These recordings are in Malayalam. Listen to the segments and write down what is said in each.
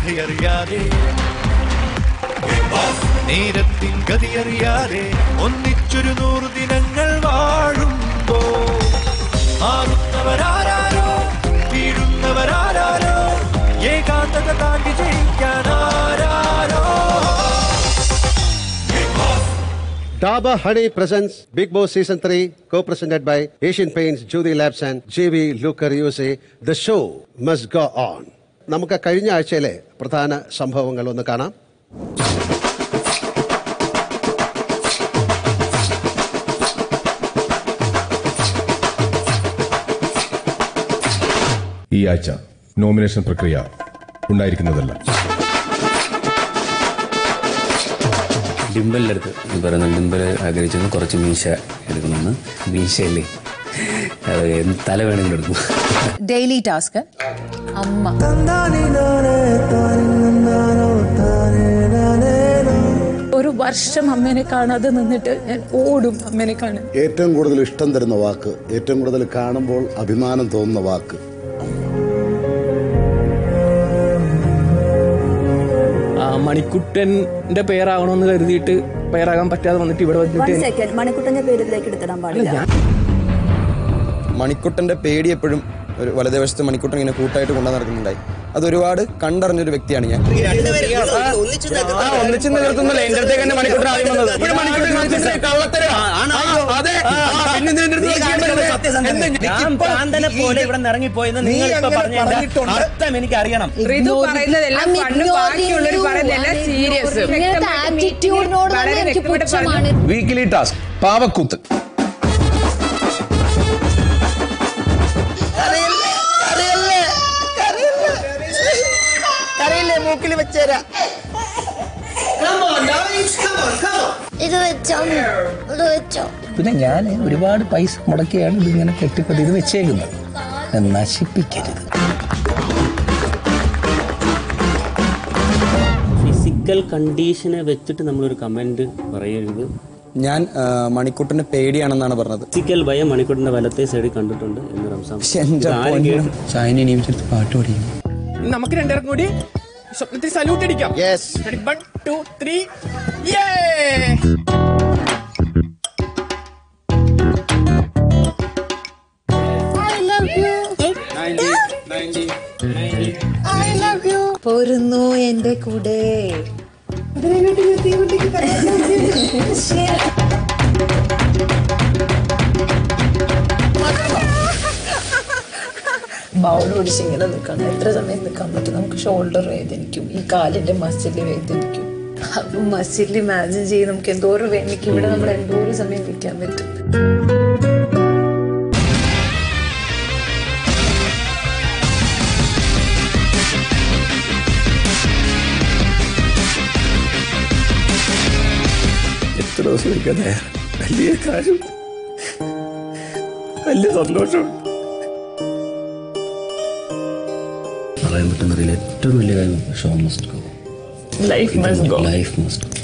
കഥയറിയാതെ നേരത്തിൻ ഗതിയറിയാതെ ഒന്നിച്ചൊരു നൂറു ദിനങ്ങൾ വാഴുമ്പോ മാറുന്നവരാരോ വീഴുന്നവരാരോ ഏകാന്തത താണ്ടി ജയിക്കാനാരോ Dabur Honey presents Big Boss Season 3, co-presented by Asian Paints, Judy Labs and JV Luker USA. The show must go on. നമുക്ക് കഴിഞ്ഞ ആഴ്ചയിലെ പ്രധാന സംഭവങ്ങൾ ഒന്ന് കാണാം ഈ ആഴ്ച നോമിനേഷൻ പ്രക്രിയ ഉണ്ടായിരിക്കുന്നതല്ല ഡിംബലിൻ്റെ അടുത്ത് പറയുന്നു ഡിംബൽ ആഗ്രഹിച്ചെന്ന് കുറച്ച് മീശ എടുക്കണമെന്ന് മീശയല്ലേ അത് എന്ത് തല വേണമെങ്കിലും എടുക്കും ഡെയിലി ടാസ്ക് അമ്മ ഒരു വർഷം അമ്മേനെ കാണാതെ നിന്നിട്ട് ഞാൻ ഓടും അമ്മേനെ കാണാൻ ഏറ്റവും കൂടുതൽ ഇഷ്ടം തരുന്ന വാക്ക് ഏറ്റവും കൂടുതൽ കാണുമ്പോൾ അഭിമാനം തോന്നുന്ന വാക്ക് ആ, മണിക്കുട്ടന്റെ പേരാകണമെന്ന് കരുതിയിട്ട് പേരാകാൻ പറ്റാതെ വന്നിട്ട് ഇവിടെ വന്നിട്ട് സെക്കൻഡ് മണിക്കുട്ടന്റെ പേര് ഇതിലേക്ക് എടുത്തിടാൻ പാടില്ല മണിക്കുട്ടന്റെ പേടി എപ്പോഴും ഒരു വലതുവശത്ത് മണിക്കുട്ടൻ ഇങ്ങനെ കൂട്ടായിട്ട് കൊണ്ടു നടക്കുന്നുണ്ടായി അത് ഒരുപാട് കണ്ടറിഞ്ഞൊരു വ്യക്തിയാണ് ഞാൻ ആ, ഒന്നിച്ച് നിർത്തുന്നില്ല എന്റെ അടുത്തേക്ക് തന്നെ മണിക്കുട്ടൻ ആദ്യം വന്നത് ഇവിടെ മണിക്കുട്ടൻ കാണിച്ചിട്ട് കള്ളത്തരം. ആ, അതെ. ആ, പിന്നെ ഇതിന്റെ അടുത്ത് ചെയ്യാൻ പറ്റില്ല. ഞാൻ ഭ്രാന്തനെ പോലെ ഇവിടെ ഇറങ്ങിപ്പോയെന്ന് നിങ്ങൾ ഇപ്പൊ പറഞ്ഞ അർത്ഥം എനിക്ക് അറിയണം ഋതു പറയുന്നതെല്ലാം ഫണ്ട് ബാക്കിയുള്ളവർ പറയുന്നതെല്ലാം സീരിയസ് ഇങ്ങനത്തെ ആറ്റിറ്റ്യൂഡിനോടാണ് എനിക്ക് പുച്ഛമാണ് വീക്കിലി ടാസ്ക് പാവക്കൂത്ത് മൂക്കിൽ വെച്ചേരാ ഇത് വെച്ചോ ഇത് വെച്ചോ പിന്നെ ഞാൻ ഒരുപാട് പൈസ മുടക്കിയാണ് ഇതിങ്ങനെ കെട്ടിപ്പറ്റി ഇത് വെച്ചേക്കുന്നത് ഇത് നശിപ്പിക്കരുത് ഫിസിക്കൽ കണ്ടീഷനെ വെച്ചിട്ട് നമ്മളൊരു കമന്റ് പറയരുത് ഞാൻ ആ, മണിക്കുട്ടന് പേടിയാണെന്നാണ് പറഞ്ഞത് ഫിസിക്കൽ ഭയം മണിക്കൂറിന്റെ വലത്തെ സൈഡിൽ കണ്ടിട്ടുണ്ട് എന്ന് റംസാം എന്റെ ഇത് ആരും പൊന്നോ. കേട്ടിട്ടില്ല. ഷാനിനെ നിയമിച്ചെടുത്ത് പാട്ട് പഠിക്കും നമുക്ക് രണ്ടുപേർക്കും കൂടി സ്വപ്നത്തിൽ സല്യൂട്ട് അടിക്കാം വൺ ടു ത്രീ പോരുന്നു എന്റെ കൂടെ ബൗൾ പിടിച്ച് ഇങ്ങനെ നിൽക്കണം എത്ര സമയം നിൽക്കാൻ പറ്റും നമുക്ക് ഷോൾഡർ വേദനിക്കും ഈ കാലിന്റെ മസില് വേദനിക്കും അപ്പൊ മസിൽ ഇമാജിൻ ചെയ്ത് നമുക്ക് എന്തോരം വേദനിക്കും ഇവിടെ നമ്മൾ എന്തോരം സമയം നിൽക്കാൻ പറ്റും എത്ര ദിവസം നിൽക്കാൻ തയ്യാറ് വലിയ കാര്യം വലിയ സന്തോഷമുണ്ട് പറയാൻ പറ്റുന്നതിൽ ഏറ്റവും വലിയ കാര്യം show must go life must go life must go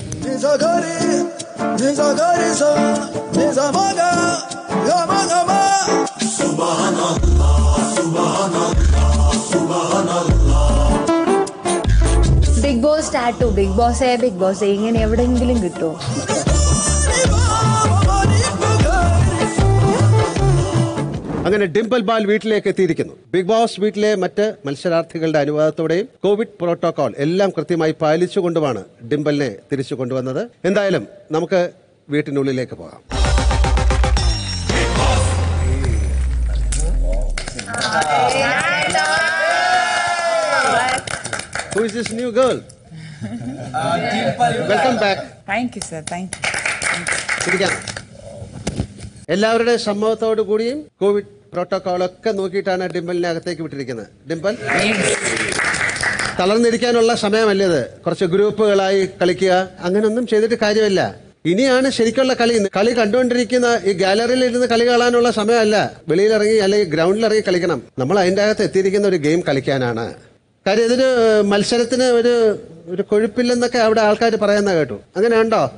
big boss tattoo big boss big boss ഇങ്ങനെ എവിടെയെങ്കിലും കിട്ടുമോ അങ്ങനെ ഡിംപിൾ ബാൽ വീട്ടിലേക്ക് എത്തിയിരിക്കുന്നു ബിഗ് ബോസ് വീട്ടിലെ മറ്റ് മത്സരാർത്ഥികളുടെ അനുവാദത്തോടെയും കോവിഡ് പ്രോട്ടോകോൾ എല്ലാം കൃത്യമായി പാലിച്ചുകൊണ്ടുമാണ് ഡിംപിളിനെ തിരിച്ചു കൊണ്ടുവന്നത് എന്തായാലും നമുക്ക് വീട്ടിനുള്ളിലേക്ക് പോകാം Who is this new girl? Welcome back. Thank you sir thank പിടിക്കാം എല്ലാവരുടെ സമ്മതത്തോടു കൂടിയും കോവിഡ് പ്രോട്ടോകോൾ ഒക്കെ നോക്കിയിട്ടാണ് ഡിംപിളിനെ അകത്തേക്ക് വിട്ടിരിക്കുന്നത് ഡിംപിൾ തളർന്നിരിക്കാനുള്ള സമയമല്ലേ ഇത് കുറച്ച് ഗ്രൂപ്പുകളായി കളിക്കുക അങ്ങനൊന്നും ചെയ്തിട്ട് കാര്യമില്ല ഇനിയാണ് ശരിക്കുള്ള കളി കളി കണ്ടുകൊണ്ടിരിക്കുന്ന ഈ ഗാലറിയിൽ ഇരുന്ന് കളി കാണാനുള്ള സമയമല്ല വെളിയിലിറങ്ങി അല്ലെങ്കിൽ ഗ്രൗണ്ടിൽ ഇറങ്ങി കളിക്കണം നമ്മൾ അതിൻ്റെ അകത്ത് എത്തിയിരിക്കുന്ന ഒരു ഗെയിം കളിക്കാനാണ് കാര്യം ഇതിന് മത്സരത്തിന് ഒരു ഒരു കൊഴുപ്പില്ലെന്നൊക്കെ അവിടെ ആൾക്കാർ പറയുന്ന കേട്ടു അങ്ങനെയുണ്ടോ അനൂപ്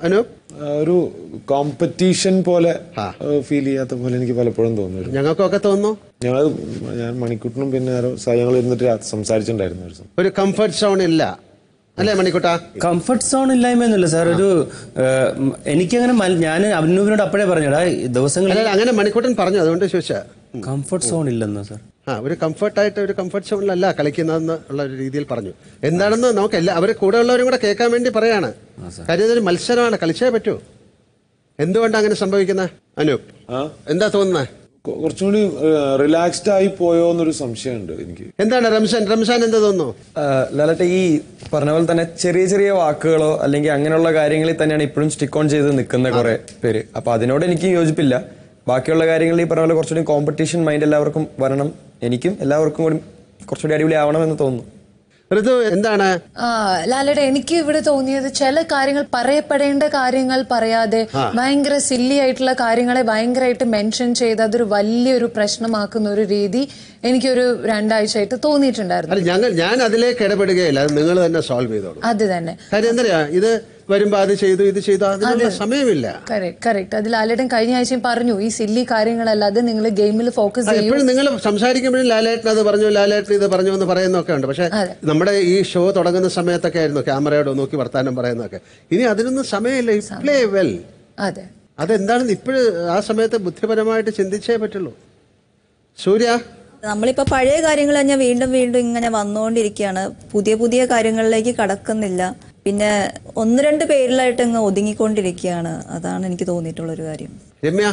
ആ, ഒരു കോമ്പറ്റീഷൻ പോലെ ഫീൽ ചെയ്യാത്ത പോലെ എനിക്ക് പലപ്പോഴും തോന്നുന്നു ഞങ്ങൾക്കൊക്കെ തോന്നുന്നു ഞങ്ങൾ ഞാൻ മണിക്കൂട്ടിനും പിന്നെ ആരോ സ- ഞങ്ങൾ ഇരുന്നിട്ട് രാ- സംസാരിച്ചിട്ടുണ്ടായിരുന്നു ഒരു ദിവസം. ഒരു കംഫർട്ട് സോൺ ഇല്ല അല്ലേ മണിക്കുട്ട കംഫർട്ട് സോൺ ഇല്ലായ്മയൊന്നുമില്ല സാർ ഒരു ഏഹ്, ഉം, എനിക്കങ്ങനെ മൽ- ഞാൻ അഭിനൂപിനോട് അപ്പോഴേ പറഞ്ഞടാ ദിവസങ്ങളിൽ അല്ല അങ്ങനെ മണിക്കൂട്ടൻ പറഞ്ഞു അതുകൊണ്ട് ചോദിച്ചാ കംഫർട്ട് സോൺ ഇല്ലെന്നോ സാർ ആ ഒരു കംഫർട്ടായിട്ട് ഒരു കംഫർട്ട് സോണിലല്ല കളിക്കുന്നതെന്ന് ഉള്ള ഒരു രീതിയിൽ പറഞ്ഞു എന്താണെന്ന് നമുക്ക് എല്ലാ അവരെ കൂടെ ഉള്ളവരും കൂടെ കേൾക്കാൻ വേണ്ടി പറയാണ് കാര്യം ഇതൊരു മത്സരമാണ് കളിച്ചേ പറ്റൂ എന്തുകൊണ്ടാണ് അങ്ങനെ സംഭവിക്കുന്നത് അനൂപ് എന്താ തോന്നുന്നത് കൊ- കുറച്ചും കൂടി റിലാക്സ്ഡ് ആയി പോയോ എന്നൊരു സംശയമുണ്ട് എനിക്ക് എന്താണ് റംസാൻ റംസാൻ എന്താ തോന്നുന്നു ലാലട്ടെ ഈ പറഞ്ഞ പോലെ തന്നെ ചെറിയ ചെറിയ വാക്കുകളോ അല്ലെങ്കിൽ അങ്ങനെയുള്ള കാര്യങ്ങളിൽ തന്നെയാണ് ഇപ്പോഴും സ്റ്റിക്ക് ഓൺ ചെയ്ത് നിൽക്കുന്ന കുറെ പേര് അപ്പൊ അതിനോട് എനിക്ക് യോജിപ്പില്ല ബാക്കിയുള്ള കാര്യങ്ങളിൽ ഈ പറഞ്ഞ പോലെ കുറച്ചുകൂടി കോമ്പറ്റീഷൻ മൈൻഡ് എല്ലാവർക്കും വരണം എനിക്കും എല്ലാവർക്കും കൂടി കുറച്ചുകൂടി അടിപൊളി ആവണമെന്ന് തോന്നുന്നു ഋതു എന്താണ് ആ ലാലയുടെ എനിക്ക് ഇവിടെ തോന്നിയത് ചില കാര്യങ്ങൾ പറയപ്പെടേണ്ട കാര്യങ്ങൾ പറയാതെ ഭയങ്കര സില്ലി ആയിട്ടുള്ള കാര്യങ്ങളെ ഭയങ്കരമായിട്ട് മെൻഷൻ ചെയ്ത് അതൊരു വലിയൊരു പ്രശ്നമാക്കുന്ന ഒരു രീതി എനിക്കൊരു രണ്ടാഴ്ചയായിട്ട് തോന്നിയിട്ടുണ്ടായിരുന്നു അല്ല ഞങ്ങൾ ഞാൻ അതിലേക്ക് ഇടപെടുകയില്ല അത് നിങ്ങൾ തന്നെ സോൾവ് ചെയ്തോളൂ അത് തന്നെ കാര്യം എന്താ ഇത് വരുമ്പോ അത് ചെയ്തു ഇത് ചെയ്തു അതിനുള്ള സമയമില്ല കറക്റ്റ് കറക്റ്റ് അത് ലാലേട്ടൻ കഴിഞ്ഞ ആഴ്ചയും പറഞ്ഞു ഈ സില്ലി കാര്യങ്ങളല്ലാതെ നിങ്ങൾ ഗെയിമിൽ ഫോക്കസ് ചെയ്യൂ എപ്പോഴും നിങ്ങൾ സംസാരിക്കുമ്പോഴും ലാലേട്ടൻ അത് പറഞ്ഞു ലാലേട്ടൻ ഇത് പറഞ്ഞു എന്ന് പറയുന്നൊക്കെ ഉണ്ട് പക്ഷെ നമ്മുടെ ഈ ഷോ തുടങ്ങുന്ന സമയത്തൊക്കെ ആയിരുന്നു ക്യാമറയോട് നോക്കി വർത്താനം പറയുന്നതൊക്കെ ഇനി അതിനൊന്നും സമയമില്ല പ്ലേ വെൽ അതെ അതെന്താണെന്ന് ഇപ്പോഴും ആ സമയത്ത് ബുദ്ധിപരമായിട്ട് ചിന്തിച്ചേ പറ്റുള്ളൂ സൂര്യ നമ്മളിപ്പോൾ പഴയ കാര്യങ്ങൾ തന്നെ വീണ്ടും വീണ്ടും ഇങ്ങനെ വന്നുകൊണ്ടിരിക്കുകയാണ് പുതിയ പുതിയ കാര്യങ്ങളിലേക്ക് കടക്കുന്നില്ല പിന്നെ ഒന്ന് രണ്ട് പേരിലായിട്ട് അങ്ങ് ഒതുങ്ങിക്കൊണ്ടിരിക്കുകയാണ് അതാണ് എനിക്ക് തോന്നിയിട്ടുള്ളൊരു കാര്യം രമ്യ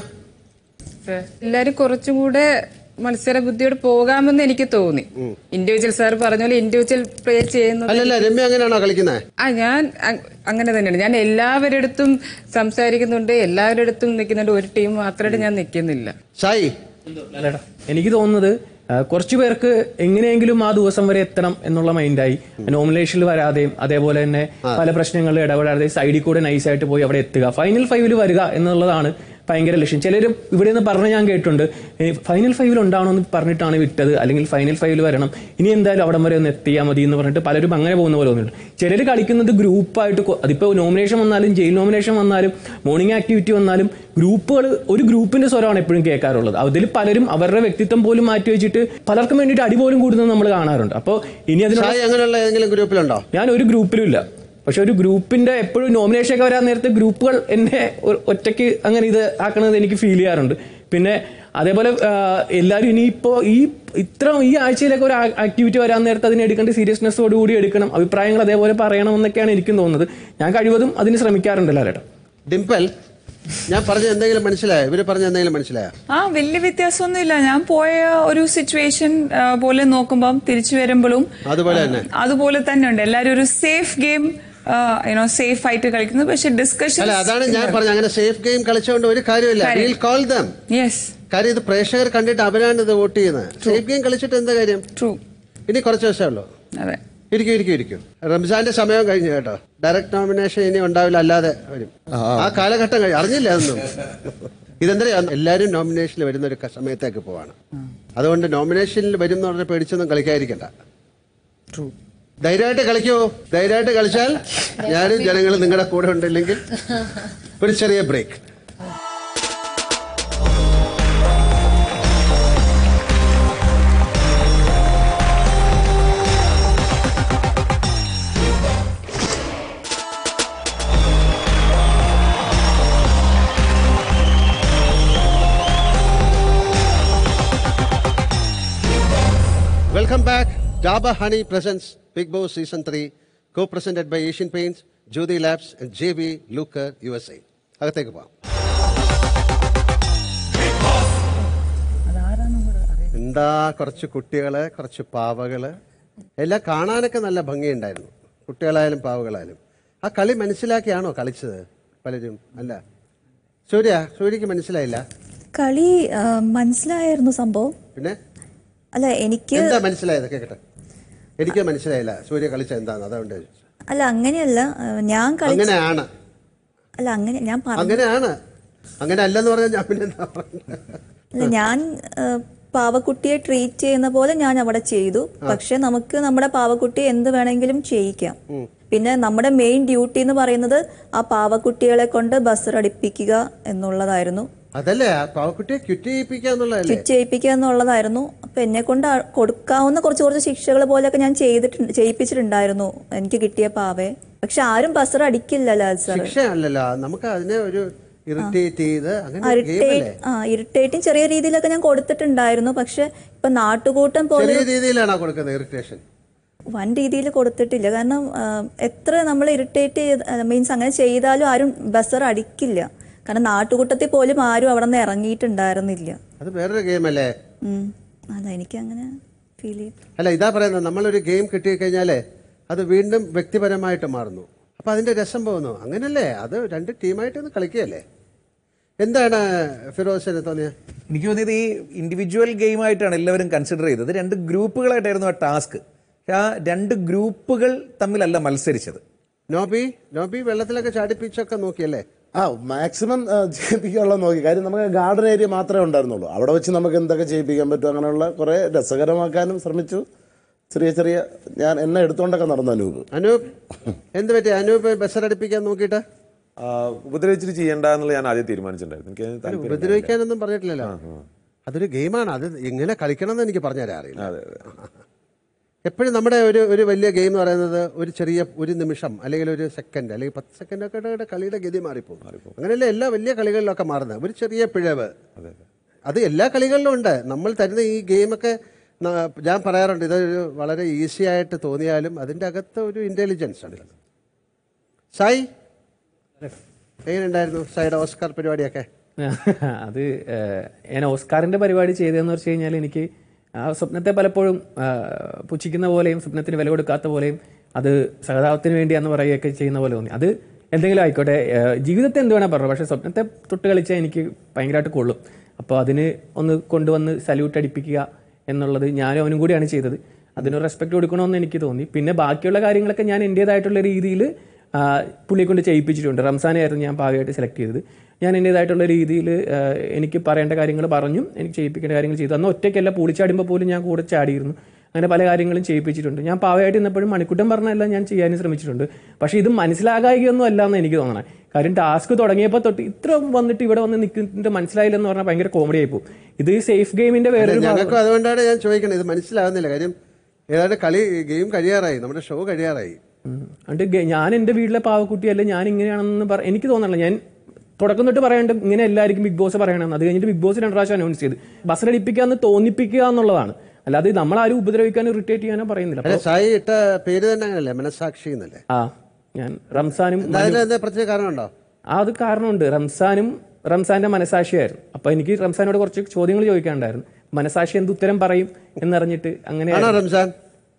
എല്ലാരും കുറച്ചും കൂടെ മത്സര ബുദ്ധിയോട് പോകാമെന്ന് എനിക്ക് തോന്നി ഇൻഡിവിജ്വൽ സാർ പറഞ്ഞ പോലെ ഇൻഡിവിജ്വൽ പ്ലേ ചെയ്യുന്നത് അല്ലല്ല രമ്യ അങ്ങനെയാണോ കളിക്കുന്നത് ആ ഞാൻ അ- അങ്ങനെ തന്നെയാണ് ഞാൻ എല്ലാവരുടെ അടുത്തും സംസാരിക്കുന്നുണ്ട് എല്ലാവരുടെ അടുത്തും നിൽക്കുന്നുണ്ട് ഒരു ടീം മാത്രമായിട്ട് ഞാൻ നിൽക്കുന്നില്ല സായി അല്ലടാ എനിക്ക് തോന്നുന്നത് ആ, കുറച്ചു പേർക്ക് എങ്ങനെയെങ്കിലും ആ ദിവസം വരെ എത്തണം എന്നുള്ള മൈൻഡായി നോമിനേഷനിൽ വരാതെയും അതേപോലെ തന്നെ പല പ്രശ്നങ്ങളിൽ ഇടപെടാതെ സൈഡിൽ കൂടെ നൈസായിട്ട് പോയി അവിടെ എത്തുക ഫൈനൽ ഫൈവിൽ വരിക എന്നുള്ളതാണ് ഭയങ്കര ലക്ഷ്യം ചിലരും ഇവിടെ നിന്ന് പറഞ്ഞ് ഞാൻ കേട്ടിട്ടുണ്ട് "ഏ, ഫൈനൽ ഫൈവിൽ ഉണ്ടാവണമെന്ന് പറഞ്ഞിട്ടാണ് വിട്ടത് അല്ലെങ്കിൽ ഫൈനൽ ഫൈവിൽ വരണം ഇനി എന്തായാലും അവിടം വരെ ഒന്ന് എത്തിയാൽ മതി എന്ന് പറഞ്ഞിട്ട് പലരും അങ്ങനെ പോകുന്ന പോലെ തോന്നുന്നുണ്ട് ചിലർ കളിക്കുന്നത് ഗ്രൂപ്പായിട്ട് കൊ- അതിപ്പോ നോമിനേഷൻ വന്നാലും ജയിൽ നോമിനേഷൻ വന്നാലും മോർണിംഗ് ആക്ടിവിറ്റി വന്നാലും ഗ്രൂപ്പുകൾ ഒരു ഗ്രൂപ്പിന്റെ സ്വരമാണ് എപ്പോഴും കേൾക്കാറുള്ളത് അതിൽ പലരും അവരുടെ വ്യക്തിത്വം പോലും മാറ്റി വെച്ചിട്ട് പലർക്കും വേണ്ടിയിട്ട് അടി പോലും കൂടുന്നത് നമ്മൾ കാണാറുണ്ട് അപ്പോൾ ഇനി അതിനുള്ള സായി അങ്ങനെയുള്ള ഏതെങ്കിലും ഗ്രൂപ്പിലുണ്ടോ ഞാൻ ഒരു ഗ്രൂപ്പിലും ഇല്ല പക്ഷെ ഒരു ഗ്രൂപ്പിന്റെ എപ്പോഴും നോമിനേഷൻ ഒക്കെ വരാൻ നേരത്തെ ഗ്രൂപ്പുകൾ എന്നെ ഒ- ഒറ്റയ്ക്ക് അങ്ങനെ ഇത് ആക്കണത് എനിക്ക് ഫീൽ ചെയ്യാറുണ്ട് പിന്നെ അതേപോലെ ആ, എല്ലാവരും ഇനിയിപ്പോ ഈ ഇത്ര ഈ ആഴ്ചയിലൊക്കെ ഒരു ആക്ടിവിറ്റി വരാൻ നേരത്തെ അതിനെ എടുക്കേണ്ട സീരിയസ്നെസ്സോട് കൂടി എടുക്കണം അഭിപ്രായങ്ങൾ അതേപോലെ പറയണമെന്നൊക്കെയാണ് എനിക്കും തോന്നുന്നത് ഞാൻ കഴിവതും അതിന് ശ്രമിക്കാറുണ്ടല്ലോ ലാലേട്ടാ ഡിംപൽ ഞാൻ പറഞ്ഞ എന്തെങ്കിലും മനസ്സിലായോ ഇവര് പറഞ്ഞ എന്തെങ്കിലും മനസ്സിലായോ ആ വലിയ വ്യത്യാസമൊന്നുമില്ല ഞാൻ പോയ ഒരു സിറ്റുവേഷൻ പോലെ നോക്കുമ്പം തിരിച്ചു വരുമ്പോഴും അതുപോലെ തന്നെ അതുപോലെ തന്നെ ഉണ്ട് എല്ലാവരും ഒരു സേഫ് ഗെയിം യുനോ സേഫ് ആയിട്ട് കളിക്കുന്നത് പക്ഷെ ഡിസ്കഷൻ അല്ല അതാണ് ഞാൻ പറഞ്ഞത് അങ്ങനെ സേഫ് ഗെയിം കളിച്ചുകൊണ്ട് ഒരു കാര്യമില്ല കാര്യം. We'll call them. കാര്യം ഇത് പ്രേക്ഷകർ കണ്ടിട്ട് അവരാണ് ഇത് വോട്ട് ചെയ്യുന്നത് സേഫ് ഗെയിം കളിച്ചിട്ട് എന്താ കാര്യം ഇനി കുറച്ച് ദിവസമേ ഉള്ളൂ അതെ ഇരിക്കും ഇരിക്കും ഇരിക്കും റംസാന്റെ സമയം കഴിഞ്ഞു കേട്ടോ ഡയറക്ട് നോമിനേഷൻ ഇനി ഉണ്ടാവില്ല അല്ലാതെ വരും ആ കാലഘട്ടം കഴിഞ്ഞു അറിഞ്ഞില്ല അതൊന്നും ഇതെന്താ എല്ലാവരും നോമിനേഷനിൽ വരുന്ന ഒരു ക- സമയത്തേക്ക് പോവാണ് അതുകൊണ്ട് നോമിനേഷനിൽ വരും എന്ന് പറഞ്ഞ പേടിച്ചൊന്നും കളിക്കാതിരിക്കണ്ട ധൈര്യമായിട്ട് കളിക്കോ ധൈര്യമായിട്ട് കളിച്ചാൽ ഞാനും ജനങ്ങളും നിങ്ങളുടെ കൂടെ ഉണ്ടില്ലെങ്കിൽ ഒരു ചെറിയ break Welcome back. Daba Honey presents Big Boss Season 3, co-presented by Asian Paints, Jyoti Labs, and JB Luker USA. അകത്തേക്ക് പോവാം എന്താ കുറച്ച് കുട്ടികള് കുറച്ച് പാവകള് എല്ലാം കാണാനൊക്കെ നല്ല ഭംഗിയുണ്ടായിരുന്നു കുട്ടികളായാലും പാവകളായാലും ആ കളി മനസ്സിലാക്കിയാണോ കളിച്ചത് പലരും അല്ല സൂര്യ സൂര്യക്ക് മനസ്സിലായില്ല കളി ആ, മനസ്സിലായിരുന്നു സംഭവം പിന്നെ അല്ല എനിക്ക് എന്താ മനസ്സിലായത് കേക്കട്ടെ എനിക്ക് മനസ്സിലായില്ല സൂര്യ കളിച്ച എന്താന്ന് അതുകൊണ്ട് ചോദിച്ചത്. അല്ല അങ്ങനെയല്ല ആ, ഞാൻ കളി അങ്ങനെയാണ് അല്ല അങ്ങനെ ഞാൻ പറഞ്ഞു അങ്ങനെയാണ് അങ്ങനെ അല്ലെന്ന് പറഞ്ഞാൽ ഞാൻ പിന്നെ എന്താ പറയുന്നത്? അല്ല ഞാൻ ആ, പാവക്കുട്ടിയെ ട്രീറ്റ് ചെയ്യുന്ന പോലെ ഞാൻ അവിടെ ചെയ്തു പക്ഷെ നമുക്ക് നമ്മുടെ പാവക്കുട്ടിയെ എന്ത് വേണമെങ്കിലും ചെയ്യിക്കാം പിന്നെ നമ്മുടെ മെയിൻ ഡ്യൂട്ടി എന്ന് പറയുന്നത് ആ പാവക്കുട്ടികളെ കൊണ്ട് ബസ് അടിപ്പിക്കുക എന്നുള്ളതായിരുന്നു അതല്ലേ ആ പാവക്കുട്ടിയെ ക്വിറ്റ് ചെയ്യിപ്പിക്കുക എന്നുള്ളതല്ലേ ക്വിറ്റ് ചെയ്യിപ്പിക്കുക എന്നുള്ളതായിരുന്നു അപ്പൊ എന്നെ കൊണ്ട് ആ- കൊടുക്കാവുന്ന കുറച്ച് കുറച്ച് ശിക്ഷകൾ പോലെയൊക്കെ ഞാൻ ചെയ്തിട്ടുണ്ട് ചെയ്യിപ്പിച്ചിട്ടുണ്ടായിരുന്നു എനിക്ക് കിട്ടിയ പാവയെ പക്ഷെ ആരും ബസർ അടിക്കില്ല ലാൽ സാർ ശിക്ഷയല്ലല്ലോ നമുക്ക് അതിനെ ഒരു ഇറിറ്റേറ്റ് ചെയ്ത് അങ്ങനെ ഗെയിം അല്ലേ ആ ഇറിറ്റേറ്റിംഗ് ചെറിയ രീതിയിലൊക്കെ ഞാൻ കൊടുത്തിട്ടുണ്ടായിരുന്നു പക്ഷെ ഇപ്പൊ നാട്ടുകൂട്ടം പോലെ ചെറിയ രീതിയിലാണോ കൊടുക്കുന്നത് ഇറിറ്റേഷൻ വൻ രീതിയിൽ കൊടുത്തിട്ടില്ല കാരണം ആ, എത്ര നമ്മൾ ഇറിറ്റേറ്റ് ചെയ്ത് മീൻസ് അങ്ങനെ ചെയ്താലും ആരും ബസർ അടിക്കില്ല കാരണം നാട്ടുകൂട്ടത്തിൽ പോലും ആരും അവിടെ നിന്ന് ഇറങ്ങിയിട്ടുണ്ടായിരുന്നില്ല അത് വേറൊരു ഗെയിം അല്ലേ ഉം. അതാ എനിക്ക് അങ്ങനെ ഫീൽ ചെയ്തു അല്ല ഇതാ പറയുന്നത് നമ്മളൊരു ഗെയിം കിട്ടിക്കഴിഞ്ഞാലേ അത് വീണ്ടും വ്യക്തിപരമായിട്ട് മാറുന്നു അപ്പൊ അതിന്റെ രസം പോകുന്നു അങ്ങനല്ലേ അത് രണ്ട് ടീമായിട്ട് ഒന്ന് കളിക്കുകയല്ലേ എന്താണ് ഫിറോസിന് തോന്നിയത് എനിക്ക് തോന്നിയത് ഈ ഇൻഡിവിജ്വൽ ഗെയിമായിട്ടാണ് എല്ലാവരും കൺസിഡർ ചെയ്തത് രണ്ട് ഗ്രൂപ്പുകളായിട്ടായിരുന്നു ആ ടാസ്ക് ആ രണ്ട് ഗ്രൂപ്പുകൾ തമ്മിലല്ല മത്സരിച്ചത് നോബി നോബി വെള്ളത്തിലൊക്കെ ചാടിപ്പിച്ചൊക്കെ നോക്കിയല്ലേ ആ മാക്സിമം ചെയ്യിപ്പിക്കാനുള്ള നോക്കി കാര്യം നമുക്ക് ഗാർഡൻ ഏരിയ മാത്രമേ ഉണ്ടായിരുന്നുള്ളൂ അവിടെ വെച്ച് നമുക്ക് എന്തൊക്കെ ചെയ്യിപ്പിക്കാൻ പറ്റും അങ്ങനെയുള്ള കുറേ രസകരമാക്കാനും ശ്രമിച്ചു ചെറിയ ചെറിയ ഞാൻ എന്നെ എടുത്തുകൊണ്ടൊക്കെ നടന്നു അനൂപ് അനൂപ് എന്ത് പറ്റി അനൂപ് ബസ്സറടിപ്പിക്കാൻ നോക്കിയിട്ട് ആ, ഉപദ്രവിച്ചിട്ട് ചെയ്യണ്ട എന്നുള്ളത് ഞാൻ ആദ്യം തീരുമാനിച്ചിട്ടുണ്ടായിരുന്നു എനിക്ക് അതിന് താല്പര്യം ഉണ്ടായിരുന്നില്ല. ഉപദ്രവിക്കാനൊന്നും പറഞ്ഞിട്ടില്ലല്ലോ അതൊരു ഗെയിമാണ് അത് എങ്ങനെ കളിക്കണം എന്ന് എനിക്ക് പറഞ്ഞുതരാൻ അറിയില്ല എപ്പോഴും നമ്മുടെ ഒരു ഒരു വലിയ ഗെയിം എന്ന് പറയുന്നത് ഒരു ചെറിയ ഒരു നിമിഷം അല്ലെങ്കിൽ ഒരു സെക്കൻഡ് അല്ലെങ്കിൽ പത്ത് സെക്കൻഡ് ഒക്കെ ഇടയുടെ കളിയുടെ ഗതി മാറിപ്പോകും അങ്ങനെയല്ല എല്ലാ വലിയ കളികളിലൊക്കെ മാറുന്നത് ഒരു ചെറിയ പിഴവ് അത് എല്ലാ കളികളിലും ഉണ്ട് നമ്മൾ തരുന്ന ഈ ഗെയിമൊക്കെ ന- ഞാൻ പറയാറുണ്ട് ഇതൊരു വളരെ ഈസി ആയിട്ട് തോന്നിയാലും അതിൻ്റെ അകത്ത് ഒരു ഇൻ്റലിജൻസ് ഉണ്ട് സായി എങ്ങനെയുണ്ടായിരുന്നു സായിയുടെ ഓസ്കാർ പരിപാടിയൊക്കെ അത് ഏഹ്, ഞാൻ ഓസ്കാറിന്റെ പരിപാടി ചെയ്തതെന്ന് വെച്ച് കഴിഞ്ഞാൽ എനിക്ക് ആ സ്വപ്നത്തെ പലപ്പോഴും ആ, പുച്ഛിക്കുന്ന പോലെയും സ്വപ്നത്തിന് വില കൊടുക്കാത്ത പോലെയും അത് സഹതാപത്തിന് വേണ്ടിയാന്ന് പറയുകയൊക്കെ ചെയ്യുന്ന പോലെ തോന്നി അത് എന്തെങ്കിലും ആയിക്കോട്ടെ ഏഹ്, ജീവിതത്തെ എന്ത് വേണേൽ പറഞ്ഞു പക്ഷെ സ്വപ്നത്തെ തൊട്ട് കളിച്ചാൽ എനിക്ക് ഭയങ്കരമായിട്ട് കൊള്ളും അപ്പോൾ അതിന് ഒന്ന് കൊണ്ടുവന്ന് സല്യൂട്ട് അടിപ്പിക്കുക എന്നുള്ളത് ഞാനും അവനും കൂടിയാണ് ചെയ്തത് അതിന് റെസ്പെക്ട് കൊടുക്കണമെന്ന് എനിക്ക് തോന്നി പിന്നെ ബാക്കിയുള്ള കാര്യങ്ങളൊക്കെ ഞാൻ എൻ്റേതായിട്ടുള്ള രീതിയിൽ പുള്ളിയെ കൊണ്ട് ചെയ്യിപ്പിച്ചിട്ടുണ്ട് റംസാനായിരുന്നു ഞാൻ ഭാഗമായിട്ട് സെലക്ട് ചെയ്തത് ഞാൻ എൻ്റേതായിട്ടുള്ള രീതിയിൽ എനിക്ക് പറയേണ്ട കാര്യങ്ങൾ പറഞ്ഞു എനിക്ക് ചെയ്യിപ്പിക്കേണ്ട കാര്യങ്ങൾ ചെയ്തു അന്ന് ഒറ്റയ്ക്കല്ല പൂളിച്ചാടുമ്പോൾ പോലും ഞാൻ കൂടെ ചാടിയിരുന്നു അങ്ങനെ പല കാര്യങ്ങളും ചെയ്യിപ്പിച്ചിട്ടുണ്ട് ഞാൻ പാവമായിട്ട് ഇന്നപ്പോഴും മണിക്കുട്ടം പറഞ്ഞെല്ലാം ഞാൻ ചെയ്യാനും ശ്രമിച്ചിട്ടുണ്ട് പക്ഷേ ഇത് മനസ്സിലാകായികയൊന്നും അല്ല എന്ന് എനിക്ക് തോന്നണേ കാര്യം ടാസ്ക് തുടങ്ങിയപ്പോൾ തൊട്ട് ഇത്ര വന്നിട്ട് ഇവിടെ വന്ന് നിൽക്കുന്നുണ്ട് മനസ്സിലായില്ലെന്ന് പറഞ്ഞാൽ ഭയങ്കര കോമഡി ആയിപ്പോവും ഇത് സേഫ് ഗെയിമിന്റെ വേറൊരു ഭാഗം- ഞങ്ങൾക്കും അതുകൊണ്ടാണ് ഞാൻ ചോദിക്കുന്നത് ഇത് മനസ്സിലാവുന്നില്ല കാര്യം ഏതാണ്ട് കളി ഗെയിം കഴിയാറായി നമ്മുടെ ഷോ കഴിയാറായി എന്നിട്ട് ഗെ- ഞാൻ എൻ്റെ വീട്ടിലെ പാവക്കുട്ടിയല്ല ഞാൻ ഇങ്ങനെയാണെന്ന് പറ എനിക്ക് തോന്നണില്ല ഞാൻ തുടക്കം തൊട്ട് പറയേണ്ട ഇങ്ങനെ എല്ലാവർക്കും ബിഗ് ബോസ് പറയണമെന്ന് അത് കഴിഞ്ഞിട്ട് ബിഗ് ബോസ് രണ്ട് പ്രാവശ്യം അനൗൺസ് ചെയ്ത് ബസ്സിലടിപ്പിക്കാന്ന് തോന്നിപ്പിക്കുക എന്നുള്ളതാണ് അല്ലാതെ നമ്മൾ ആരും ഉപദ്രവിക്കാനോ ഇറിറ്റേറ്റ് ചെയ്യാനോ പറയുന്നില്ല അല്ല അപ്പൊ- സായി ഇട്ട പേര് തന്നെ അങ്ങനല്ലേ മനസാക്ഷി എന്നല്ലേ ആ ഞാൻ റംസാനും എന്താ അതിന് എന്താ പ്രത്യേക കാരണമുണ്ടോ ആ അത് കാരണമുണ്ട് റംസാനും റംസാന്റെ മനസാക്ഷിയായിരുന്നു അപ്പൊ എനിക്ക് റംസാനോട് കുറച്ച് ചോദ്യങ്ങൾ ചോദിക്കാനുണ്ടായിരുന്നു മനസാക്ഷി എന്ത് ഉത്തരം പറയും എന്നറിഞ്ഞിട്ട് അങ്ങനെ ആണോ റംസാൻ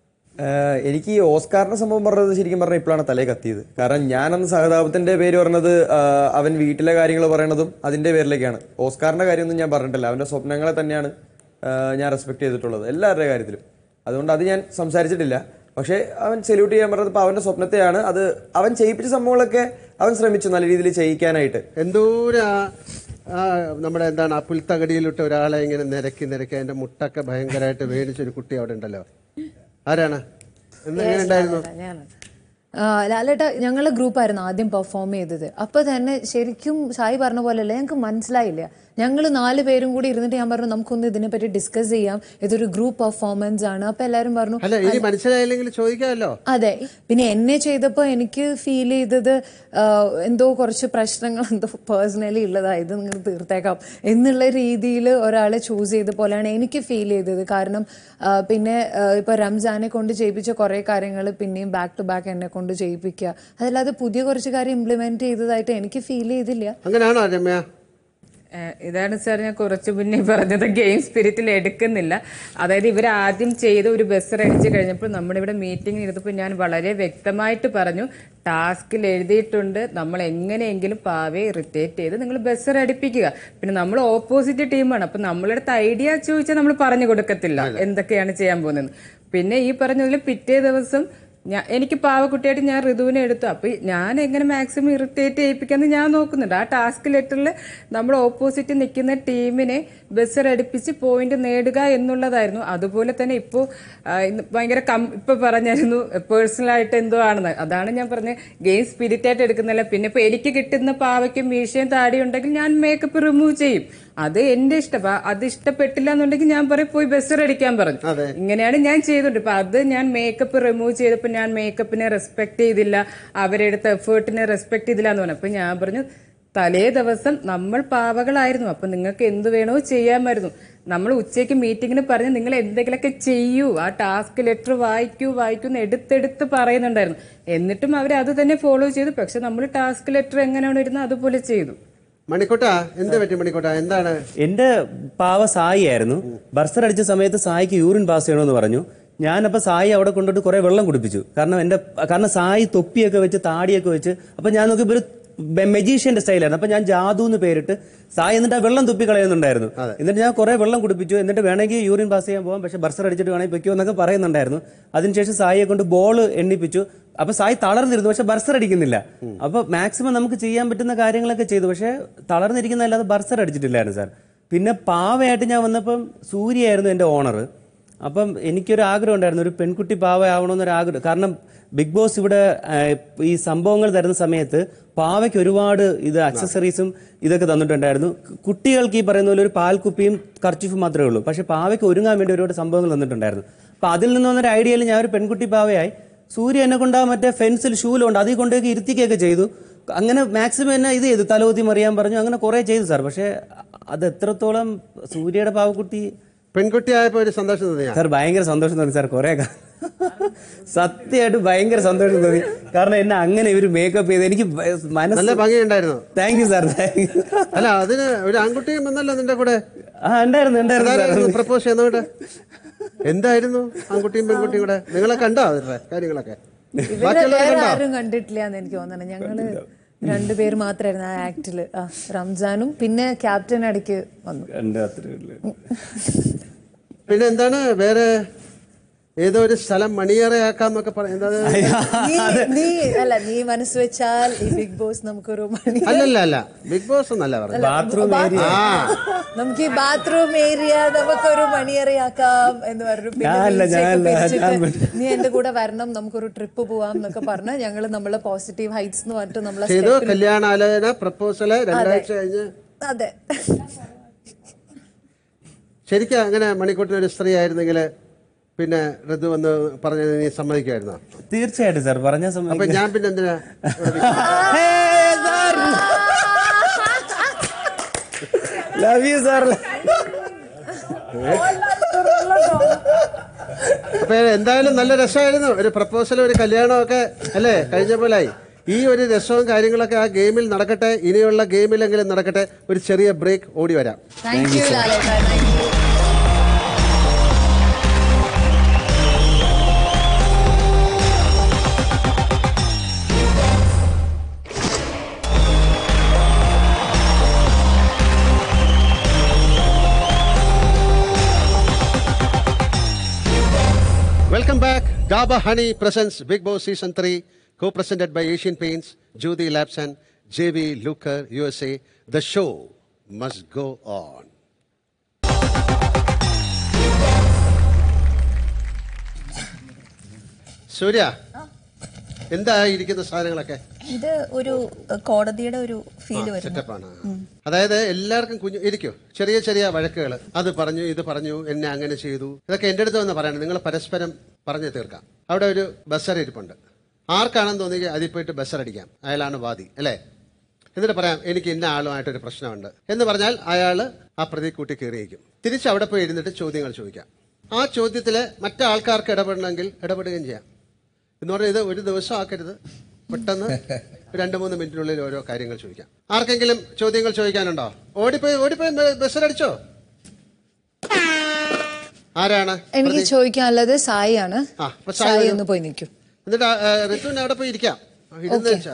ഏഹ് എനിക്ക് ഈ ഓസ്കാറിന്റെ സംഭവം പറഞ്ഞത് ശരിക്കും പറഞ്ഞാൽ ഇപ്പോഴാണ് തലേ കത്തിയത് കാരണം ഞാനന്ന് സഹതാപത്തിന്റെ പേര് പറഞ്ഞത് ആഹ് അവൻ വീട്ടിലെ കാര്യങ്ങൾ പറയണതും അതിന്റെ പേരിലേക്കാണ് ഓസ്കാറിന്റെ കാര്യമൊന്നും ഞാൻ പറഞ്ഞിട്ടില്ല അവന്റെ സ്വപ്നങ്ങളെ തന്നെയാണ് ആഹ് ഞാൻ റെസ്പെക്ട് ചെയ്തിട്ടുള്ളത് എല്ലാവരുടെ കാര്യത്തിലും അതുകൊണ്ട് അത് ഞാൻ സംസാരിച്ചിട്ടില്ല പക്ഷേ അവൻ സെല്യൂട്ട് ചെയ്യാൻ പറഞ്ഞത് ഇപ്പൊ അവന്റെ സ്വപ്നത്തെയാണ് അത് അവൻ ചെയ്യിപ്പിച്ച സംഭവങ്ങളൊക്കെ അവൻ ശ്രമിച്ചു നല്ല രീതിയിൽ ചെയ്യിക്കാനായിട്ട് എന്തോരം ആ- ആ നമ്മുടെ എന്താണ് ആ പുൽത്തകടിയിലിട്ട് ഒരാളെ ഇങ്ങനെ നിരക്കി നിരക്കി അതിന്റെ മുട്ടൊക്കെ ഭയങ്കരമായിട്ട് വേടിച്ചൊരു കുട്ടി അവിടെ ഉണ്ടല്ലോ ആരാണ് എന്ന് എങ്ങനെ ഉണ്ടായിരുന്നു ലാലേട്ട ഞങ്ങളുടെ ഗ്രൂപ്പായിരുന്നു ആദ്യം പെർഫോം ചെയ്തത് അപ്പൊ തന്നെ ശരിക്കും സായി പറഞ്ഞ പോലെയല്ല ഞങ്ങൾക്ക് മനസ്സിലായില്ല ഞങ്ങൾ നാല് പേരും കൂടി ഇരുന്നിട്ട് ഞാൻ പറഞ്ഞു നമുക്കൊന്ന് ഇതിനെപ്പറ്റി ഡിസ്കസ് ചെയ്യാം ഇതൊരു ഗ്രൂപ്പ് പെർഫോമൻസ് ആണ് അപ്പൊ എല്ലാവരും പറഞ്ഞു അല്ല ഇനി മനസ്സിലായില്ലെങ്കിൽ ചോദിക്കാമല്ലോ അതെ പിന്നെ എന്നെ ചെയ്തപ്പോൾ എനിക്ക് ഫീൽ ചെയ്തത് ആ, എന്തോ കുറച്ച് പ്രശ്നങ്ങൾ എന്തോ പേഴ്സണലി ഉള്ളതായത് നിങ്ങൾ തീർത്തേക്കാം എന്നുള്ള രീതിയിൽ ഒരാളെ ചൂസ് ചെയ്ത പോലെയാണ് എനിക്ക് ഫീൽ ചെയ്തത് കാരണം ആ, പിന്നെ ആ, ഇപ്പൊ റംസാനെ കൊണ്ട് ചെയ്യിപ്പിച്ച കുറേ കാര്യങ്ങൾ പിന്നെയും ബാക്ക് ടു ബാക്ക് എന്നെ കൊണ്ട് ചെയ്യിപ്പിക്കുക അതല്ലാതെ പുതിയ കുറച്ച് കാര്യം ഇംപ്ലിമെന്റ് ചെയ്തതായിട്ട് എനിക്ക് ഫീൽ ചെയ്തില്ല അങ്ങനെയാണോ രമ്യ ഏഹ് ഇതാണ് സാർ ഞാൻ കുറച്ച് മുന്നേ പറഞ്ഞത് ഗെയിം സ്പിരിറ്റിൽ എടുക്കുന്നില്ല അതായത് ഇവർ ആദ്യം ചെയ്ത് ഒരു ബസ് അടിച്ച് കഴിഞ്ഞപ്പോൾ നമ്മുടെ ഇവിടെ മീറ്റിംഗ് ഇരുന്നപ്പോൾ ഞാൻ വളരെ വ്യക്തമായിട്ട് പറഞ്ഞു ടാസ്കിൽ എഴുതിയിട്ടുണ്ട് നമ്മൾ എങ്ങനെയെങ്കിലും പാവയെ ഇറിറ്റേറ്റ് ചെയ്ത് നിങ്ങൾ ബസ് അടിപ്പിക്കുക പിന്നെ നമ്മൾ ഓപ്പോസിറ്റ് ടീമാണ് അപ്പം നമ്മളടുത്ത് ഐഡിയ ചോദിച്ചാൽ നമ്മൾ പറഞ്ഞു കൊടുക്കത്തില്ല എന്തൊക്കെയാണ് ചെയ്യാൻ പോകുന്നത് പിന്നെ ഈ പറഞ്ഞതിൽ പിറ്റേ ദിവസം ഞാൻ എനിക്ക് പാവക്കുട്ടിയായിട്ട് ഞാൻ ഋതുവിനെ എടുത്തു അപ്പൊ ഞാൻ എങ്ങനെ മാക്സിമം ഇറിറ്റേറ്റ് ചെയ്യിപ്പിക്കാന്ന് ഞാൻ നോക്കുന്നുണ്ട് ആ ടാസ്ക് ലെറ്ററിൽ നമ്മൾ ഓപ്പോസിറ്റ് നിൽക്കുന്ന ടീമിനെ ബസർ അടുപ്പിച്ച് പോയിന്റ് നേടുക എന്നുള്ളതായിരുന്നു അതുപോലെ തന്നെ ഇപ്പോൾ ഭയങ്കര കം ഇപ്പൊ പറഞ്ഞായിരുന്നു പേഴ്സണൽ ആയിട്ട് എന്തോ ആണെന്ന് അതാണ് ഞാൻ പറഞ്ഞത് ഗെയിം സ്പിരിറ്റ് ആയിട്ട് എടുക്കുന്നില്ല പിന്നെ ഇപ്പൊ എനിക്ക് കിട്ടുന്ന പാവയ്ക്കും മീശയും താടിയും ഉണ്ടെങ്കിൽ ഞാൻ മേക്കപ്പ് റിമൂവ് ചെയ്യും അത് എന്റെ ഇഷ്ടം അപ്പൊ അത് ഇഷ്ടപ്പെട്ടില്ല എന്നുണ്ടെങ്കിൽ ഞാൻ പറയും പോയി ബസർ അടിക്കാൻ പറഞ്ഞു ഇങ്ങനെയാണ് ഞാൻ ചെയ്തോണ്ട് ഇപ്പൊ അത് ഞാൻ മേക്കപ്പ് റിമൂവ് ചെയ്തപ്പോൾ ഞാൻ മേക്കപ്പിനെ റെസ്പെക്ട് ചെയ്തില്ല അവരെടുത്ത എഫേർട്ടിനെ റെസ്പെക്ട് ചെയ്തില്ല എന്ന് പറഞ്ഞു അപ്പൊ ഞാൻ പറഞ്ഞു തലേ ദിവസം നമ്മൾ പാവകളായിരുന്നു അപ്പൊ നിങ്ങൾക്ക് എന്ത് വേണോ ചെയ്യാമായിരുന്നു നമ്മൾ ഉച്ചയ്ക്ക് മീറ്റിങ്ങിന് പറഞ്ഞ് നിങ്ങൾ എന്തെങ്കിലുമൊക്കെ ചെയ്യൂ ആ ടാസ്ക് ലെറ്റർ വായിക്കൂ വായിക്കൂ എന്ന് എടുത്തെടുത്ത് പറയുന്നുണ്ടായിരുന്നു എന്നിട്ടും അവർ അത് തന്നെ ഫോളോ ചെയ്തു പക്ഷെ നമ്മൾ ടാസ്ക് ലെറ്റർ എങ്ങനെയാണ് ഇരുന്നത് അതുപോലെ ചെയ്തു മണിക്കോട്ട എന്ത് പറ്റി മണിക്കോട്ട എന്താണ് എന്റെ പാവ സായി ആയിരുന്നു ബർസർ അടിച്ച സമയത്ത് സായിക്ക് യൂറിൻ പാസ് ചെയ്യണമെന്ന് പറഞ്ഞു ഞാനപ്പോൾ സായി അവിടെ കൊണ്ടുപോയിട്ട് കുറെ വെള്ളം കുടിപ്പിച്ചു കാരണം എന്റെ കാരണം സായി തൊപ്പിയൊക്കെ വെച്ച് താടിയൊക്കെ വെച്ച് അപ്പൊ ഞാൻ നോക്കിയപ്പോൾ ഒരു മെജീഷ്യന്റെ സ്റ്റൈലായിരുന്നു അപ്പൊ ഞാൻ ജാതു എന്ന് പേരിട്ട് സായി എന്നിട്ട് ആ വെള്ളം തുപ്പി കളയുന്നുണ്ടായിരുന്നു എന്നിട്ട് ഞാൻ കുറെ വെള്ളം കുടിപ്പിച്ചു എന്നിട്ട് വേണമെങ്കിൽ യൂറിൻ പാസ് ചെയ്യാൻ പോകാം പക്ഷെ ബർസർ അടിച്ചിട്ട് വേണമെങ്കിൽ പൊയ്ക്കോ എന്നൊക്കെ പറയുന്നുണ്ടായിരുന്നു അതിനുശേഷം സായിയെ കൊണ്ട് ബോൾ എണ്ണിപ്പിച്ചു അപ്പൊ സായി തളർന്നിരുന്നു പക്ഷെ ബർസർ അടിക്കുന്നില്ല അപ്പൊ മാക്സിമം നമുക്ക് ചെയ്യാൻ പറ്റുന്ന കാര്യങ്ങളൊക്കെ ചെയ്തു പക്ഷെ തളർന്നിരിക്കുന്നതല്ലാതെ ബർസർ അടിച്ചിട്ടില്ലായിരുന്നു സാർ പിന്നെ പാവയായിട്ട് ഞാൻ വന്നപ്പം സൂര്യയായിരുന്നു എൻ്റെ ഓണർ അപ്പം എനിക്കൊരു ആഗ്രഹം ഉണ്ടായിരുന്നു ഒരു പെൺകുട്ടി പാവയാവണമെന്നൊരു ആഗ്രഹം കാരണം ബിഗ് ബോസ് ഇവിടെ ആ, ഈ സംഭവങ്ങൾ തരുന്ന സമയത്ത് പാവയ്ക്ക് ഒരുപാട് ഇത് അക്സസറീസും ഇതൊക്കെ തന്നിട്ടുണ്ടായിരുന്നു കുട്ടികൾക്ക് ഈ പറയുന്ന പോലെ ഒരു പാൽക്കുപ്പിയും കർച്ചിഫും മാത്രമേ ഉള്ളൂ പക്ഷെ പാവയ്ക്ക് ഒരുങ്ങാൻ വേണ്ടി ഒരുപാട് സംഭവങ്ങൾ തന്നിട്ടുണ്ടായിരുന്നു അപ്പൊ അതിൽ നിന്ന് വന്നൊരു ഐഡിയയിൽ ഞാൻ ഒരു പെൺകുട്ടി പാവയായി സൂര്യ എന്നെ കൊണ്ട് ആ മറ്റേ ഫെൻസിൽ ഷൂലുണ്ട് അതിൽ കൊണ്ടേക്ക് ഇരുത്തിക്കുകയൊക്കെ ചെയ്തു അങ്ങനെ മാക്സിമം എന്നെ ഇത് ചെയ്തു തലകുത്തി മറിയാൻ പറഞ്ഞു അങ്ങനെ കുറെ ചെയ്തു സാർ പക്ഷെ അത് എത്രത്തോളം സൂര്യയുടെ പാവക്കുട്ടി പെൺകുട്ടിയായപ്പോ ഒരു സന്തോഷം തോന്നിയാ സാർ ഭയങ്കര സന്തോഷം തോന്നി സാർ കുറെ സത്യമായിട്ട് ഭയങ്കര സന്തോഷം തോന്നി കാരണം എന്നെ അങ്ങനെ ഇവര് മേക്കപ്പ് ചെയ്ത് എനിക്ക് മനസ്സ് നല്ല ഭംഗിയുണ്ടായിരുന്നു thank you sir thank you അല്ല അതിന് ഒരു ആൺകുട്ടിയും വന്നല്ലോ നിന്റെ കൂടെ ആ ഉണ്ടായിരുന്നു ഉണ്ടായിരുന്നു സാർ പ്രപ്പോസ് ചെയ്യുന്നോട്ട് എന്തായിരുന്നു ആൺകുട്ടിയും പെൺകുട്ടിയും കൂടെ നിങ്ങളെ കണ്ടോ അവരുടെ കാര്യങ്ങളൊക്കെ ഇവരെ ബാക്കിയുള്ളവരെ വേറെ കണ്ടോ ആരും കണ്ടിട്ടില്ല എന്ന് എനിക്ക് തോന്നണം ഞങ്ങള് രണ്ടുപേര് മാത്രമായിരുന്നു ആ ആക്ടില് ആ റംസാനും പിന്നെ ക്യാപ്റ്റൻ ഇടയ്ക്ക് വന്നു ഉണ്ട് അത്രേ ഉള്ളൂ പിന്നെ എന്താണ് വേറെ ഏതോ ഒരു സ്ഥലം മണിയറയാക്കാന്നൊക്കെ പറയുന്നത് നീ നീ അല്ല നീ മനസ്സ് വെച്ചാൽ ഈ ബിഗ് ബോസ് നമുക്കൊരു മണി അല്ലല്ല അല്ല ബിഗ് ബോസ് എന്നല്ല അല്ല, പറഞ്ഞു ബാ- നമുക്ക് ഈ ബാത്റൂം ഏരിയ നമുക്കൊരു മണിയറയാക്കാം എന്ന് പറഞ്ഞു പിന്നെ ഞാനല്ല, വീഴ്ചയൊക്കെ ഞാനല്ല, പിരിച്ചിട്ട് നീ എന്റെ കൂടെ വരണം നമുക്കൊരു ട്രിപ്പ് പോവാം എന്നൊക്കെ പറഞ്ഞ് ഞങ്ങള് നമ്മളെ പോസിറ്റീവ് ഹൈറ്റ്സ് എന്ന് പറഞ്ഞിട്ട് നമ്മളെ ചെയ്തു step ല്- കല്യാണാലോചന പ്രപ്പോസല് രണ്ടാഴ്ച കഴിഞ്ഞ് അതെ ശരിക്കും അങ്ങനെ മണിക്കൂട്ടിന് ഒരു സ്ത്രീ ആയിരുന്നെങ്കിൽ പിന്നെ ഋതു വന്ന് പറഞ്ഞത് നീ സമ്മതിക്കുമായിരുന്നോ തീർച്ചയായിട്ടും സാർ പറഞ്ഞ അപ്പൊ ഞാൻ പിന്നെ എന്തിനാ ലവ് യു സാർ അപ്പൊ എന്തായാലും നല്ല രസമായിരുന്നു ഒരു പ്രപ്പോസലും ഒരു കല്യാണവും ഒക്കെ അല്ലേ കഴിഞ്ഞ പോലായി ഈ ഒരു രസവും കാര്യങ്ങളൊക്കെ ആ ഗെയിമിൽ നടക്കട്ടെ ഇനിയുള്ള ഗെയിമിലെങ്കിലും നടക്കട്ടെ ഒരു ചെറിയ ബ്രേക്ക് ഓടി വരാം താങ്ക് യു ലാലേട്ട thank you Welcome back. Daba Honey presents Big Boss Season 3, co-presented by Asian Paints, Judy Labs and JV Luker USA. The show must go on. Surya എന്താ ഇരിക്കുന്ന സാധനങ്ങളൊക്കെ ഇത് ഒരു അഹ്, കോടതിയുടെ ഒരു ഫീൽ വരുന്നു സെറ്റപ്പാണ് അതായത് എല്ലാവർക്കും കുഞ്ഞു ഇരിക്കൂ ചെറിയ ചെറിയ വഴക്കുകൾ അത് പറഞ്ഞു ഇത് പറഞ്ഞു എന്നെ അങ്ങനെ ചെയ്തു ഇതൊക്കെ എൻ്റെ അടുത്ത് വന്ന് പറയണം നിങ്ങൾ പരസ്പരം പറഞ്ഞു തീർക്കാം അവിടെ ഒരു ബസ്സർ ഇരിപ്പുണ്ട് ആർക്കാണെന്ന് തോന്നിയെങ്കിൽ അതിൽ പോയിട്ട് ബസ്സർ അടിക്കാം അയാളാണ് വാദി അല്ലേ എന്നിട്ട് പറയാം എനിക്ക് ഇന്ന ആളുമായിട്ടൊരു പ്രശ്നമുണ്ട് എന്ന് പറഞ്ഞാൽ അയാൾ ആ പ്രതി കൂട്ടി കയറിയേക്കും തിരിച്ച് അവിടെ പോയി ഇരുന്നിട്ട് ചോദ്യങ്ങൾ ചോദിക്കാം ആ ചോദ്യത്തിൽ മറ്റാൾക്കാർക്ക് ഇടപെടണമെങ്കിൽ ഇടപെടുകയും ചെയ്യാം എന്ന് പറഞ്ഞാൽ ഇത് ഒരു ദിവസം ആക്കരുത് പെട്ടെന്ന് രണ്ട് മൂന്ന് മിനിറ്റിനുള്ളിൽ ഓരോ കാര്യങ്ങൾ ചോദിക്കാം ആർക്കെങ്കിലും ചോദ്യങ്ങൾ ചോദിക്കാനുണ്ടോ ഓടിപ്പോയി ഓടിപ്പോയി ബസ്സിലടിച്ചോ ആരാണ് എനിക്ക് ചോദിക്കാനുള്ളത് സായി ആണ് ആ, അപ്പൊ സായി സായി വരൂ. ഒന്ന് പോയി നിൽക്കും എന്നിട്ട് ആ, ആ, ഋതുവിന് അവിടെ പോയി ഇരിക്കാം ഇരുന്ന് വെച്ചാ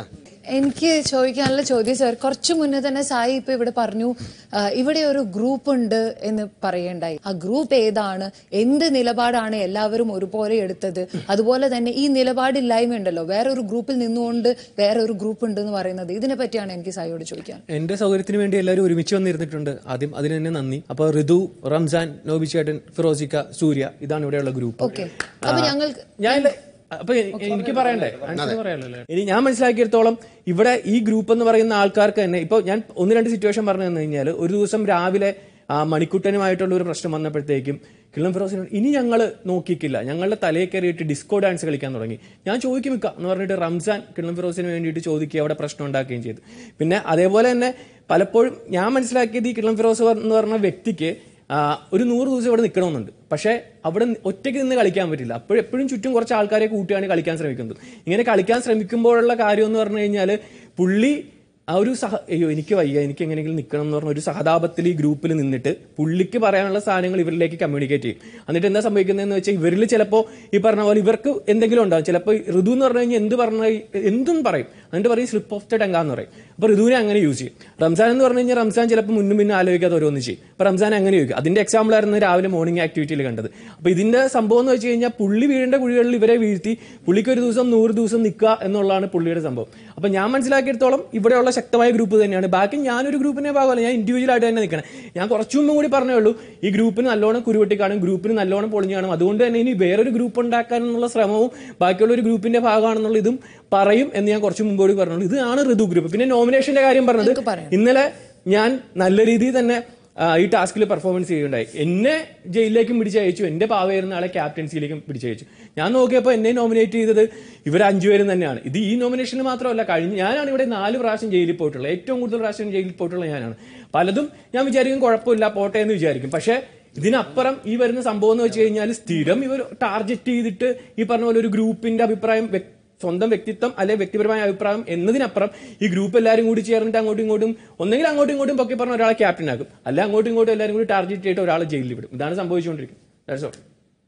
എനിക്ക് ചോദിക്കാനുള്ള ചോദ്യം സാർ കുറച്ചു മുന്നേ തന്നെ സായി ഇപ്പൊ ഇവിടെ പറഞ്ഞു ആ, ഇവിടെ ഒരു ഗ്രൂപ്പ് ഉണ്ട് എന്ന് പറയണ്ടായി ആ ഗ്രൂപ്പ് ഏതാണ് എന്ത് നിലപാടാണ് എല്ലാവരും ഒരുപോലെ എടുത്തത് അതുപോലെ തന്നെ ഈ നിലപാടില്ലായ്മ ഉണ്ടല്ലോ വേറെ ഒരു ഗ്രൂപ്പിൽ നിന്നുകൊണ്ട് വേറെ ഒരു ഗ്രൂപ്പ് ഉണ്ട് എന്ന് പറയുന്നത് ഇതിനെ പറ്റിയാണ് എനിക്ക് സായിയോട് ചോദിക്കാൻ എന്റെ സൗകര്യത്തിന് വേണ്ടി എല്ലാവരും ഒരുമിച്ച് വന്നിരുന്നിട്ടുണ്ട് ആദ്യം അതിന് തന്നെ നന്ദി അപ്പൊ ഋതു റംസാൻ നോബി ചേട്ടൻ ഫിറോസിക്ക സൂര്യ ഇതാണ് ഇവിടെയുള്ള ഗ്രൂപ്പ് ഓക്കെ അപ്പൊ ഞങ്ങൾക്ക് ഞാൻ അപ്പൊ എ- എനിക്ക് പറയണ്ടേ ആൻസർ പറയാലോ ഇനി ഞാൻ മനസ്സിലാക്കിയിടത്തോളം ഇവിടെ ഈ ഗ്രൂപ്പ് എന്ന് പറയുന്ന ആൾക്കാർക്ക് തന്നെ ഇപ്പൊ ഞാൻ ഒന്ന് രണ്ട് സിറ്റുവേഷൻ പറഞ്ഞു തന്നു കഴിഞ്ഞാൽ ഒരു ദിവസം രാവിലെ ആ മണിക്കുട്ടനുമായിട്ടുള്ള ഒരു പ്രശ്നം വന്നപ്പോഴത്തേക്കും കിള്ളം ഫിറോസിനോട് ഇനി ഞങ്ങൾ നോക്കിക്കില്ല ഞങ്ങളുടെ തലയിൽ കയറിയിട്ട് ഡിസ്കോ ഡാൻസ് കളിക്കാൻ തുടങ്ങി ഞാൻ ചോദിക്കും മിക്ക എന്ന് പറഞ്ഞിട്ട് റംസാൻ കിള്ളം ഫിറോസിന് വേണ്ടിയിട്ട് ചോദിക്കുകയും അവിടെ പ്രശ്നം ഉണ്ടാക്കുകയും ചെയ്തു പിന്നെ അതേപോലെ തന്നെ പലപ്പോഴും ഞാൻ മനസ്സിലാക്കിയത് ഈ കിള്ളം ഫിറോസ് എന്ന് പറഞ്ഞ വ്യക്തിക്ക് ആ, ഒരു നൂറ് ദിവസം ഇവിടെ നിൽക്കണമെന്നുണ്ട് പക്ഷേ അവിടെ നി- ഒറ്റയ്ക്ക് നിന്ന് കളിക്കാൻ പറ്റില്ല അപ്പോഴെപ്പോഴും ചുറ്റും കുറച്ച് ആൾക്കാരെ കൂട്ടിയാണ് കളിക്കാൻ ശ്രമിക്കുന്നത് ഇങ്ങനെ കളിക്കാൻ ശ്രമിക്കുമ്പോഴുള്ള കാര്യം എന്ന് പറഞ്ഞു കഴിഞ്ഞാൽ പുള്ളി ആ ഒരു സഹ അയ്യോ എനിക്ക് വയ്യ എനിക്ക് എങ്ങനെയെങ്കിലും നിൽക്കണം എന്ന് പറഞ്ഞ ഒരു സഹതാപത്തിൽ ഈ ഗ്രൂപ്പിൽ നിന്നിട്ട് പുള്ളിക്ക് പറയാനുള്ള സാധനങ്ങൾ ഇവരിലേക്ക് കമ്മ്യൂണിക്കേറ്റ് ചെയ്യും എന്നിട്ട് എന്താ സംഭവിക്കുന്നതെന്ന് വെച്ചാൽ ഇവരിൽ ചിലപ്പോൾ ഈ പറഞ്ഞ പോലെ ഇവർക്ക് എന്തെങ്കിലും ഉണ്ടാവും ചിലപ്പോൾ ഋതു എന്ന് പറഞ്ഞു കഴിഞ്ഞാൽ എന്ത് പറഞ്ഞ എന്തും പറയും എന്നിട്ട് പറയും സ്ലിപ്പ് ഓഫ് ദ ടങ്ക എന്ന് പറയും അപ്പോൾ ഋതുവിനെ അങ്ങനെ യൂസ് ചെയ്യും റംസാൻ എന്ന് പറഞ്ഞു കഴിഞ്ഞാൽ റംസാൻ ചിലപ്പോൾ മുന്നും പിന്നും ആലോചിക്കാതെ ഓരോന്ന് ചെയ്യും അപ്പോൾ റംസാൻ അങ്ങനെ ചോദിക്കും അതിന്റെ എക്സാമ്പിൾ ആയിരുന്നു രാവിലെ മോർണിംഗ് ആക്ടിവിറ്റിയിൽ കണ്ടത് അപ്പോൾ ഇതിന്റെ സംഭവം എന്ന് വെച്ച് കഴിഞ്ഞാൽ പുള്ളി വീടിന്റെ കുഴികളിൽ ഇവരെ വീഴ്ത്തി പുള്ളിക്ക് ഒരു ദിവസം നൂറ് ദിവസം നിൽക്കുക എന്നുള്ളതാണ് പുള്ളിയുടെ സംഭവം അപ്പോൾ ഞാൻ മനസ്സിലാക്കിയിടത്തോളം ഇവിടെയുള്ള ശക്തമായ ഗ്രൂപ്പ് തന്നെയാണ് ബാക്കി ഞാനൊരു ഗ്രൂപ്പിനെ ഭാഗമല്ല ഞാൻ ഇൻഡിവിജ്വൽ ആയിട്ട് തന്നെ നിൽക്കണം ഞാൻ കുറച്ചു മുമ്പ് കൂടി പറഞ്ഞേ ഉള്ളൂ ഈ ഗ്രൂപ്പിന് നല്ലോണം കുരുവെട്ടി കാണും ഗ്രൂപ്പിന് നല്ലോണം പൊളിഞ്ഞു കാണും അതുകൊണ്ട് തന്നെ ഇനി വേറൊരു ഗ്രൂപ്പ് ഉണ്ടാക്കാനുള്ള ശ്രമവും ബാക്കിയുള്ള ഒരു ഗ്രൂപ്പിന്റെ ഭാഗമാണെന്നുള്ള ഇതും പറയും എന്ന് ഞാൻ കുറച്ച് മുമ്പ് കൂടി പറഞ്ഞുള്ളൂ ഇതാണ് ഋതു ഗ്രൂപ്പ് പിന്നെ നോമിനേഷന്റെ കാര്യം പറഞ്ഞത് ഇന്നലെ ഞാൻ നല്ല രീതിയിൽ തന്നെ ആ, ഈ ടാസ്കിൽ പെർഫോമൻസ് ചെയ്യുണ്ടായി എന്നെ ജയിലിലേക്കും പിടിച്ചയച്ചു എന്റെ പാവയായിരുന്ന ആളെ ക്യാപ്റ്റൻസിയിലേക്കും പിടിച്ചയച്ചു ഞാൻ നോക്കിയപ്പോൾ എന്നെ നോമിനേറ്റ് ചെയ്തത് ഇവർ അഞ്ചുപേരും തന്നെയാണ് ഇത് ഈ നോമിനേഷനിൽ മാത്രമല്ല കഴിഞ്ഞ ഞാനാണ് ഇവിടെ നാല് പ്രാവശ്യം ജയിലിൽ പോയിട്ടുള്ളത് ഏറ്റവും കൂടുതൽ പ്രാവശ്യം ജയിലിൽ പോയിട്ടുള്ള ഞാനാണ് പലതും ഞാൻ വിചാരിക്കും കുഴപ്പമില്ല പോട്ടെ എന്ന് വിചാരിക്കും പക്ഷേ ഇതിനപ്പുറം ഈ വരുന്ന സംഭവം എന്ന് വെച്ച് കഴിഞ്ഞാൽ സ്ഥിരം ഇവർ ടാർഗറ്റ് ചെയ്തിട്ട് ഈ പറഞ്ഞ പോലെ ഒരു ഗ്രൂപ്പിന്റെ അഭിപ്രായം വ്യക്- സ്വന്തം വ്യക്തിത്വം അല്ലെങ്കിൽ വ്യക്തിപരമായ അഭിപ്രായം എന്നതിനപ്പുറം ഈ ഗ്രൂപ്പ് എല്ലാവരും കൂടി ചേർന്നിട്ട് അങ്ങോട്ടും ഇങ്ങോട്ടും ഒന്നെങ്കിൽ അങ്ങോട്ടും ഇങ്ങോട്ടും പൊക്കി പറഞ്ഞ ഒരാളെ ക്യാപ്റ്റൻ ആക്കും അല്ല അങ്ങോട്ടും ഇങ്ങോട്ടും എല്ലാവരും കൂടി ടാർഗറ്റ് ചെയ്തിട്ട് ഒരാളെ ജയിലിൽ വിടും ഇതാണ് സംഭവിച്ചുകൊണ്ടിരിക്കുന്നത് That's all.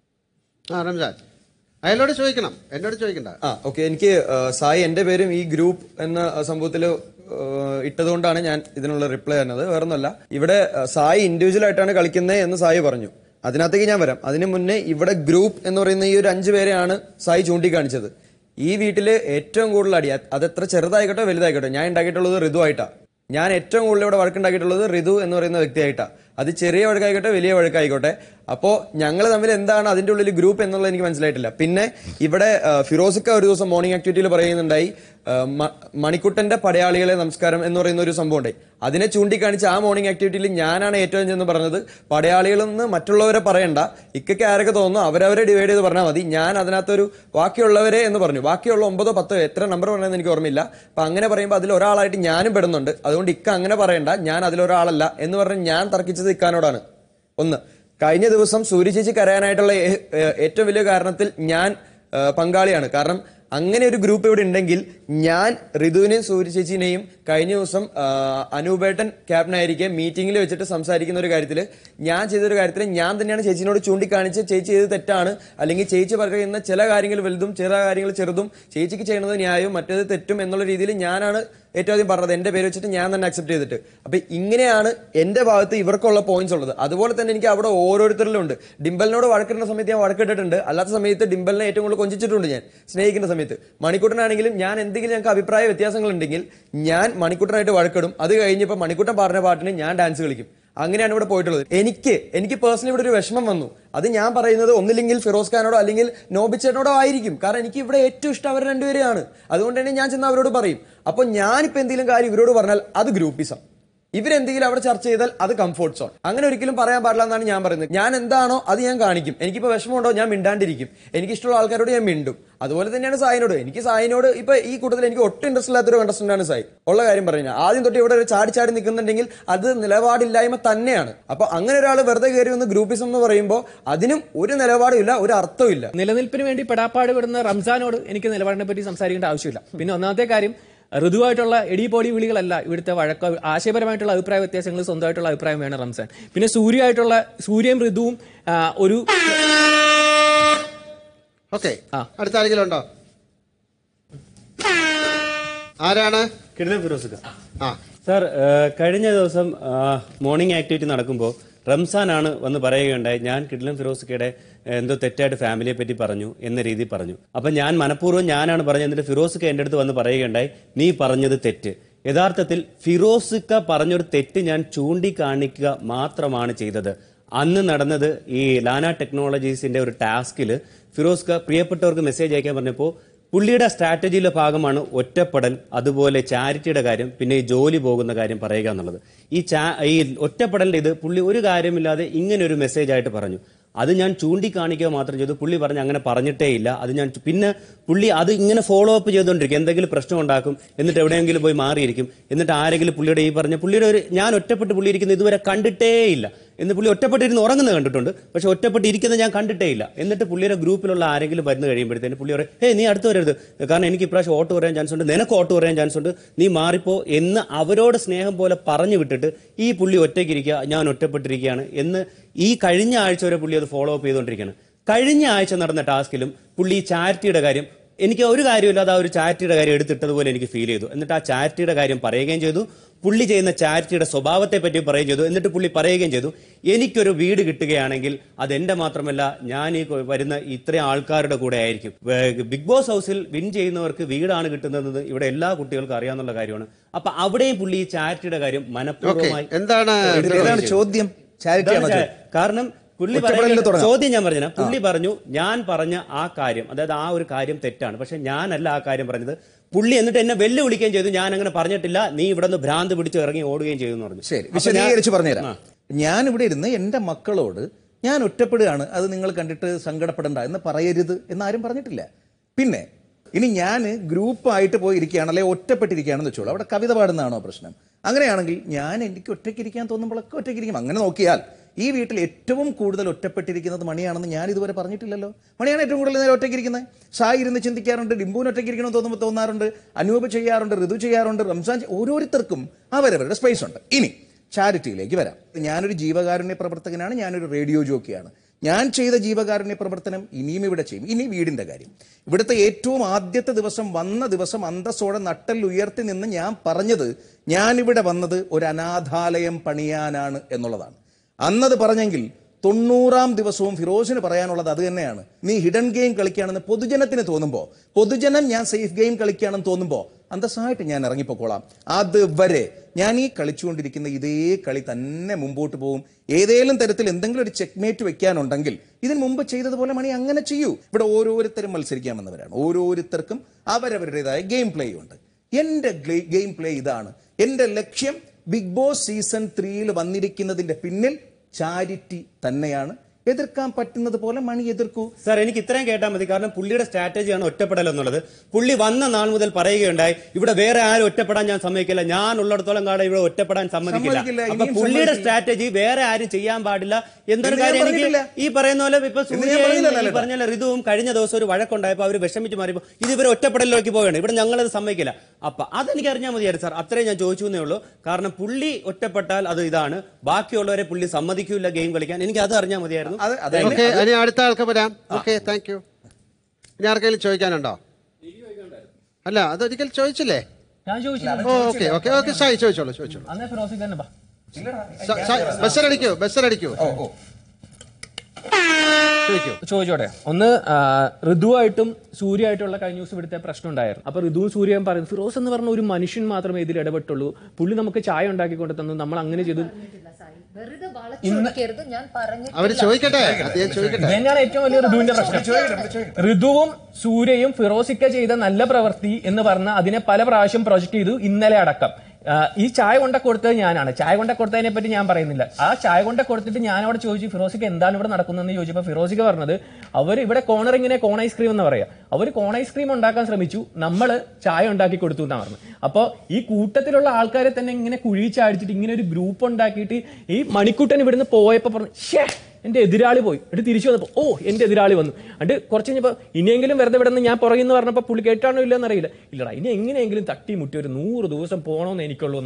ആ റംസാൻ അയാളോട് ചോദിക്കണം എന്നോട് ചോദിക്കണ്ട ആ ഓക്കെ എനിക്ക് ആ, സായി എന്റെ പേരും ഈ ഗ്രൂപ്പ് എന്ന സംഭവത്തിൽ ഇട്ടതുകൊണ്ടാണ് ഞാൻ ഇതിനുള്ള റിപ്ലൈ തരുന്നത് വേറൊന്നുമല്ല ഇവിടെ ആ, സായി ഇൻഡിവിജ്വൽ ആയിട്ടാണ് കളിക്കുന്നത് എന്ന് സായി പറഞ്ഞു അതിനകത്തേക്ക് ഞാൻ വരാം അതിന് മുന്നേ ഇവിടെ ഗ്രൂപ്പ് എന്ന് പറയുന്ന ഈ ഒരു അഞ്ചു പേരെയാണ് സായി ചൂണ്ടിക്കാണിച്ചത് ഈ വീട്ടില് ഏറ്റവും കൂടുതൽ അടി അത് എത്ര ചെറുതായിക്കോട്ടെ വലുതായിക്കോട്ടെ ഞാൻ ഉണ്ടാക്കിയിട്ടുള്ളത് ഋതു ആയിട്ടാ ഞാൻ ഏറ്റവും കൂടുതൽ ഇവിടെ വഴക്കുണ്ടാക്കിയിട്ടുള്ളത് ഋതു എന്ന് പറയുന്ന വ്യക്തിയായിട്ടാ അത് ചെറിയ വഴക്കായിക്കോട്ടെ വലിയ വഴക്കായിക്കോട്ടെ അപ്പോ ഞങ്ങൾ തമ്മിൽ എന്താണ് അതിന്റെ ഉള്ളിൽ ഗ്രൂപ്പ് എന്നുള്ളത് എനിക്ക് മനസ്സിലായിട്ടില്ല പിന്നെ ഇവിടെ ആ, ഫിറോസിക്ക ഒരു ദിവസം മോർണിംഗ് ആക്ടിവിറ്റിയിൽ പറയുന്നുണ്ടായി ആ, മ- മണിക്കുട്ടന്റെ പടയാളികളെ നമസ്കാരം എന്ന് പറയുന്ന ഒരു സംഭവം ഉണ്ടായി അതിനെ ചൂണ്ടിക്കാണിച്ച് ആ മോർണിംഗ് ആക്ടിവിറ്റിയിൽ ഞാനാണ് ഏറ്റവും ചെന്ന് പറഞ്ഞത് പടയാളികളെന്ന് മറ്റുള്ളവരെ പറയണ്ട ഇക്കൊക്കെ ആരൊക്കെ തോന്നുന്നു അവരവരെ ഡിവൈഡ് ചെയ്ത് പറഞ്ഞാൽ മതി ഞാൻ അതിനകത്തൊരു ബാക്കിയുള്ളവരെ എന്ന് പറഞ്ഞു ബാക്കിയുള്ള ഒമ്പതോ പത്തോ എത്ര നമ്പർ പറഞ്ഞതെന്ന് എനിക്ക് ഓർമ്മയില്ല അപ്പൊ അങ്ങനെ പറയുമ്പോൾ അതിൽ ഒരാളായിട്ട് ഞാനും പെടുന്നുണ്ട് അതുകൊണ്ട് ഇക്ക അങ്ങനെ പറയണ്ട ഞാൻ അതിലൊരാളല്ല എന്ന് പറഞ്ഞ് ഞാൻ തർക്കിച്ചത് ഇക്കാനോടാണ് ഒന്ന് കഴിഞ്ഞ ദിവസം സൂര്യചേച്ചി കരയാനായിട്ടുള്ള ഏ- ഏ- ഏറ്റവും വലിയ കാരണത്തിൽ ഞാൻ ആ, പങ്കാളിയാണ് കാരണം അങ്ങനെ ഒരു ഗ്രൂപ്പ് ഇവിടെ ഉണ്ടെങ്കിൽ ഞാൻ ഋതുവിനെയും സൂര്യചേച്ചിനെയും കഴിഞ്ഞ ദിവസം ആ, അനൂപേട്ടൻ ക്യാപ്റ്റനായിരിക്കെ മീറ്റിംഗിൽ വെച്ചിട്ട് സംസാരിക്കുന്ന ഒരു കാര്യത്തിൽ ഞാൻ ചെയ്തൊരു കാര്യത്തിൽ ഞാൻ തന്നെയാണ് ചേച്ചിനോട് ചൂണ്ടിക്കാണിച്ച് ചേച്ചി ചെയ്ത് തെറ്റാണ് അല്ലെങ്കിൽ ചേച്ചി പറയുന്ന ചില കാര്യങ്ങൾ വലുതും ചില കാര്യങ്ങൾ ചെറുതും ചേച്ചിക്ക് ചെയ്യുന്നത് ന്യായവും മറ്റേത് തെറ്റും എന്നുള്ള രീതിയിൽ ഞാനാണ് ഏറ്റവും ആദ്യം പറഞ്ഞത് എന്റെ പേര് വെച്ചിട്ട് ഞാൻ തന്നെ അക്സെപ്റ്റ് ചെയ്തിട്ട് അപ്പൊ ഇങ്ങനെയാണ് എന്റെ ഭാഗത്ത് ഇവർക്കുള്ള പോയിന്റ്സ് ഉള്ളത് അതുപോലെ തന്നെ എനിക്ക് അവിടെ ഓരോരുത്തരിലും ഉണ്ട് ഡിംബലിനോട് വഴക്കിടുന്ന സമയത്ത് ഞാൻ വഴക്കിട്ടിട്ടുണ്ട് അല്ലാത്ത സമയത്ത് ഡിംബലിനെ ഏറ്റവും കൂടുതൽ കൊഞ്ചിച്ചിട്ടുണ്ട് ഞാൻ സ്നേഹിക്കുന്ന സമയത്ത് മണിക്കൂട്ടനാണെങ്കിലും ഞാൻ എന്തെങ്കിലും ഞങ്ങൾക്ക് അഭിപ്രായ വ്യത്യാസങ്ങൾ ഉണ്ടെങ്കിൽ ഞാൻ മണിക്കൂട്ടനായിട്ട് വഴക്കിടും അത് കഴിഞ്ഞപ്പോൾ മണിക്കൂട്ടൻ പറഞ്ഞ പാട്ടിന് ഞാൻ ഡാൻസ് കളിക്കും അങ്ങനെയാണ് ഇവിടെ പോയിട്ടുള്ളത് എനിക്ക് എനിക്ക് പേഴ്സണലി ഇവിടെ ഒരു വിഷമം വന്നു അത് ഞാൻ പറയുന്നത് ഒന്നില്ലെങ്കിൽ ഫിറോസ് ഖാനോടോ അല്ലെങ്കിൽ നോബിച്ചേട്ടനോടോ ആയിരിക്കും കാരണം എനിക്ക് ഇവിടെ ഏറ്റവും ഇഷ്ടം അവർ രണ്ടുപേരെയാണ് അതുകൊണ്ട് തന്നെ ഞാൻ ചെന്ന് അവരോട് പറയും അപ്പൊ ഞാനിപ്പോ എന്തെങ്കിലും കാര്യം ഇവരോട് പറഞ്ഞാൽ അത് ഗ്രൂപ്പിസം ഇവരെന്തെങ്കിലും അവിടെ ചർച്ച ചെയ്താൽ അത് കംഫോർട്ട് സോൺ അങ്ങനെ ഒരിക്കലും പറയാൻ പാടില്ല എന്നാണ് ഞാൻ പറയുന്നത് ഞാൻ എന്താണോ അത് ഞാൻ കാണിക്കും എനിക്കിപ്പോ വിഷമമുണ്ടോ ഞാൻ മിണ്ടാണ്ടിരിക്കും എനിക്ക് ഇഷ്ടമുള്ള ആൾക്കാരോട് ഞാൻ മിണ്ടും അതുപോലെ തന്നെയാണ് സായിനോട് എനിക്ക് സായിനോട് ഇപ്പൊ ഈ കൂട്ടത്തിൽ എനിക്ക് ഒട്ടും ഇൻട്രസ്റ്റ് ഇല്ലാത്തൊരു contestant ആണ് സായി ഉള്ള കാര്യം പറഞ്ഞാൽ ആദ്യം തൊട്ട് ഇവിടെ ഒരു ചാടി ചാടി നിൽക്കുന്നുണ്ടെങ്കിൽ അത് നിലപാടില്ലായ്മ തന്നെയാണ് അപ്പൊ അങ്ങനെ ഒരാൾ വെറുതെ കയറി വന്ന് ഗ്രൂപ്പിസം എന്ന് പറയുമ്പോൾ അതിനും ഒരു നിലപാടും ഇല്ല ഒരു അർത്ഥവും ഇല്ല നിലനിൽപ്പിന് വേണ്ടി പെടാപ്പാട് വിടുന്ന റംസാനോട് എനിക്ക് നിലപാടിനെ പറ്റി സംസാരിക്കേണ്ട ആവശ്യമില്ല പിന്നെ ഒന്നാമത്തെ കാര്യം ഋതുവായിട്ടുള്ള എടിപോടി വിളികളല്ല ഇവിടുത്തെ വഴക്ക ആശയപരമായിട്ടുള്ള അഭിപ്രായ വ്യത്യാസങ്ങൾ സ്വന്തമായിട്ടുള്ള അഭിപ്രായം വേണം റംസാൻ പിന്നെ സൂര്യയായിട്ടുള്ള സൂര്യയും ഋതുവും ആ, ഒരു ഓക്കെ അടുത്ത ആരെങ്കിലും ഉണ്ടോ ആരാണ് കിടിലൻ ഫിറോസുക ആ സാർ ഏഹ്, കഴിഞ്ഞ ദിവസം മോർണിംഗ് ആക്ടിവിറ്റി നടക്കുമ്പോൾ റംസാനാണ് വന്ന് പറയുകയുണ്ടായി ഞാൻ കിടിലൻ ഫിറോസുക്കയുടെ ഏഹ്, എന്തോ തെറ്റായിട്ട് ഫാമിലിയെ പറ്റി പറഞ്ഞു എന്ന രീതിയിൽ പറഞ്ഞു അപ്പം ഞാൻ മനഃപൂർവ്വം ഞാനാണ് പറഞ്ഞത് എന്നിട്ട് ഫിറോസുക്ക എൻ്റെ അടുത്ത് വന്ന് പറയുകയുണ്ടായി നീ പറഞ്ഞത് തെറ്റ് യഥാർത്ഥത്തിൽ ഫിറോസുക്ക പറഞ്ഞൊരു തെറ്റ് ഞാൻ ചൂണ്ടിക്കാണിക്കുക മാത്രമാണ് ചെയ്തത് അന്ന് നടന്നത് ഈ ലാന ടെക്നോളജീസിന്റെ ഒരു ടാസ്കിൽ ഫിറോസ്ക പ്രിയപ്പെട്ടവർക്ക് മെസ്സേജ് അയക്കാൻ പറഞ്ഞപ്പോൾ പുള്ളിയുടെ സ്ട്രാറ്റജിയിലെ ഭാഗമാണ് ഒറ്റപ്പെടൽ അതുപോലെ ചാരിറ്റിയുടെ കാര്യം പിന്നെ ഈ ജോലി പോകുന്ന കാര്യം പറയുക എന്നുള്ളത് ഈ ചാ ഈ ഒറ്റപ്പെടലിന്റെ ഇത് പുള്ളി ഒരു കാര്യമില്ലാതെ ഇങ്ങനെ ഒരു മെസ്സേജ് ആയിട്ട് പറഞ്ഞു അത് ഞാൻ ചൂണ്ടിക്കാണിക്കുക മാത്രം ചെയ്തു പുള്ളി പറഞ്ഞ് അങ്ങനെ പറഞ്ഞിട്ടേ ഇല്ല അത് ഞാൻ ചു- പിന്നെ പുള്ളി അത് ഇങ്ങനെ ഫോളോ അപ്പ് ചെയ്തുകൊണ്ടിരിക്കും എന്തെങ്കിലും പ്രശ്നം ഉണ്ടാക്കും എന്നിട്ട് എവിടെയെങ്കിലും പോയി മാറിയിരിക്കും എന്നിട്ട് ആരെങ്കിലും പുള്ളിയുടെ ഈ പറഞ്ഞ പുള്ളിയുടെ ഒരു ഞാൻ ഒറ്റപ്പെട്ട് പുള്ളി ഇരിക്കുന്നത് ഇതുവരെ കണ്ടിട്ടേ ഇല്ല എന്ന് പുള്ളി ഒറ്റപ്പെട്ടിരുന്ന് ഉറങ്ങുന്നത് കണ്ടിട്ടുണ്ട് പക്ഷെ ഒറ്റപ്പെട്ട് ഇരിക്കുന്നത് ഞാൻ കണ്ടിട്ടേ ഇല്ല എന്നിട്ട് പുള്ളിയുടെ ഗ്രൂപ്പിലുള്ള ആരെങ്കിലും വരുന്ന കഴിയുമ്പോഴത്തേന് പുള്ളി പറയും ഹേ നീ അടുത്ത് വരരുത് കാരണം എനിക്ക് ഇപ്രാവശ്യം ഓട്ടോ പറയാൻ ചാൻസ് ഉണ്ട് നിനക്ക് ഓട്ടോ പറയാൻ ചാൻസ് ഉണ്ട് നീ മാറിപ്പോ എന്ന് അവരോട് സ്നേഹം പോലെ പറഞ്ഞു വിട്ടിട്ട് ഈ പുള്ളി ഒറ്റയ്ക്കിരിക്കുക ഞാൻ ഒറ്റപ്പെട്ടിരിക്കുകയാണ് എന്ന് ഈ കഴിഞ്ഞ ആഴ്ച വരെ പുള്ളി അത് ഫോളോ അപ്പ് ചെയ്തുകൊണ്ടിരിക്കുകയാണ് കഴിഞ്ഞ ആഴ്ച നടന്ന ടാസ്കിലും പുള്ളി ഈ ചാരിറ്റിയുടെ കാര്യം എനിക്ക് ഒരു കാര്യമില്ലാതെ ആ ഒരു ചാരിറ്റിയുടെ കാര്യം എടുത്തിട്ടതുപോലെ എനിക്ക് ഫീൽ ചെയ്തു എന്നിട്ട് ആ ചാരിറ്റിയുടെ കാര്യം പറയുകയും ചെയ്തു പുള്ളി ചെയ്യുന്ന ചാരിറ്റിയുടെ സ്വഭാവത്തെ പറ്റി പറയുകയും ചെയ്തു എന്നിട്ട് പുള്ളി പറയുകയും ചെയ്തു എനിക്കൊരു വീട് കിട്ടുകയാണെങ്കിൽ അത് എന്റെ മാത്രമല്ല ഞാൻ ഈ കൊ- വരുന്ന ഇത്രയും ആൾക്കാരുടെ കൂടെ ആയിരിക്കും വേ- ബിഗ് ബോസ് ഹൗസിൽ വിൻ ചെയ്യുന്നവർക്ക് വീടാണ് കിട്ടുന്നത് ഇവിടെ എല്ലാ കുട്ടികൾക്കും അറിയാവുന്ന കാര്യമാണ് അപ്പൊ അവിടെയും പുള്ളി ഈ ചാരിറ്റിയുടെ കാര്യം മനഃപൂർവ്വമായി എന്താണ് ഇതാണ് ചോദ്യം ചാരിറ്റി ആണോ ഇതാണ് ചോദ്യം? കാരണം പുള്ളി ഒറ്റപ്പെടലിൽ പറയുന്ന- തുടങ്ങാം. ചോദ്യം ഞാൻ പറഞ്ഞു പുള്ളി പറഞ്ഞു ഞാൻ പറഞ്ഞ ആ കാര്യം അതായത് ആ ഒരു കാര്യം തെറ്റാണ് പക്ഷെ ഞാനല്ല ആ കാര്യം പറഞ്ഞത് പുള്ളി എന്നിട്ട് എന്നെ വെല്ലുവിളിക്കുകയും ചെയ്തു ഞാൻ അങ്ങനെ പറഞ്ഞിട്ടില്ല നീ ഇവിടെ നിന്ന് ഭ്രാന്ത് പിടിച്ച് ഇറങ്ങി ഓടുകയും ചെയ്തു എന്ന് പറഞ്ഞു ശരി അപ്പൊ ഞാൻ- വിശദീകരിച്ച് പറഞ്ഞുതരാം ആ. ഞാൻ ഇവിടെ ഇരുന്ന് എൻ്റെ മക്കളോട് ഞാൻ ഒറ്റപ്പെടുകയാണ് അത് നിങ്ങൾ കണ്ടിട്ട് സങ്കടപ്പെടണ്ട എന്ന് പറയരുത് എന്ന് ആരും പറഞ്ഞിട്ടില്ല പിന്നെ ഇനി ഞാൻ ഗ്രൂപ്പായിട്ട് പോയി ഇരിക്കുകയാണ് അല്ലെങ്കിൽ ഒറ്റപ്പെട്ടിരിക്കുകയാണെന്ന് വെച്ചോളൂ അവിടെ കവിത പാടുന്നതാണോ പ്രശ്നം അങ്ങനെയാണെങ്കിൽ ഞാൻ എനിക്ക് ഒറ്റയ്ക്കിരിക്കാൻ തോന്നുമ്പോഴൊക്കെ ഒറ്റയ്ക്കിരിക്കും അങ്ങനെ നോക്കിയാൽ ഈ വീട്ടിൽ ഏറ്റവും കൂടുതൽ ഒറ്റപ്പെട്ടിരിക്കുന്നത് മണിയാണെന്ന് ഞാൻ ഇതുവരെ പറഞ്ഞിട്ടില്ലല്ലോ മണിയാണ് ഏറ്റവും കൂടുതൽ നേരം ഒറ്റയ്ക്കിരിക്കുന്നത് സായി ഇരുന്ന് ചിന്തിക്കാറുണ്ട് ഡിംബുവിന് ഒറ്റയ്ക്കിരിക്കണമെന്ന് തോന്നുമ്പോൾ തോന്നാറുണ്ട് അനൂപ് ചെയ്യാറുണ്ട് ഋതു ചെയ്യാറുണ്ട് റംസാൻ ചെയ്യ- ഓരോരുത്തർക്കും അവരവരുടെ സ്പേസ് ഉണ്ട് ഇനി ചാരിറ്റിയിലേക്ക് വരാം ഞാനൊരു ജീവകാരുണ്യ പ്രവർത്തകനാണ് ഞാനൊരു റേഡിയോ ജോക്കിയാണ് ഞാൻ ചെയ്ത ജീവകാരുണ്യ പ്രവർത്തനം ഇനിയും ഇവിടെ ചെയ്യും ഇനി വീടിന്റെ കാര്യം ഇവിടുത്തെ ഏറ്റവും ആദ്യത്തെ ദിവസം വന്ന ദിവസം അന്തസ്സോടെ നട്ടൽ ഉയർത്തി നിന്ന് ഞാൻ പറഞ്ഞത് ഞാനിവിടെ വന്നത് ഒരു അനാഥാലയം പണിയാനാണ് എന്നുള്ളതാണ് അന്നത് പറഞ്ഞെങ്കിൽ തൊണ്ണൂറാം ദിവസവും ഫിറോസിന് പറയാനുള്ളത് അത് തന്നെയാണ് നീ ഹിഡൻ ഗെയിം കളിക്കുകയാണെന്ന് പൊതുജനത്തിന് തോന്നുമ്പോൾ പൊതുജനം ഞാൻ സേഫ് ഗെയിം കളിക്കുകയാണെന്ന് തോന്നുമ്പോൾ അന്തസ്സായിട്ട് ഞാൻ ഇറങ്ങിപ്പോക്കോളാം അതുവരെ ഞാൻ ഈ കളിച്ചുകൊണ്ടിരിക്കുന്ന ഇതേ കളി തന്നെ മുമ്പോട്ട് പോകും ഏതേലും തരത്തിൽ എന്തെങ്കിലും ഒരു ചെക്ക്മേറ്റ് വെക്കാനുണ്ടെങ്കിൽ ഇതിന് മുമ്പ് ചെയ്തതുപോലെ മണി അങ്ങനെ ചെയ്യൂ ഇവിടെ ഓരോരുത്തരും മത്സരിക്കാൻ വന്നവരാണ് ഓരോരുത്തർക്കും അവരവരുടേതായ ഗെയിം പ്ലേ ഉണ്ട് എൻ്റെ ഗെയിം പ്ലേ ഇതാണ് എൻ്റെ ലക്ഷ്യം ബിഗ് ബോസ് സീസൺ ത്രീയിൽ വന്നിരിക്കുന്നതിന്റെ പിന്നിൽ ചാരിറ്റി തന്നെയാണ് എതിർക്കാൻ പറ്റുന്നത് പോലെ മണി എതിർക്കൂ സാർ എനിക്ക് ഇത്രയും കേട്ടാൽ മതി കാരണം പുള്ളിയുടെ സ്ട്രാറ്റജിയാണ് ഒറ്റപ്പെടൽ എന്നുള്ളത് പുള്ളി വന്ന നാൾ മുതൽ പറയുകയുണ്ടായി ഇവിടെ വേറെ ആരും ഒറ്റപ്പെടാൻ ഞാൻ സമ്മതിക്കില്ല ഞാൻ ഉള്ളിടത്തോളം കാലം ഇവിടെ ഒറ്റപ്പെടാൻ സമ്മതിക്കില്ല സമ്മതിക്കില്ല, അപ്പൊ ഇനിയും പുള്ളിയുടെ സമ്മതിക്കില്ല. സ്ട്രാറ്റജി വേറെ ആരും ചെയ്യാൻ പാടില്ല എന്തൊരു എന്ന് ഞാൻ കാര്യം എനിക്ക് പറഞ്ഞിട്ടില്ല. ഈ പറയുന്ന പോലെ ഇപ്പൊ എന്ന് ഞാൻ സൂര്യയും പറഞ്ഞില്ല, ഈ ലാലേട്ടാ. പറഞ്ഞ ഋതുവും കഴിഞ്ഞ ദിവസം ഒരു വഴക്കുണ്ടായപ്പോൾ അവർ വിഷമിച്ച് മാറിയപ്പോൾ ഇത് ഇവർ ഒറ്റപ്പെടലിലേക്ക് പോവുകയാണ് ഇവിടെ ഞങ്ങളത് സമ്മതിക്കില്ല അപ്പൊ അതെനിക്ക് അറിഞ്ഞാൽ മതിയായിരുന്നു സാർ അത്രയും ഞാൻ ചോദിച്ചു എന്നേ ഉള്ളൂ കാരണം പുള്ളി ഒറ്റപ്പെട്ടാൽ അത് ഇതാണ് ബാക്കിയുള്ളവരെ പുള്ളി സമ്മതിക്കൂല ഗെയിം കളിക്കാൻ എനിക്ക് അത് അറിഞ്ഞാൽ മതിയായിരുന്നു ഓക്കെ ഇനി അടുത്ത ആൾക്ക് വരാം ഓക്കെ താങ്ക് യു ഇനി ആർക്കെങ്കിലും ചോദിക്കാനുണ്ടോ അല്ല അതൊരിക്കൽ ചോദിച്ചില്ലേ ഞാൻ ചോദിച്ചില്ല ഓക്കെ ഓക്കെ ഓക്കെ സായി ചോദിച്ചോളൂ ചോദിച്ചോളൂ അന്നേ ഫിറോസിക്ക് തന്നെ ബാ സ- സായി, ബസ്സറടിക്കൂ ബസ്സറടിക്കൂ ചോദിക്കൂ ചോദിച്ചോട്ടെ ഒന്ന് ആ, ഋതുവായിട്ടും സൂര്യയായിട്ടുള്ള കഴിഞ്ഞ ദിവസം ഇവിടുത്തെ പ്രശ്നം ഉണ്ടായിരുന്നു അപ്പൊ ഋതുവും സൂര്യയും പറയുന്നു ഫിറോസ് എന്ന് പറഞ്ഞ ഒരു മനുഷ്യൻ മാത്രമേ ഇതിൽ ഇടപെട്ടുള്ളൂ പുള്ളി നമുക്ക് ചായ ഉണ്ടാക്കി കൊണ്ട് തന്നു നമ്മൾ അങ്ങനെ ചെയ്തു വെറുതെ വളച്ചൊടിക്കരുത് ഞാൻ പറഞ്ഞു അവര് ചോദിക്കട്ടെ അദ്ദേഹം ചോദിക്കട്ടെ ഇതന്നെയാണ് ഏറ്റവും വലിയ ഋതുവിന്റെ പ്രശ്നം ഋതുവും സൂര്യയും ഫിറോസിക്ക ചെയ്ത നല്ല പ്രവൃത്തി എന്ന് പറഞ്ഞ അതിനെ പല പ്രാവശ്യം പ്രൊജക്ട് ചെയ്തു ഇന്നലെ അടക്കം ആ, ഈ ചായ കൊണ്ട കൊടുത്തത് ഞാനാണ് ചായ കൊണ്ട കൊടുത്തതിനെ പറ്റി ഞാൻ പറയുന്നില്ല ആ ചായ കൊണ്ട കൊടുത്തിട്ട് ഞാൻ അവിടെ ചോദിച്ചു ഫിറോസിക്ക് എന്താണ് ഇവിടെ നടക്കുന്നതെന്ന് ചോദിച്ചപ്പോൾ ഫിറോസിക്ക പറഞ്ഞത് അവർ ഇവിടെ കോണർ ഇങ്ങനെ കോൺ ഐസ്ക്രീം എന്ന് പറയാം അവർ കോൺ ഐസ്ക്രീം ഉണ്ടാക്കാൻ ശ്രമിച്ചു നമ്മൾ ചായ ഉണ്ടാക്കി കൊടുത്തു എന്നാണ് പറഞ്ഞത് അപ്പോൾ ഈ കൂട്ടത്തിലുള്ള ആൾക്കാരെ തന്നെ ഇങ്ങനെ കുഴിച്ചടിച്ചിട്ട് ഇങ്ങനെ ഒരു ഗ്രൂപ്പ് ഉണ്ടാക്കിയിട്ട് ഈ മണിക്കുട്ടൻ ഇവിടുന്ന് പോയപ്പോൾ പറഞ്ഞു ഷേ എന്റെ എതിരാളി പോയി എന്നിട്ട് തിരിച്ചു വന്നപ്പോൾ ഓ എന്റെ എതിരാളി വന്നു എന്നിട്ട് കുറച്ച് കഴിഞ്ഞപ്പോൾ ഇനിയെങ്കിലും വെറുതെ വിടുന്ന ഞാൻ പുറകിൽ നിന്ന് പറഞ്ഞപ്പോൾ പുള്ളി കേട്ടാണോ ഇല്ലെന്ന് അറിയില്ല ഇല്ലടാ ഇനി എങ്ങനെയെങ്കിലും തട്ടി മുട്ടി ഒരു നൂറ് ദിവസം പോകണമെന്ന് എനിക്കുള്ളൂ എന്ന് പറഞ്ഞു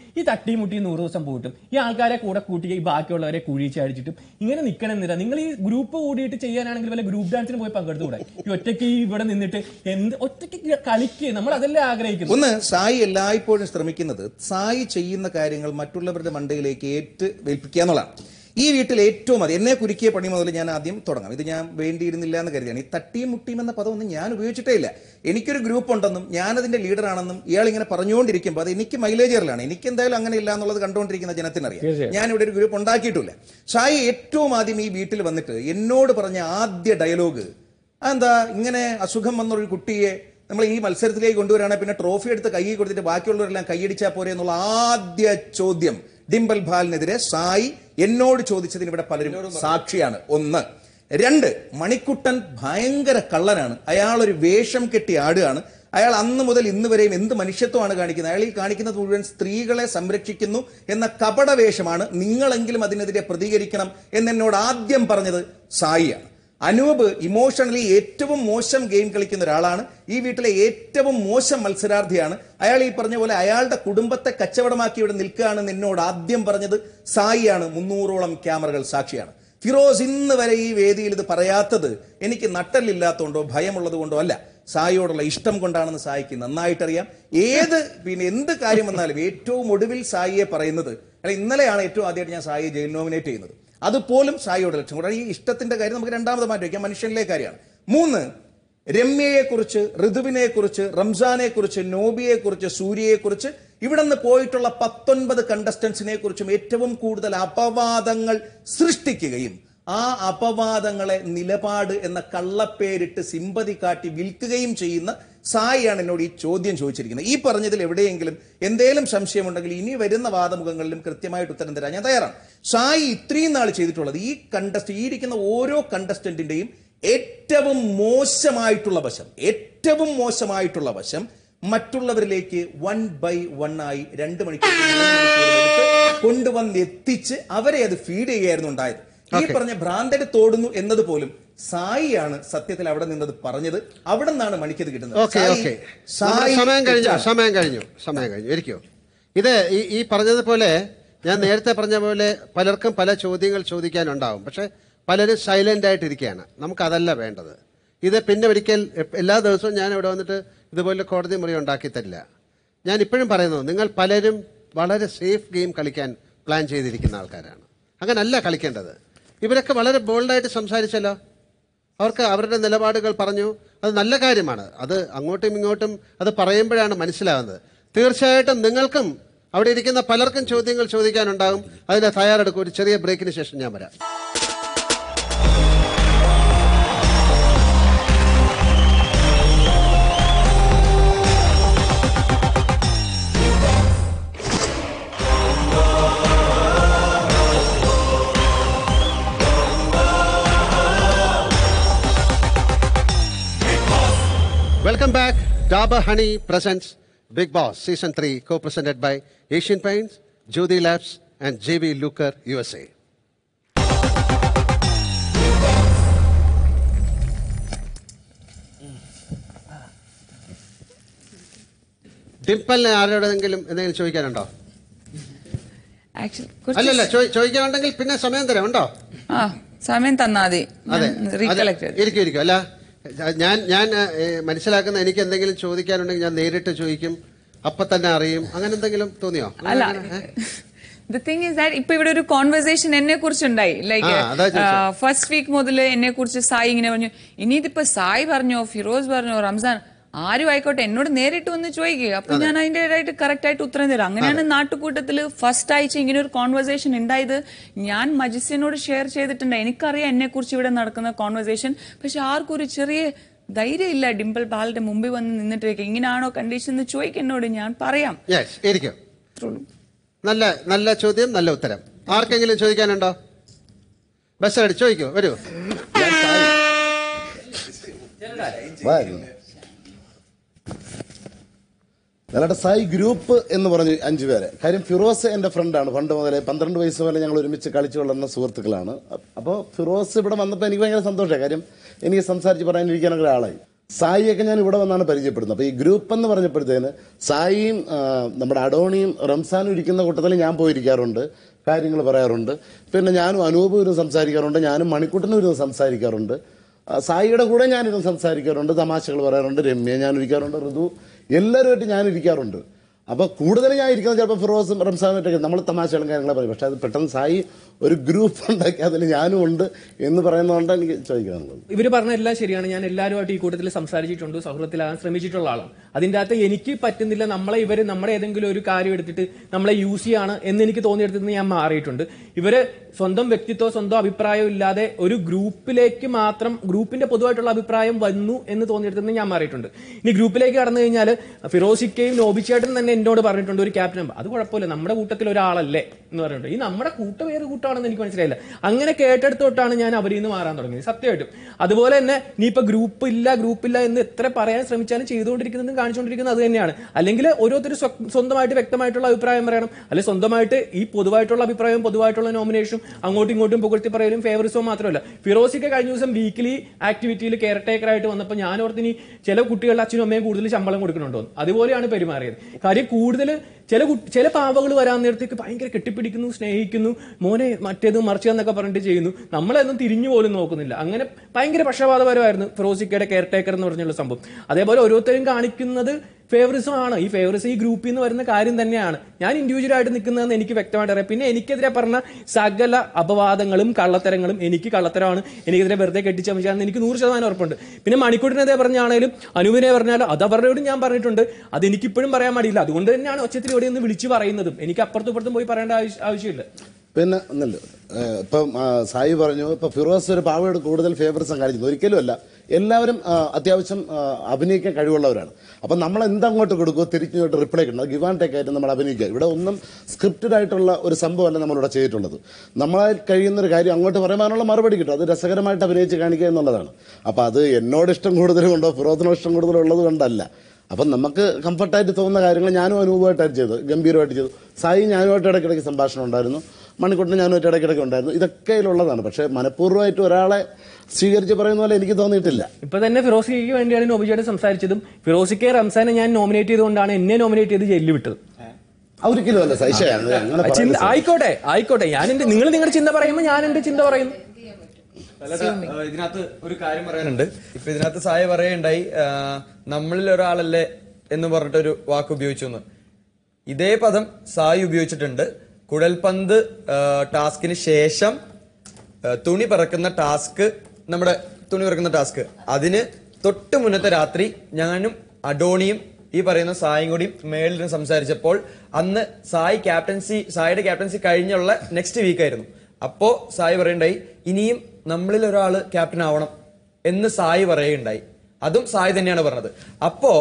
ഈ തട്ടി മുട്ടി നൂറ് ദിവസം പോയിട്ടും ഈ ആൾക്കാരെ കൂടെ കൂട്ടി ഈ ബാക്കിയുള്ളവരെ കുഴിച്ചടിച്ചിട്ടും ഇങ്ങനെ നിൽക്കണമെന്നില്ല നിങ്ങൾ ഈ ഗ്രൂപ്പ് കൂടിയിട്ട് ചെയ്യാനാണെങ്കിൽ വല്ല ഗ്രൂപ്പ് ഡാൻസിന് പോയി പങ്കെടുത്തുകൂടെ ഈ ഒറ്റയ്ക്ക് ഈ ഇവിടെ നിന്നിട്ട് എന്ത് ഒറ്റയ്ക്ക് കളിക്കുക നമ്മൾ അതല്ലേ ആഗ്രഹിക്കുന്നത് ഒന്ന് സായി എല്ലായ്പ്പോഴും ശ്രമിക്കുന്നത് സായി ചെയ്യുന്ന കാര്യങ്ങൾ മറ്റുള്ളവരുടെ മണ്ടയിലേക്ക് ഏറ്റ് ഏൽപ്പിക്കുക എന്നുള്ളതാണ് ഈ വീട്ടിൽ ഏറ്റവും അധികം എന്നെ കുരുക്കിയ പണി മുതൽ ഞാൻ ആദ്യം തുടങ്ങാം ഇത് ഞാൻ വേണ്ടിയിരുന്നില്ല എന്ന് കരുതിയാണ് ഈ തട്ടിയും മുട്ടിയും എന്ന പദം ഒന്നും ഞാൻ ഉപയോഗിച്ചിട്ടേ ഇല്ല എനിക്കൊരു ഗ്രൂപ്പ് ഉണ്ടെന്നും ഞാനതിന്റെ ലീഡറാണെന്നും ഇയാൾ ഇങ്ങനെ പറഞ്ഞുകൊണ്ടിരിക്കുമ്പോൾ അത് എനിക്ക് മൈലേജറിലാണ് എനിക്ക് എന്തായാലും അങ്ങനെ ഇല്ല എന്നുള്ളത് കണ്ടുകൊണ്ടിരിക്കുന്ന ജനത്തിനറിയാം തീർച്ചയായും. ഞാൻ ഇവിടെ ഒരു ഗ്രൂപ്പ് ഉണ്ടാക്കിയിട്ടില്ല സായി ഏറ്റവും ആദ്യം ഈ വീട്ടിൽ വന്നിട്ട് എന്നോട് പറഞ്ഞ ആദ്യ ഡയലോഗ് അതെന്താ ഇങ്ങനെ അസുഖം വന്നൊരു കുട്ടിയെ നമ്മൾ ഈ മത്സരത്തിലേക്ക് കൊണ്ടുവരാണെങ്കിൽ പിന്നെ ട്രോഫി എടുത്ത് കൈ കൊടുത്തിട്ട് ബാക്കിയുള്ളവരെല്ലാം കൈയടിച്ചാൽ പോരെ എന്നുള്ള ആദ്യ ചോദ്യം ഡിംബൽ ബാലിനെതിരെ സായി എന്നോട് ചോദിച്ചതിന് ഇവിടെ പലരും സാക്ഷിയാണ് ഒന്ന് രണ്ട് മണിക്കുട്ടൻ ഭയങ്കര കള്ളനാണ് അയാൾ ഒരു വേഷം കെട്ടി ആടുകയാണ് അയാൾ അന്ന് മുതൽ ഇന്ന് വരെയും എന്ത് മനുഷ്യത്വമാണ് കാണിക്കുന്നത് അയാൾ ഈ കാണിക്കുന്നത് മുഴുവൻ സ്ത്രീകളെ സംരക്ഷിക്കുന്നു എന്ന കപട വേഷമാണ് നിങ്ങളെങ്കിലും അതിനെതിരെ പ്രതികരിക്കണം എന്നെന്നോട് ആദ്യം പറഞ്ഞത് സായിയാണ് അനൂപ് ഇമോഷണലി ഏറ്റവും മോശം ഗെയിം കളിക്കുന്ന ഒരാളാണ് ഈ വീട്ടിലെ ഏറ്റവും മോശം മത്സരാർത്ഥിയാണ് അയാൾ ഈ പറഞ്ഞ പോലെ അയാളുടെ കുടുംബത്തെ കച്ചവടമാക്കി ഇവിടെ നിൽക്കുകയാണെന്ന് എന്നോട് ആദ്യം പറഞ്ഞത് സായിയാണ് മുന്നൂറോളം ക്യാമറകൾ സാക്ഷിയാണ് ഫിറോസ് ഇന്ന് വരെ ഈ വേദിയിൽ ഇത് പറയാത്തത് എനിക്ക് നട്ടല്ലില്ലാത്തതുകൊണ്ടോ ഭയമുള്ളത് കൊണ്ടോ അല്ല സായിയോടുള്ള ഇഷ്ടം കൊണ്ടാണെന്ന് സായിക്ക് നന്നായിട്ടറിയാം ഏത് പിന്നെ എന്ത് കാര്യം വന്നാലും ഏറ്റവും ഒടുവിൽ സായിയെ പറയുന്നത് അല്ല ഇന്നലെയാണ് ഏറ്റവും ആദ്യമായിട്ട് ഞാൻ സായിയെ ജയിൽ നോമിനേറ്റ് ചെയ്യുന്നത് അതുപോലും സായിയോട് ലക്ഷ്യം കൂടാതെ ഈ ഇഷ്ടത്തിന്റെ കാര്യം നമുക്ക് രണ്ടാമത് മാറ്റി വയ്ക്കാം മനുഷ്യനിലെ കാര്യമാണ് മൂന്ന് രമ്യയെ കുറിച്ച് ഋതുവിനെ കുറിച്ച് റംസാനെ കുറിച്ച് നോബിയെ കുറിച്ച് സൂര്യയെ കുറിച്ച് ഇവിടെ നിന്ന് പോയിട്ടുള്ള പത്തൊൻപത് കണ്ടസ്റ്റൻസിനെ കുറിച്ചും ഏറ്റവും കൂടുതൽ അപവാദങ്ങൾ സൃഷ്ടിക്കുകയും ആ അപവാദങ്ങളെ നിലപാട് എന്ന കള്ളപ്പേരിട്ട് സിമ്പതി കാട്ടി വിൽക്കുകയും ചെയ്യുന്ന സായിയാണ് എന്നോട് ഈ ചോദ്യം ചോദിച്ചിരിക്കുന്നത് ഈ പറഞ്ഞതിൽ എവിടെയെങ്കിലും എന്തേലും സംശയമുണ്ടെങ്കിൽ ഇനി വരുന്ന വാദമുഖങ്ങളിലും കൃത്യമായിട്ട് ഉത്തരം തരാൻ ഞാൻ തയ്യാറാണ് സായി ഇത്രയും നാൾ ചെയ്തിട്ടുള്ളത് ഈ കണ്ടസ്റ്റ് ഈ ഇരിക്കുന്ന ഓരോ കണ്ടസ്റ്റന്റിന്റെയും ഏറ്റവും മോശമായിട്ടുള്ള വശം ഏറ്റവും മോശമായിട്ടുള്ള വശം മറ്റുള്ളവരിലേക്ക് വൺ ബൈ വൺ ആയി രണ്ട് മണിക്കൂർ മൂന്ന് മണിക്കൂർ എടുത്ത് കൊണ്ടുവന്ന് എത്തിച്ച് അവരെ അത് ഫീഡ് ചെയ്യായിരുന്നു ഉണ്ടായത് ഈ പറഞ്ഞ ഭ്രാന്തട് തോടുന്നു എന്നത് പോലും സായിയാണ് സത്യത്തിൽ അവിടെ നിന്നത് പറഞ്ഞത് അവിടെ നിന്നാണ് മണിക്കത് കിട്ടുന്നത് ഓക്കെ സായി- ഓക്കെ സായി സമയം കഴിഞ്ഞു തെറ്റാണ്. സമയം കഴിഞ്ഞു സമയം കഴിഞ്ഞു ഇരിക്കോ ഇത് ഈ ഈ പറഞ്ഞതുപോലെ ഞാൻ നേരത്തെ പറഞ്ഞ പോലെ പലർക്കും പല ചോദ്യങ്ങൾ ചോദിക്കാനുണ്ടാവും പക്ഷെ പലരും സൈലന്റ് ആയിട്ടിരിക്കുകയാണ് നമുക്ക് അതല്ല വേണ്ടത് ഇത് പിന്നെ ഒരിക്കൽ എപ്പ- എല്ലാ ദിവസവും ഞാൻ ഇവിടെ വന്നിട്ട് ഇതുപോലെ കോടതി മുറി ഉണ്ടാക്കി തരില്ല ഞാൻ ഇപ്പോഴും പറയുന്നു നിങ്ങൾ പലരും വളരെ സേഫ് ഗെയിം കളിക്കാൻ പ്ലാൻ ചെയ്തിരിക്കുന്ന ആൾക്കാരാണ് അങ്ങനല്ല കളിക്കേണ്ടത് ഇവരൊക്കെ വളരെ ബോൾഡായിട്ട് സംസാരിച്ചല്ലോ അവർക്ക് അവരുടെ നിലപാടുകൾ പറഞ്ഞു അത് നല്ല കാര്യമാണ് അത് അങ്ങോട്ടും ഇങ്ങോട്ടും അത് പറയുമ്പോഴാണ് മനസ്സിലാകുന്നത് തീർച്ചയായിട്ടും നിങ്ങൾക്കും അവിടെ ഇരിക്കുന്ന പലർക്കും ചോദ്യങ്ങൾ ചോദിക്കാനുണ്ടാകും അതിന് തയ്യാറെടുക്കും ഒരു ചെറിയ ബ്രേക്കിന് ശേഷം ഞാൻ വരാം Welcome back. Dabur Honey presents Big Boss Season 3, co presented by Asian Paints, Jyoti Labs, and JV Luker USA. ഡിംപലിനെ ആരോടെങ്കിലും എന്തെങ്കിലും ചോദിക്കാനുണ്ടോ ആക്ച്വലി അല്ലല്ല ചോയ്- ചോദിക്കാനുണ്ടെങ്കിൽ പിന്നെ സമയം തരാം ഉണ്ടോ ആ സമയം തന്നാ മതി അതെ റീകളക്ട് അതെ. ഇരിക്കും ഇരിക്കും അല്ല ഞാൻ ഞാൻ ഏ, മനസ്സിലാക്കുന്ന എനിക്ക് എന്തെങ്കിലും ചോദിക്കാനുണ്ടെങ്കിൽ ഞാൻ നേരിട്ട് ചോദിക്കും അപ്പൊ തന്നെ അറിയും അങ്ങനെ എന്തെങ്കിലും തോന്നിയോ അല്ല അങ്ങനെ, ഏ? ദ തിങ് ഇസ് ദാറ്റ് ഇപ്പൊ ഇവിടെ ഒരു കോൺവെർസേഷൻ എന്നെ കുറിച്ചുണ്ടായി ലൈക്ക് ആ, അതാ ചോദിച്ചത്. ഫസ്റ്റ് വീക്ക് മുതൽ എന്നെ കുറിച്ച് സായി ഇങ്ങനെ പറഞ്ഞു ഇനി ഇതിപ്പോ സായി പറഞ്ഞോ ഫിറോസ് പറഞ്ഞോ റംസാൻ ആരും ആയിക്കോട്ടെ എന്നോട് നേരിട്ട് വന്ന് ചോദിക്കുക അപ്പൊ ഞാൻ അതിൻ്റെതായിട്ട് കറക്റ്റ് ആയിട്ട് ഉത്തരം തരാം അങ്ങനെയാണ് നാട്ടുകൂട്ടത്തിൽ ഫസ്റ്റ് ആഴ്ച ഇങ്ങനെ ഒരു കോൺവെർസേഷൻ ഉണ്ടായത് ഞാൻ മജിസ്റ്റിനോട് ഷെയർ ചെയ്തിട്ടുണ്ട് എനിക്കറിയാം എന്നെ കുറിച്ച് ഇവിടെ നടക്കുന്ന കോൺവെർസേഷൻ പക്ഷെ ആർക്കും ഒരു ചെറിയ ധൈര്യം ഇല്ല ഡിംപിൾ പാലിന്റെ മുമ്പിൽ വന്ന് നിന്നിട്ടേക്ക് ഇങ്ങനെയാണോ കണ്ടീഷൻ എന്ന് ചോദിക്കും എന്നോട് ഞാൻ പറയാം Yes, ഇരിക്കും നല്ല നല്ല ചോദ്യം നല്ല ഉത്തരം ആർക്കെങ്കിലും ചോദിക്കാനുണ്ടോ ബസ് അടി ചോദിക്കൂ വരൂ ഞങ്ങളുടെ സായി ഗ്രൂപ്പ് എന്ന് പറഞ്ഞു അഞ്ചു പേരെ കാര്യം ഫിറോസ് എൻ്റെ ഫ്രണ്ടാണ് പണ്ട് മുതലേ പന്ത്രണ്ട് വയസ്സ് വരെ ഞങ്ങൾ ഒരുമിച്ച് കളിച്ചു വളർന്ന സുഹൃത്തുക്കളാണ് അപ്പോൾ ഫിറോസ് ഇവിടെ വന്നപ്പോൾ എനിക്ക് ഭയങ്കര സന്തോഷമായി കാര്യം എനിക്ക് സംസാരിച്ച് പറയാനിരിക്കാനൊക്കെ ഒരാളായി സായിയൊക്കെ ഞാൻ ഇവിടെ വന്നാണ് പരിചയപ്പെടുന്നത് അപ്പോൾ ഈ ഗ്രൂപ്പ് എന്ന് പറഞ്ഞപ്പോഴത്തേന് സായിയും ആ, നമ്മുടെ അഡോണിയും റംസാനും ഇരിക്കുന്ന കൂട്ടത്തിൽ ഞാൻ പോയിരിക്കാറുണ്ട് കാര്യങ്ങൾ പറയാറുണ്ട് പിന്നെ ഞാനും അനൂപ് ഇരുന്ന് സംസാരിക്കാറുണ്ട് ഞാനും മണിക്കൂട്ടനും ഇരുന്ന് സംസാരിക്കാറുണ്ട് ആ, സായിയുടെ കൂടെ ഞാനിരുന്ന് സംസാരിക്കാറുണ്ട് തമാശകൾ പറയാറുണ്ട് രമ്യ ഞാൻ ഇരിക്കാറുണ്ട് ഋതു എല്ലാവരുമായിട്ട് ഞാൻ ഇരിക്കാറുണ്ട് അപ്പോൾ കൂടുതൽ ഞാൻ ഇരിക്കുന്നത് ചിലപ്പോൾ ഫിറോസും റംസാനുമായിട്ടൊക്കെ നമ്മൾ തമാശകളും കാര്യങ്ങളെ പറയും പക്ഷേ അത് പെട്ടെന്ന് സായി ഒരു ഗ്രൂപ്പ് ഉണ്ടാക്കി അതിൽ ഞാനും ഉണ്ട് എന്ന് പറയുന്നതുകൊണ്ട് എനിക്ക് ചോദിക്കാനുള്ളത് ഇവർ പറഞ്ഞ എല്ലാം ശരിയാണ് ഞാൻ എല്ലാവരുമായിട്ട് ഈ കൂട്ടത്തിൽ സംസാരിച്ചിട്ടുണ്ട് സൗഹൃദത്തിലാകാൻ ശ്രമിച്ചിട്ടുള്ള ആളാണ് അതിൻ്റെ അകത്ത് എനിക്ക് പറ്റുന്നില്ല നമ്മളെ ഇവർ നമ്മുടെ ഏതെങ്കിലും ഒരു കാര്യം എടുത്തിട്ട് നമ്മളെ യൂസ് ചെയ്യാണ് എന്ന് എനിക്ക് തോന്നിയെടുത്ത് ഞാൻ മാറിയിട്ടുണ്ട് ഇവര് സ്വന്തം വ്യക്തിത്വം സ്വന്തം അഭിപ്രായം ഇല്ലാതെ ഒരു ഗ്രൂപ്പിലേക്ക് മാത്രം ഗ്രൂപ്പിന്റെ പൊതുവായിട്ടുള്ള അഭിപ്രായം വന്നു എന്ന് തോന്നിയെടുത്ത് ഞാൻ മാറിയിട്ടുണ്ട് ഇനി ഗ്രൂപ്പിലേക്ക് കടന്നു കഴിഞ്ഞാൽ ഫിറോസിക്കയും നോബിച്ചേട്ടൻ തന്നെ എന്നോട് പറഞ്ഞിട്ടുണ്ട് ഒരു ക്യാപ്റ്റൻ അത് കുഴപ്പമില്ല നമ്മുടെ കൂട്ടത്തിൽ ഒരാളല്ലേ എന്ന് പറഞ്ഞിട്ടുണ്ട് ഈ നമ്മുടെ കൂട്ടം ഏത് കൂട്ടമാണെന്ന് എനിക്ക് മനസ്സിലായില്ല അങ്ങനെ കേട്ടെടുത്തോട്ടാണ് ഞാൻ അവരിൽ നിന്ന് മാറാൻ തുടങ്ങിയത് സത്യമായിട്ടും അതുപോലെ തന്നെ ഇനിയിപ്പോ ഗ്രൂപ്പ് ഇല്ല ഗ്രൂപ്പ് ഇല്ല എന്ന് എത്ര പറയാൻ ശ്രമിച്ചാലും ചെയ്തുകൊണ്ടിരിക്കുന്നതും കാണിച്ചുകൊണ്ടിരിക്കുന്നത് അത് തന്നെയാണ് അല്ലെങ്കിൽ ഓരോരുത്തർ സ്വന്തമായിട്ട് വ്യക്തമായിട്ടുള്ള അഭിപ്രായം പറയണം അല്ലെങ്കിൽ സ്വന്തമായിട്ട് ഈ പൊതുവായിട്ടുള്ള അഭിപ്രായവും പൊതുവായിട്ടുള്ള നോമിനേഷനും അങ്ങോട്ടും ഇങ്ങോട്ടും പുകഴ്ത്തി പറയലും ഫേവറിസോ മാത്രമല്ല ഫിറോസിക്ക് കഴിഞ്ഞ ദിവസം വീക്കിലി ആക്ടിവിറ്റിയിൽ കെയർ ടേക്കർ ആയിട്ട് വന്നപ്പോൾ ഞാൻ ഓർത്തിനി ചില കുട്ടികളുടെ അച്ഛനും അമ്മയും കൂടുതൽ ശമ്പളം കൊടുക്കുന്നുണ്ടോ എന്ന്. അതുപോലെയാണ് പെരുമാറിയത് കാര്യം കൂടുതൽ ചില കുട്ടി- ചില പാവകൾ വരാൻ നേരത്തേക്ക് ഭയങ്കര കെട്ടിപ്പിടിക്കുന്നു സ്നേഹിക്കുന്നു മോനെ മറ്റേത് മറിച്ചതെന്നൊക്കെ പറഞ്ഞിട്ട് ചെയ്യുന്നു നമ്മളെന്നും തിരിഞ്ഞു പോലും നോക്കുന്നില്ല അങ്ങനെ ഭയങ്കര പക്ഷപാതപരമായിരുന്നു ഫിറോസിക്കയുടെ കെയർ ടേക്കർ എന്ന് പറഞ്ഞുള്ള സംഭവം അതേപോലെ ഓരോരുത്തരും കാണിക്കുന്നത് ഫേവറിസം ആണ് ഈ ഫേവറിസം ഈ ഗ്രൂപ്പിൽ നിന്ന് വരുന്ന കാര്യം തന്നെയാണ് ഞാൻ ഇൻഡിവിജ്വൽ ആയിട്ട് നിൽക്കുന്നതെന്ന് എനിക്ക് വ്യക്തമായിട്ട് അറിയാം പിന്നെ എനിക്കെതിരെ പറഞ്ഞ സകല അപവാദങ്ങളും കള്ളത്തരങ്ങളും എനിക്ക് കള്ളത്തരമാണ് എനിക്കെതിരെ വെറുതെ കെട്ടിച്ചമച്ചാണെന്ന് എനിക്ക് നൂറ് ശതമാനം ഉറപ്പുണ്ട് പിന്നെ മണിക്കൂട്ടിനെതിരെ പറഞ്ഞാണേലും അനുവിനെ പറഞ്ഞാലും അത് അവരോടും ഞാൻ പറഞ്ഞിട്ടുണ്ട് അത് എനിക്കിപ്പോഴും പറയാൻ മടിയില്ല അതുകൊണ്ട് തന്നെയാണ് ഒച്ചത്തിൽ ഇവിടെ ഒന്ന് വിളിച്ചു പറയുന്നതും എനിക്ക് അപ്പുറത്തും ഇപ്പുറത്തും പോയി പറയേണ്ട ആവശ്യ- ആവശ്യമില്ല പിന്നെ ഒന്നല്ല ഏഹ് ഇപ്പം ആ, സായി പറഞ്ഞു ഇപ്പം ഫിറോസ് ഒരു പാവയോട് കൂടുതൽ ഫേവറിസം കാണിക്കുന്നു ഒരിക്കലുമല്ല എല്ലാവരും ആ, അത്യാവശ്യം ആ, അഭിനയിക്കാൻ കഴിവുള്ളവരാണ് അപ്പം നമ്മൾ എന്തങ്ങോട്ട് കൊടുക്കുമോ തിരിച്ചിങ്ങോട്ട് റിപ്ലൈ കിട്ടണം ഗിവ് ആൻഡ് ടേക്ക് ആയിട്ട് നമ്മൾ അഭിനയിക്കുക ഇവിടെ ഒന്നും സ്ക്രിപ്റ്റഡ് ആയിട്ടുള്ള ഒരു സംഭവമല്ല നമ്മളിവിടെ ചെയ്തിട്ടുള്ളത് നമ്മളാൽ കഴിയുന്ന ഒരു കാര്യം അങ്ങോട്ട് പറയുവാനുള്ള മറുപടി കിട്ടും അത് രസകരമായിട്ട് അഭിനയിച്ച് കാണിക്കുക എന്നുള്ളതാണ് അപ്പോൾ അത് എന്നോട് ഇഷ്ടം കൂടുതൽ കൊണ്ടോ ഫിറോസിനോട് ഇഷ്ടം കൂടുതൽ ഉള്ളത് കൊണ്ടല്ല അപ്പം നമുക്ക് കംഫർട്ടായിട്ട് തോന്നുന്ന കാര്യങ്ങൾ ഞാനും അനുഭവമായിട്ടാണ് ചെയ്തത് ഗംഭീരമായിട്ട് ചെയ്തു സായി ഞാനുമായിട്ട് ഇടയ്ക്കിടയ്ക്ക് സംഭാഷണം ഉണ്ടായിരുന്നു മണിക്കൂട്ടിന് ഞാനുമായിട്ട് ഇടയ്ക്കിടയ്ക്ക് ഉണ്ടായിരുന്നു ഇതൊക്കെ ഇതിലുള്ളതാണ് പക്ഷേ മനഃപൂർവ്വമായിട്ട് ഒരാളെ സ്വീകരിച്ച് പറയുന്ന പോലെ എനിക്ക് തോന്നിയിട്ടില്ല ഇപ്പൊ തന്നെ ഫിറോസിക്ക് വേണ്ടിയാണ് നോബിജയുടെ സംസാരിച്ചതും ഫിറോസിക്കെ റംസാനെ ഞാൻ നോമിനേറ്റ് ചെയ്തുകൊണ്ടാണ് എന്നെ നോമിനേറ്റ് ചെയ്ത് ജയിലിൽ വിട്ടത് ഒരിക്കലും അല്ല സൈഷ അങ്ങനെ അങ്ങനെ ചിന്ത- പറയുന്നത് ആയിക്കോട്ടെ ആയിക്കോട്ടെ ഞാൻ എന്റെ നിങ്ങൾ നിങ്ങളുടെ ചിന്ത പറയുമ്പോൾ ഞാൻ എന്റെ ചിന്ത പറയുന്നു അല്ലാതെ, ആ, ഇതിനകത്ത് ഒരു കാര്യം പറയാനുണ്ട് ഇപ്പൊ ഇതിനകത്ത് സായ പറയുണ്ടായി ആ, നമ്മളിൽ ഒരാളല്ലേ എന്ന് പറഞ്ഞിട്ടൊരു വാക്ക് ഉപയോഗിച്ചു എന്ന് ഇതേ പദം സായി ഉപയോഗിച്ചിട്ടുണ്ട് കുഴൽപന്ത് ആ, ടാസ്കിന് ശേഷം ആ, തുണി പറക്കുന്ന ടാസ്ക് നമ്മുടെ തുണി പറക്കുന്ന ടാസ്ക് അതിന് തൊട്ട് മുന്നത്തെ രാത്രി ഞാനും അഡോണിയും ഈ പറയുന്ന സായും കൂടി മേളിൽ നിന്ന് സംസാരിച്ചപ്പോൾ അന്ന് സായി ക്യാപ്റ്റൻസി സായിയുടെ ക്യാപ്റ്റൻസി കഴിഞ്ഞുള്ള നെക്സ്റ്റ് വീക്ക് ആയിരുന്നു അപ്പോ സായി പറയണ്ടായി ഇനിയും നമ്മളിൽ ഒരാള് ക്യാപ്റ്റൻ ആവണം എന്ന് സായി പറയുകയുണ്ടായി അതും സായി തന്നെയാണ് പറഞ്ഞത് അപ്പോ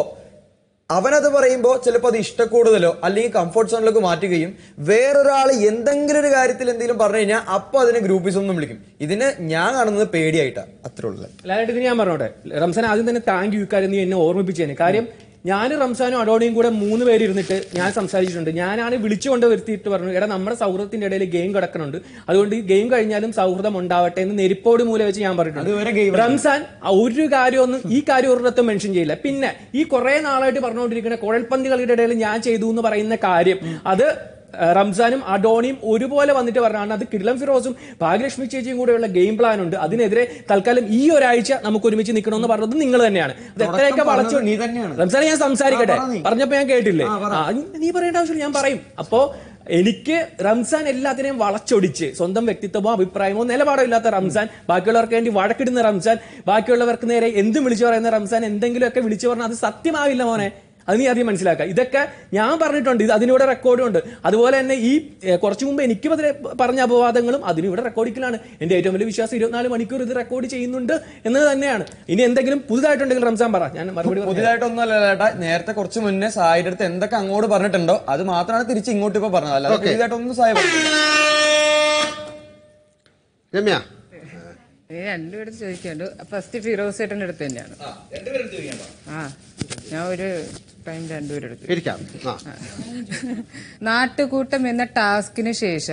അവനത് പറയുമ്പോൾ ചിലപ്പോൾ അത് ഇഷ്ടക്കൂടുതലോ അല്ലെങ്കിൽ കംഫർട്ട് സോണിലേക്ക് മാറ്റുകയും വേറൊരാൾ എന്തെങ്കിലും ഒരു കാര്യത്തിൽ എന്തെങ്കിലും പറഞ്ഞു കഴിഞ്ഞാൽ അപ്പൊ അതിനെ ഗ്രൂപ്പിസം എന്നും വിളിക്കും ഇതിന് ഞാൻ കാണുന്നത് പേടിയായിട്ടാണ് അത്രേ ഉള്ളൂ ലാലായിട്ട് ഇത് ഞാൻ പറഞ്ഞോട്ടെ റംസാൻ ആദ്യം തന്നെ താങ്ക് യു കാര്യം നീ എന്നെ ഓർമ്മിപ്പിച്ചേനെ കാര്യം ഞാൻ റംസാനും അഡോണിയും കൂടെ മൂന്ന് പേര് ഇരുന്നിട്ട് ഞാൻ സംസാരിച്ചിട്ടുണ്ട് ഞാനാണ് വിളിച്ചുകൊണ്ട് വരുത്തിയിട്ട് പറഞ്ഞു എടാ നമ്മുടെ സൗഹൃദത്തിന്റെ ഇടയിൽ ഗെയിം കിടക്കുന്നുണ്ട് അതുകൊണ്ട് ഈ ഗെയിം കഴിഞ്ഞാലും സൗഹൃദം ഉണ്ടാവട്ടെ എന്ന് നെരിപ്പോട് മൂല വെച്ച് ഞാൻ പറഞ്ഞിട്ടുണ്ട് റംസാൻ ഒരു കാര്യമൊന്നും ഈ കാര്യം ഒരിടത്തും മെൻഷൻ ചെയ്യില്ല പിന്നെ ഈ കുറെ നാളായിട്ട് പറഞ്ഞുകൊണ്ടിരിക്കുന്ന കുഴൽപ്പന്തികളുടെ ഇടയിൽ ഞാൻ ചെയ്തു എന്ന് പറയുന്ന കാര്യം അത് ആ, റംസാനും അഡോണിയും ഒരുപോലെ വന്നിട്ട് പറഞ്ഞാണ് അത് കിടിലം ഫിറോസും ഭാഗ്യലക്ഷ്മി ചേച്ചിയും കൂടെയുള്ള ഗെയിം പ്ലാൻ ഉണ്ട് അതിനെതിരെ തൽക്കാലം ഈ ഒരാഴ്ച നമുക്ക് ഒരുമിച്ച് നിൽക്കണമെന്ന് പറഞ്ഞത് നിങ്ങൾ തന്നെയാണ് അത് എത്രയൊക്കെ വളച്ചു നീ തന്നെയാണ്. റംസാനെ ഞാൻ സംസാരിക്കട്ടെ ആ, പറ നീ. പറഞ്ഞപ്പോ ഞാൻ കേട്ടില്ലേ ആ, പറ. ആ, നീ പറയേണ്ട ആവശ്യമില്ല ഞാൻ പറയും അപ്പോ എനിക്ക് റംസാൻ എല്ലാത്തിനെയും വളച്ചൊടിച്ച് സ്വന്തം വ്യക്തിത്വമോ അഭിപ്രായമോ നിലപാടോ ഇല്ലാത്ത റംസാൻ ബാക്കിയുള്ളവർക്ക് വേണ്ടി വഴക്കിടുന്ന റംസാൻ ബാക്കിയുള്ളവർക്ക് നേരെ എന്തും വിളിച്ചു പറയുന്ന റംസാൻ എന്തെങ്കിലുമൊക്കെ വിളിച്ചു പറഞ്ഞാൽ അത് സത്യമാവില്ല മോനെ അത് നീ ആദ്യം മനസ്സിലാക്കുക ഇതൊക്കെ ഞാൻ പറഞ്ഞിട്ടുണ്ട് ഇത് അതിനിവിടെ റെക്കോർഡും ഉണ്ട് അതുപോലെ തന്നെ ഈ ഏ, കുറച്ചു മുമ്പ് എനിക്ക് പതിരെ പറഞ്ഞ അപവാദങ്ങളും അതിനിവിടെ റെക്കോർഡിക്കലാണ് എന്റെ ഏറ്റവും വലിയ വിശ്വാസം ഇരുപത്തിനാല് മണിക്കൂർ ഇത് റെക്കോർഡ് ചെയ്യുന്നുണ്ട് എന്നത് തന്നെയാണ് ഇനി എന്തെങ്കിലും പുതുതായിട്ടുണ്ടെങ്കിൽ റംസാൻ പറ ഞാൻ മറുപടി പറഞ്ഞു പുതിയതായിട്ടൊന്നുമല്ല ചേട്ടാ നേരത്തെ കുറച്ച് മുന്നേ സായിയുടെ അടുത്ത് എന്തൊക്കെ അങ്ങോട്ട് പറഞ്ഞിട്ടുണ്ടോ അത് മാത്രമാണ് തിരിച്ച് ഇങ്ങോട്ട് ഇപ്പൊ പറഞ്ഞത് അല്ലാതെ Okay. പുതിയതായിട്ടൊന്നും സായി പറഞ്ഞില്ല രമ്യ ഇനി രണ്ടുപേരും ചോദിക്കാണ്ട് ഫസ്റ്റ് ഫിറോസ് ചേട്ടൻ്റെ അടുത്ത് തന്നെയാണ് ആ ഞാൻ ഒരു ടൈം രണ്ടുപേരും എടുത്തു ഇരിക്കാം ആ നാട്ടുകൂട്ടം എന്ന ടാസ്കിന് ശേഷം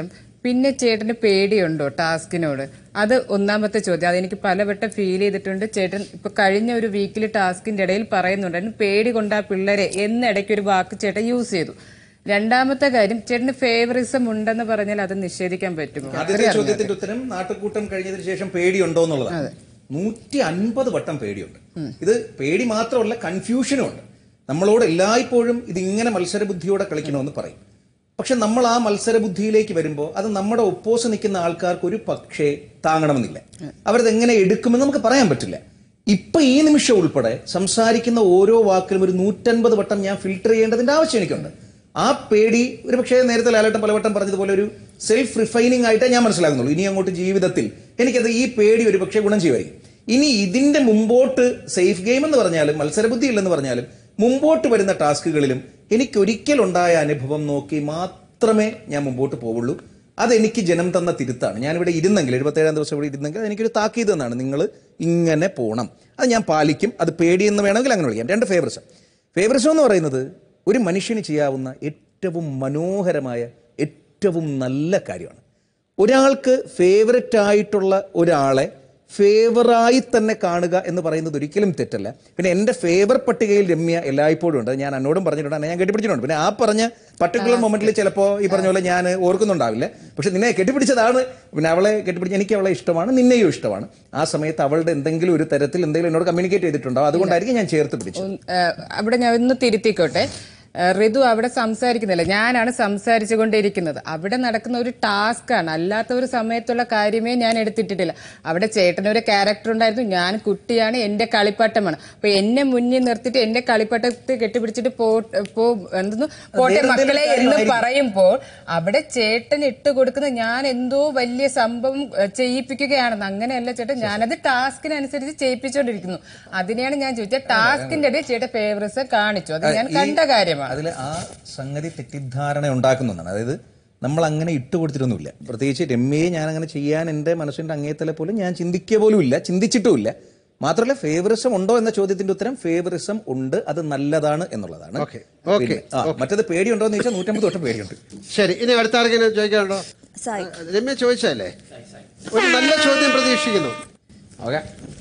പിന്നെ ചേട്ടന് പേടിയുണ്ടോ ടാസ്കിനോട് അത് ഒന്നാമത്തെ ചോദ്യം അതെനിക്ക് പലവട്ടം ഫീൽ ചെയ്തിട്ടുണ്ട് ചേട്ടൻ ഇപ്പൊ കഴിഞ്ഞ ഒരു വീക്കിൽ ടാസ്കിന്റെ ഇടയിൽ പറയുന്നുണ്ടായിരുന്നു പേടി കൊണ്ട് ആ പിള്ളേരെ എന്നിടയ്ക്ക് ഒരു വാക്ക് ചേട്ടൻ യൂസ് ചെയ്തു രണ്ടാമത്തെ കാര്യം ചേട്ടന് ഫേവറിസം ഉണ്ടെന്ന് പറഞ്ഞാൽ അത് നിഷേധിക്കാൻ പറ്റുമോ ആദ്യത്തെ അത്രയും ചോദ്യത്തിന്റെ ഉത്തരം നാട്ടുകൂട്ടം കഴിഞ്ഞതിന് ശേഷം പേടിയുണ്ടോ എന്നുള്ളതാണ് നൂറ്റി അൻപത് വട്ടം പേടിയുണ്ട് ഇത് പേടി മാത്രമല്ല കൺഫ്യൂഷനും ഉണ്ട് നമ്മളോട് എല്ലായ്പ്പോഴും ഇതിങ്ങനെ മത്സരബുദ്ധിയോടെ കളിക്കണമെന്ന് പറയും പക്ഷെ നമ്മൾ ആ മത്സരബുദ്ധിയിലേക്ക് വരുമ്പോൾ അത് നമ്മുടെ ഒപ്പോസ് നിൽക്കുന്ന ആൾക്കാർക്ക് ഒരു പക്ഷേ താങ്ങണമെന്നില്ല അവരത് എങ്ങനെ എടുക്കുമെന്ന് നമുക്ക് പറയാൻ പറ്റില്ല ഇപ്പൊ ഈ നിമിഷം ഉൾപ്പെടെ സംസാരിക്കുന്ന ഓരോ വാക്കിലും ഒരു നൂറ്റൻപത് വട്ടം ഞാൻ ഫിൽട്ടർ ചെയ്യേണ്ടതിന്റെ ആവശ്യം എനിക്കുണ്ട് ആ പേടി ഒരു പക്ഷേ നേരത്തെ ലാലേട്ടൻ പലവട്ടം പറഞ്ഞതുപോലെ ഒരു സെൽഫ് റിഫൈനിങ് ആയിട്ടേ ഞാൻ മനസ്സിലാകുന്നുള്ളൂ ഇനി അങ്ങോട്ട് ജീവിതത്തിൽ എനിക്കത് ഈ പേടി ഒരു പക്ഷേ ഗുണം ചെയ്യുമായിരിക്കും ഇനി ഇതിന്റെ മുമ്പോട്ട് സേഫ് ഗെയിം എന്ന് പറഞ്ഞാലും മത്സരബുദ്ധി ഇല്ലെന്ന് പറഞ്ഞാലും മുമ്പോട്ട് വരുന്ന ടാസ്കുകളിലും എനിക്ക് ഒരിക്കൽ ഉണ്ടായ അനുഭവം നോക്കി മാത്രമേ ഞാൻ മുമ്പോട്ട് പോവുള്ളൂ അതെനിക്ക് ജനം തന്ന തിരുത്താണ് ഞാനിവിടെ ഇരുന്നെങ്കിൽ എഴുപത്തേഴാം ദിവസം ഇവിടെ ഇരുന്നെങ്കിൽ അതെനിക്കൊരു താക്കീത് എന്നാണ് നിങ്ങൾ ഇങ്ങനെ പോകണം അത് ഞാൻ പാലിക്കും അത് പേടിയെന്ന് വേണമെങ്കിൽ അങ്ങനെ വിളിക്കാം രണ്ട് ഫേവറിസം ഫേവറിസം എന്ന് പറയുന്നത് ഒരു മനുഷ്യന് ചെയ്യാവുന്ന ഏറ്റവും മനോഹരമായ ഏറ്റവും നല്ല കാര്യമാണ് ഒരാൾക്ക് ഫേവററ്റ് ആയിട്ടുള്ള ഒരാളെ ഫേവറായി തന്നെ കാണുക എന്ന് പറയുന്നത് ഒരിക്കലും തെറ്റല്ല പിന്നെ എൻ്റെ ഫേവർ പട്ടികയിൽ രമ്യ എല്ലായ്പ്പോഴും ഉണ്ട് അത് ഞാൻ എന്നോടും പറഞ്ഞിട്ടുണ്ട് അന്നെ ഞാൻ കെട്ടിപ്പിടിച്ചിട്ടുണ്ട് പിന്നെ ആ പറഞ്ഞ പർട്ടിക്കുലർ മൊമെന്റിൽ ചിലപ്പോൾ ഈ പറഞ്ഞ പോലെ ഞാൻ ഓർക്കുന്നുണ്ടാവില്ല പക്ഷെ നിന്നെ കെട്ടിപ്പിടിച്ചതാണ് പിന്നെ അവളെ കെട്ടിപ്പിടിച്ച് എനിക്ക് അവളെ ഇഷ്ടമാണ് നിന്നെയും ഇഷ്ടമാണ് ആ സമയത്ത് അവളുടെ എന്തെങ്കിലും ഒരു തരത്തിൽ എന്തെങ്കിലും എന്നോട് കമ്മ്യൂണിക്കേറ്റ് ചെയ്തിട്ടുണ്ടാവും അതുകൊണ്ടായിരിക്കും ഞാൻ ചേർത്ത് പിടിച്ചത് ഏഹ് അവിടെ ഞാൻ ഒന്ന് തിരുത്തിക്കോട്ടെ ഏഹ് ഋതു അവിടെ സംസാരിക്കുന്നില്ല ഞാനാണ് സംസാരിച്ചു കൊണ്ടിരിക്കുന്നത് അവിടെ നടക്കുന്ന ഒരു ടാസ്ക് ആണ് അല്ലാത്ത ഒരു സമയത്തുള്ള കാര്യമേ ഞാൻ എടുത്തിട്ടിട്ടില്ല അവിടെ ചേട്ടനൊരു ക്യാരക്ടർ ഉണ്ടായിരുന്നു ഞാൻ കുട്ടിയാണ് എന്റെ കളിപ്പാട്ടമാണ് അപ്പൊ എന്നെ മുന്നിൽ നിർത്തിയിട്ട് എന്റെ കളിപ്പാട്ടത്തിൽ കെട്ടിപ്പിടിച്ചിട്ട് പോ പോ എന്തെന്ന് പോട്ടെ വേറെ മക്കളെ എന്തെങ്കിലും എന്ന് കാര്യമായിരിക്കും. പറയുമ്പോൾ അവിടെ ചേട്ടൻ ഇട്ട് കൊടുക്കുന്ന ഞാൻ എന്തോ വലിയ സംഭവം ഏഹ്, ചെയ്യിപ്പിക്കുകയാണെന്ന് അങ്ങനെയല്ല ചേട്ടൻ ഞാനത് ടാസ്കിനനുസരിച്ച് ചെയ്യിപ്പിച്ചുകൊണ്ടിരിക്കുന്നു അതിനെയാണ് ഞാൻ ചോദിച്ചത് ടാസ്കിന്റെ ഇടയിൽ ചേട്ടൻ ഫേവറസ് കാണിച്ചു അത് ഞാൻ ഈ- കണ്ട കാര്യമാണ് അതിൽ ആ സംഗതി തെറ്റിദ്ധാരണ ഉണ്ടാക്കുന്നതാണ് അതായത് നമ്മൾ അങ്ങനെ ഇട്ട് കൊടുത്തിട്ടൊന്നുമില്ല പ്രത്യേകിച്ച് രമ്യയെ ഞാൻ അങ്ങനെ ചെയ്യാൻ എൻ്റെ മനസ്സിൻ്റെ അങ്ങേത്തല പോലും ഞാൻ ചിന്തിക്കുക പോലും ഇല്ല ചിന്തിച്ചിട്ടുമില്ല മാത്രമല്ല ഫേവറിസം ഉണ്ടോ എന്ന ചോദ്യത്തിന്റെ ഉത്തരം ഫേവറിസം ഉണ്ട് അത് നല്ലതാണ് എന്നുള്ളതാണ് ഓക്കെ പിന്നെ, ആ, മറ്റത് പേടിയുണ്ടോ എന്ന് ചോദിച്ചാൽ നൂറ്റമ്പത് തൊട്ട് പേടിയുണ്ട് ശരി ഇനി അടുത്ത ആർക്കെങ്കിലും ചോദിക്കാനുണ്ടോ സായി രമ്യ ചോദിച്ചല്ലേ ഒരു നല്ല ചോദ്യം പ്രതീക്ഷിക്കുന്നു ഓക്കെ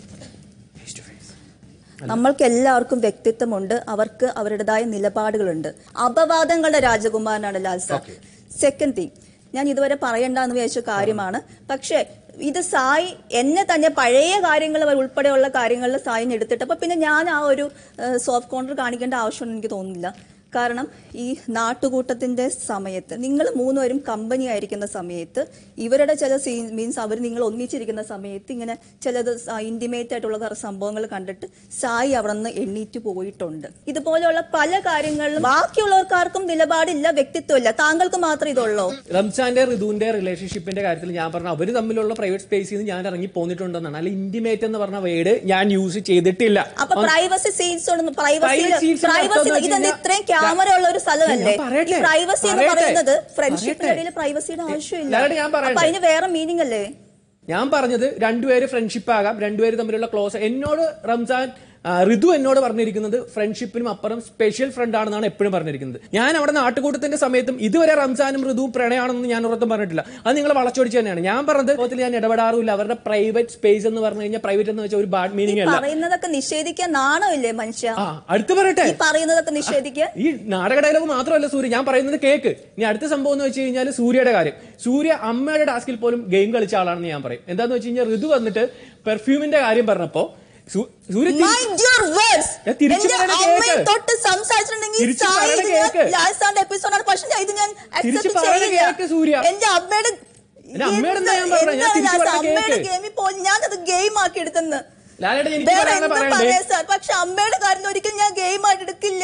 നമ്മൾക്ക് എല്ലാവർക്കും വ്യക്തിത്വമുണ്ട് അവർക്ക് അവരുടേതായ നിലപാടുകളുണ്ട് അപവാദങ്ങളുടെ രാജകുമാരനാണ് ലാൽ സാർ സെക്കൻഡ് തിങ് ഞാൻ ഇതുവരെ പറയണ്ടെന്ന് വിചാരിച്ച കാര്യമാണ് പക്ഷേ ഇത് സായി എന്നെ തന്നെ പഴയ കാര്യങ്ങൾ ഉൾപ്പെടെയുള്ള കാര്യങ്ങളിൽ സായിന് എടുത്തിട്ട് അപ്പൊ പിന്നെ ഞാൻ ആ ഒരു സോഫ്റ്റ് കോർണർ കാണിക്കേണ്ട ആവശ്യമുണ്ടെന്ന് എനിക്ക് തോന്നുന്നില്ല കാരണം ഈ നാട്ടുകൂട്ടത്തിന്റെ സമയത്ത് നിങ്ങൾ മൂന്നുപേരും കമ്പനി ആയിരിക്കുന്ന സമയത്ത് ഇവരുടെ ചില സീൻ മീൻസ് അവർ നിങ്ങൾ ഒന്നിച്ചിരിക്കുന്ന സമയത്ത് ഇങ്ങനെ ചിലത് ഇന്റിമേറ്റ് ആയിട്ടുള്ള കുറേ സംഭവങ്ങൾ കണ്ടിട്ട് സായി അവിടെ നിന്ന് എണ്ണീറ്റ് പോയിട്ടുണ്ട് ഇതുപോലെയുള്ള പല കാര്യങ്ങളിലും ബാക്കിയുള്ളവർക്കാർക്കും നിലപാടില്ല വ്യക്തിത്വമില്ല താങ്കൾക്ക് മാത്രമേ ഇതുള്ളൂ റംസാന്റെ ഋതുവിന്റെ റിലേഷൻഷിപ്പിന്റെ കാര്യത്തിൽ ഞാൻ പറഞ്ഞ അവര് തമ്മിലുള്ള പ്രൈവറ്റ് സ്പേസിൽ നിന്ന് ഞാൻ ഇറങ്ങി പോന്നിട്ടുണ്ടെന്നാണ് അല്ല ഇന്റിമേറ്റ് എന്ന് പറഞ്ഞ വേർഡ് ഞാൻ യൂസ് ചെയ്തിട്ടില്ല അപ്പൊ privacy scenes Private privacy scenes ന്റെ അർത്ഥം പ്രൈവസി എന്ന് ഇതെന്ത് വെച്ച് ഇത്രയും ക്യാമറ ഉള്ള ഒരു സ്ഥലമല്ലേ ഞാൻ പറയട്ടെ, പ്രൈവസി എന്ന് പറയട്ടെ, പറയുന്നത് ഫ്രണ്ട്ഷിപ്പിന്റെ പറയട്ടെ. ഇടയിൽ പ്രൈവസിയുടെ ആവശ്യമില്ല ലാലേട്ടാ, ഞാൻ പറയട്ടെ. അപ്പൊ അതിന് വേറെ മീനിങ് അല്ലേ ഞാൻ പറഞ്ഞത് രണ്ടുപേര് ഫ്രണ്ട്ഷിപ്പ് ആകാം രണ്ടുപേര് തമ്മിലുള്ള ക്ലോസ് എന്നോട് റംസാൻ ആ, ഋതു എന്നോട് പറഞ്ഞിരിക്കുന്നത് ഫ്രണ്ട്ഷിപ്പിനും അപ്പുറം സ്പെഷ്യൽ ഫ്രണ്ട് ആണെന്നാണ് എപ്പോഴും പറഞ്ഞിരിക്കുന്നത് ഞാൻ അവിടെ നാട്ടുകൂട്ടത്തിന്റെ സമയത്തും ഇതുവരെ റംസാനും ഋതുവും പ്രണയമാണെന്ന് ഞാൻ ഉറത്തും പറഞ്ഞിട്ടില്ല അത് നിങ്ങൾ വളച്ചൊടിച്ച് തന്നെയാണ് ഞാൻ പറഞ്ഞത് ലോകത്തിൽ ഞാൻ ഇടപെടാറില്ല അവരുടെ പ്രൈവറ്റ് സ്പേസ് എന്ന് പറഞ്ഞു കഴിഞ്ഞാൽ പ്രൈവറ്റ് എന്ന് വെച്ചാൽ ഒരു ബാഡ് മീനിങ് അല്ല പറയുന്നതൊക്കെ നിഷേധിക്കാൻ നാണമില്ലേ മനുഷ്യ ആ അടുത്ത് പറയട്ടെ ഈ പറയുന്നതൊക്കെ നിഷേധിക്കാൻ ഈ നാടക ഡയലോഗ് മാത്രമല്ല സൂര്യ ഞാൻ പറയുന്നത് കേക്ക് ഇനി അടുത്ത സംഭവം എന്ന് വെച്ച് കഴിഞ്ഞാൽ സൂര്യയുടെ കാര്യം സൂര്യ അമ്മയുടെ ടാസ്കിൽ പോലും ഗെയിം കളിച്ച ആളാണെന്ന് ഞാൻ പറയും എന്താന്ന് വെച്ച് കഴിഞ്ഞാൽ ഋതു വന്നിട്ട് പെർഫ്യൂമിന്റെ കാര്യം പറഞ്ഞപ്പോ സൂ- സൂര്യ തിരി- Mind your words. ഞാൻ തിരിച്ചു എന്റെ പറയണ അമ്മയെ കേക്ക്. തൊട്ട് സംസാരിച്ചിട്ടുണ്ടെങ്കിൽ തിരിച്ചു സായി പറയണ ഇത് ഞാൻ കേക്ക്. ലാസ്റ്റ് സാറിന്റെ എപ്പിസോഡാണ് പക്ഷെ ഞാൻ ഇത് ഞാൻ തിരിച്ചു accept പറയണ ചെയ്യില്ല. കേക്ക് സൂര്യ. എന്റെ അമ്മയുടെ എന്റെ അമ്മയുടെ എന്താ ഞാൻ പറഞ്ഞത്? ഞാൻ എന്താണ് തിരിച്ചു ലാസ്റ്റ് പറയണ അമ്മയുടെ കേക്ക്. ഗെയിമിൽ പോയി ഞാൻ അത് ഗെയിം ആക്കി എടുത്തെന്ന് ലാലേട്ടൻ എനിക്ക് വേറെ പറയാനുള്ള എന്തും പറയണ്ടേ പറയാം സാർ പക്ഷെ അമ്മയുടെ കാര്യം ഒരിക്കലും ഞാൻ ഗെയിം ആയിട്ട് എടുക്കില്ല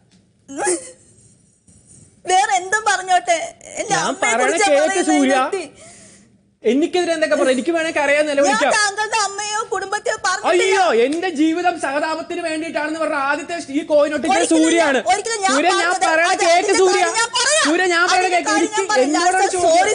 വേറെ എന്തും പറഞ്ഞോട്ടെ എന്റെ ഞാൻ അമ്മയെ പറയണ കുറിച്ച് കേക്ക് പറയുന്ന ഈ സൂര്യ വ്യക്തി. എനിക്കെതിരെ എന്തൊക്കെ പറയാം എനിക്ക് വേണമെങ്കിൽ കരയാൻ ഞാൻ നിലവിളിക്കാം താങ്കളുടെ അമ്മയോ കുടുംബത്തെയോ പറഞ്ഞിട്ടില്ല അയ്യോ എന്റെ ജീവിതം സഹതാപത്തിന് വേണ്ടിയിട്ടാണെന്ന് പറഞ്ഞ ആദ്യത്തെ ഈ കോയിനൊട്ടിച്ച ഒരിക്കലും സൂര്യാണ് ഒരിക്കലും ഞാൻ സൂര്യ ഞാൻ പറഞ്ഞത് പറയണ അത് കേക്ക് അതിന്റെ സൂര്യ കാര്യം ഞാൻ പറയാം. സൂര്യ ഞാൻ പറയണ അതിന്റെ കേക്ക് കാര്യം എനിക്ക് ഞാൻ പറയാം. എന്നോടൊരു ലാൽ സാർ, sorry ചോദ്യം സാർ.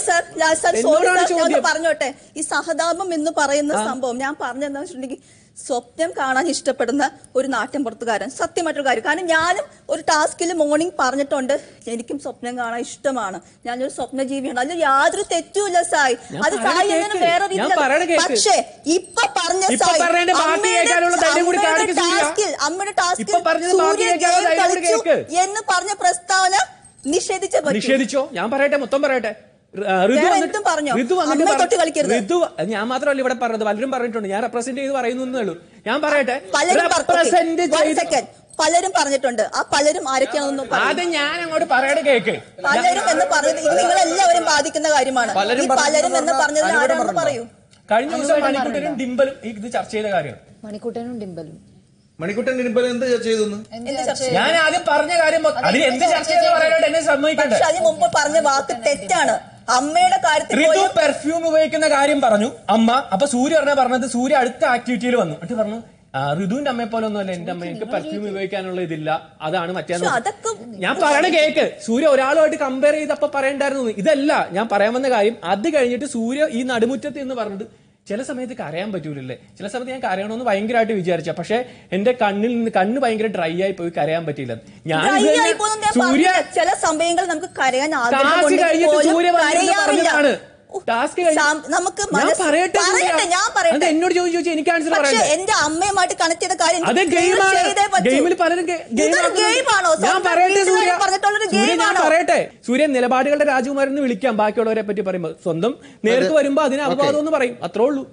ലാൽ സാർ സോറി എന്നോടാണ് സാർ ഞാൻ ഒന്ന് ചോദ്യം. പറഞ്ഞോട്ടെ ഈ സഹതാപം എന്ന് പറയുന്ന സംഭവം ഞാൻ പറഞ്ഞെന്താ വെച്ചിട്ടുണ്ടെങ്കിൽ സ്വപ്നം കാണാൻ ഇഷ്ടപ്പെടുന്ന ഒരു നാട്യംപുറത്തുകാരൻ സത്യമായിട്ടൊരു കാര്യം കാരണം ഞാനും ഒരു ടാസ്കിൽ മോർണിംഗ് പറഞ്ഞിട്ടുണ്ട് എനിക്കും സ്വപ്നം കാണാൻ ഇഷ്ടമാണ് ഞാനൊരു സ്വപ്നജീവിയാണ് അതിൽ യാതൊരു തെറ്റുമില്ല സായി ഞാൻ അത് പറയണ സായി കേക്ക്. അങ്ങനെ വേറെ ഞാൻ രീതിയിൽ പറയണ കേക്ക്. പക്ഷേ ഇപ്പൊ പറഞ്ഞ ഇപ്പൊ സായി പറയണ ബാക്കി അമ്മയുടെ കേൾക്കാനുള്ള ധൈര്യം കൂടി അമ്മയുടെ കാണിക്ക് സൂര്യ. ടാസ്കിൽ അമ്മയുടെ ടാസ്കിൽ ഇപ്പൊ പറഞ്ഞത് ബാക്കി സൂര്യ കേൾക്കാനുള്ള ഗെയിം ധൈര്യം കൂടി കളിച്ചു കേൾക്ക്. എന്ന് പറഞ്ഞ പ്രസ്താവന നിഷേധിച്ച നിഷേധിച്ചോ ഞാൻ പറയട്ടെ മൊത്തം പറയട്ടെ ഋ- ആ, ഋതു വേറെ വന്നിട്ട് എന്തും പറഞ്ഞോ? ഋതു വന്നിട്ട് അമ്മയെ പറ- തൊട്ട് കളിക്കരുത്. ഋതു ഞാൻ മാത്രമല്ല ഇവിടെ പറഞ്ഞത് പലരും പറഞ്ഞിട്ടുണ്ട് ഞാൻ റെപ്രസെന്റ് ചെയ്ത് പറയുന്നു എന്നേ ഉള്ളൂ ഞാൻ പറയട്ടെ പലരും പറ- റെപ്രസെന്റ് One ചെയ്ത് second. പലരും പറഞ്ഞിട്ടുണ്ട് ആ പലരും ആരൊക്കെയാണെന്നും അത് ഞാൻ അങ്ങോട്ട് പറയണ കേക്ക് പലരും എന്ന് പറഞ്ഞത് ഇത് നിങ്ങൾ എല്ലാവരും ബാധിക്കുന്ന കാര്യമാണ് പലരും ഈ പലരും എന്ന് പറഞ്ഞത് ആരാണെന്ന് പറയൂ കഴിഞ്ഞ ദിവസം മണിക്കൂട്ടനും ഡിംബലും ഇത് ചർച്ച ചെയ്ത കാര്യമാണ് മണിക്കൂട്ടനും ഡിംബലും മണിക്കുട്ടൻ ഇരുമ്പൽ എന്ത് ചർച്ച ചെയ്തു എന്ത് ചർച്ച ചെയ്തു? ഞാൻ ആദ്യം പറഞ്ഞ കാര്യം മൊത്തം- അതിന് എന്ത് ചർച്ച ചെയ്ത് പറയാനായിട്ട് എന്നെ സമ്മതിക്കണ്ടേ പക്ഷെ അതിന് മുമ്പ് പറഞ്ഞ വാക്ക് തെറ്റാണ് അമ്മയുടെ കാര്യത്തിൽ ഋതു പോലും പെർഫ്യൂം ഉപയോഗിക്കുന്ന കാര്യം പറഞ്ഞു അമ്മ അപ്പൊ സൂര്യ പറഞ്ഞ പറഞ്ഞത് സൂര്യ അടുത്ത ആക്ടിവിറ്റിയിൽ വന്നു എന്നിട്ട് പറഞ്ഞു "ആ, ഋതുവിന്റെ അമ്മയെ പോലെ ഒന്നുമല്ല എന്റെ അമ്മ എനിക്ക് പെർഫ്യൂം ഉപയോഗിക്കാനുള്ള ഇതില്ല അതാണ് മറ്റേ പക്ഷെ അതൊക്കെ ഞാൻ പറയണ കേക്ക് സൂര്യ ഒരാളുമായിട്ട് കമ്പയർ ചെയ്തപ്പോ പറയണ്ടായിരുന്നു ഇതല്ല ഞാൻ പറയാൻ വന്ന കാര്യം അത് കഴിഞ്ഞിട്ട് സൂര്യ ഈ നടുമുറ്റത്ത് എന്ന് പറഞ്ഞത് ചില സമയത്ത് കരയാൻ പറ്റൂലല്ലേ ചില സമയത്ത് ഞാൻ കരയണമെന്ന് ഭയങ്കരമായിട്ട് വിചാരിച്ച പക്ഷെ എന്റെ കണ്ണിൽ നിന്ന് കണ്ണ് ഭയങ്കര ഡ്രൈ ആയി പോയി കരയാൻ പറ്റിയില്ല ഞാൻ dry ഇത് തന്നെ ആയി പോകുന്നത് ഞാൻ സൂര്യ പറഞ്ഞില്ല. ചില സമയങ്ങളിൽ നമുക്ക് കരയാൻ ആഗ്രഹം ടാസ്ക് ഉണ്ടെങ്കിൽ കഴിഞ്ഞിട്ട് പോലും സൂര്യ വന്നിരുന്ന് കരയാറില്ല. പറഞ്ഞതാണ് ടാസ്ക് സാം- നമുക്ക് ഞാൻ മനസ്സ് പറയട്ടെ സൂര്യ. പറയട്ടെ ഞാൻ പറയട്ടെ അത് എന്നോട് ചോദിച്ചു ചോദിച്ചു എനിക്ക് ആൻസർ പക്ഷെ പറയണ്ടേ എന്റെ അമ്മയുമായിട്ട് കണക്ട് ചെയ്ത കാര്യം അത് എനിക്ക് ഗെയിമാണ് clear ചെയ്തേ പറ്റൂ. ഗെയിമിൽ പലരും ഗെ- ഗെയിം ഇതൊരു ആക്കുന്നുണ്ട്. ഗെയിമാണോ ഞാൻ സ്വന്തം പറയട്ടെ വീട്ടുകാരെ സൂര്യ പറഞ്ഞിട്ടുള്ളൊരു സൂര്യ ഞാൻ ഗെയിമാണോ പറയട്ടെ സൂര്യ നിലപാടുകളുടെ രാജകുമാരൻ എന്ന് വിളിക്കാം ബാക്കിയുള്ളവരെ പറ്റി പറയുമ്പോൾ സ്വന്തം നേർക്ക് വരുമ്പോ അതിന് അപവാദം എന്ന് പറയും അത്രേ ഉള്ളൂ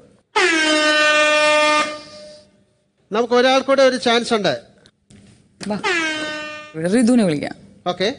നമുക്ക് ഒരാൾ കൂടെ ഒരു ചാൻസ് ഉണ്ട് ഋതുവിനെ വിളിക്കാം ഓക്കെ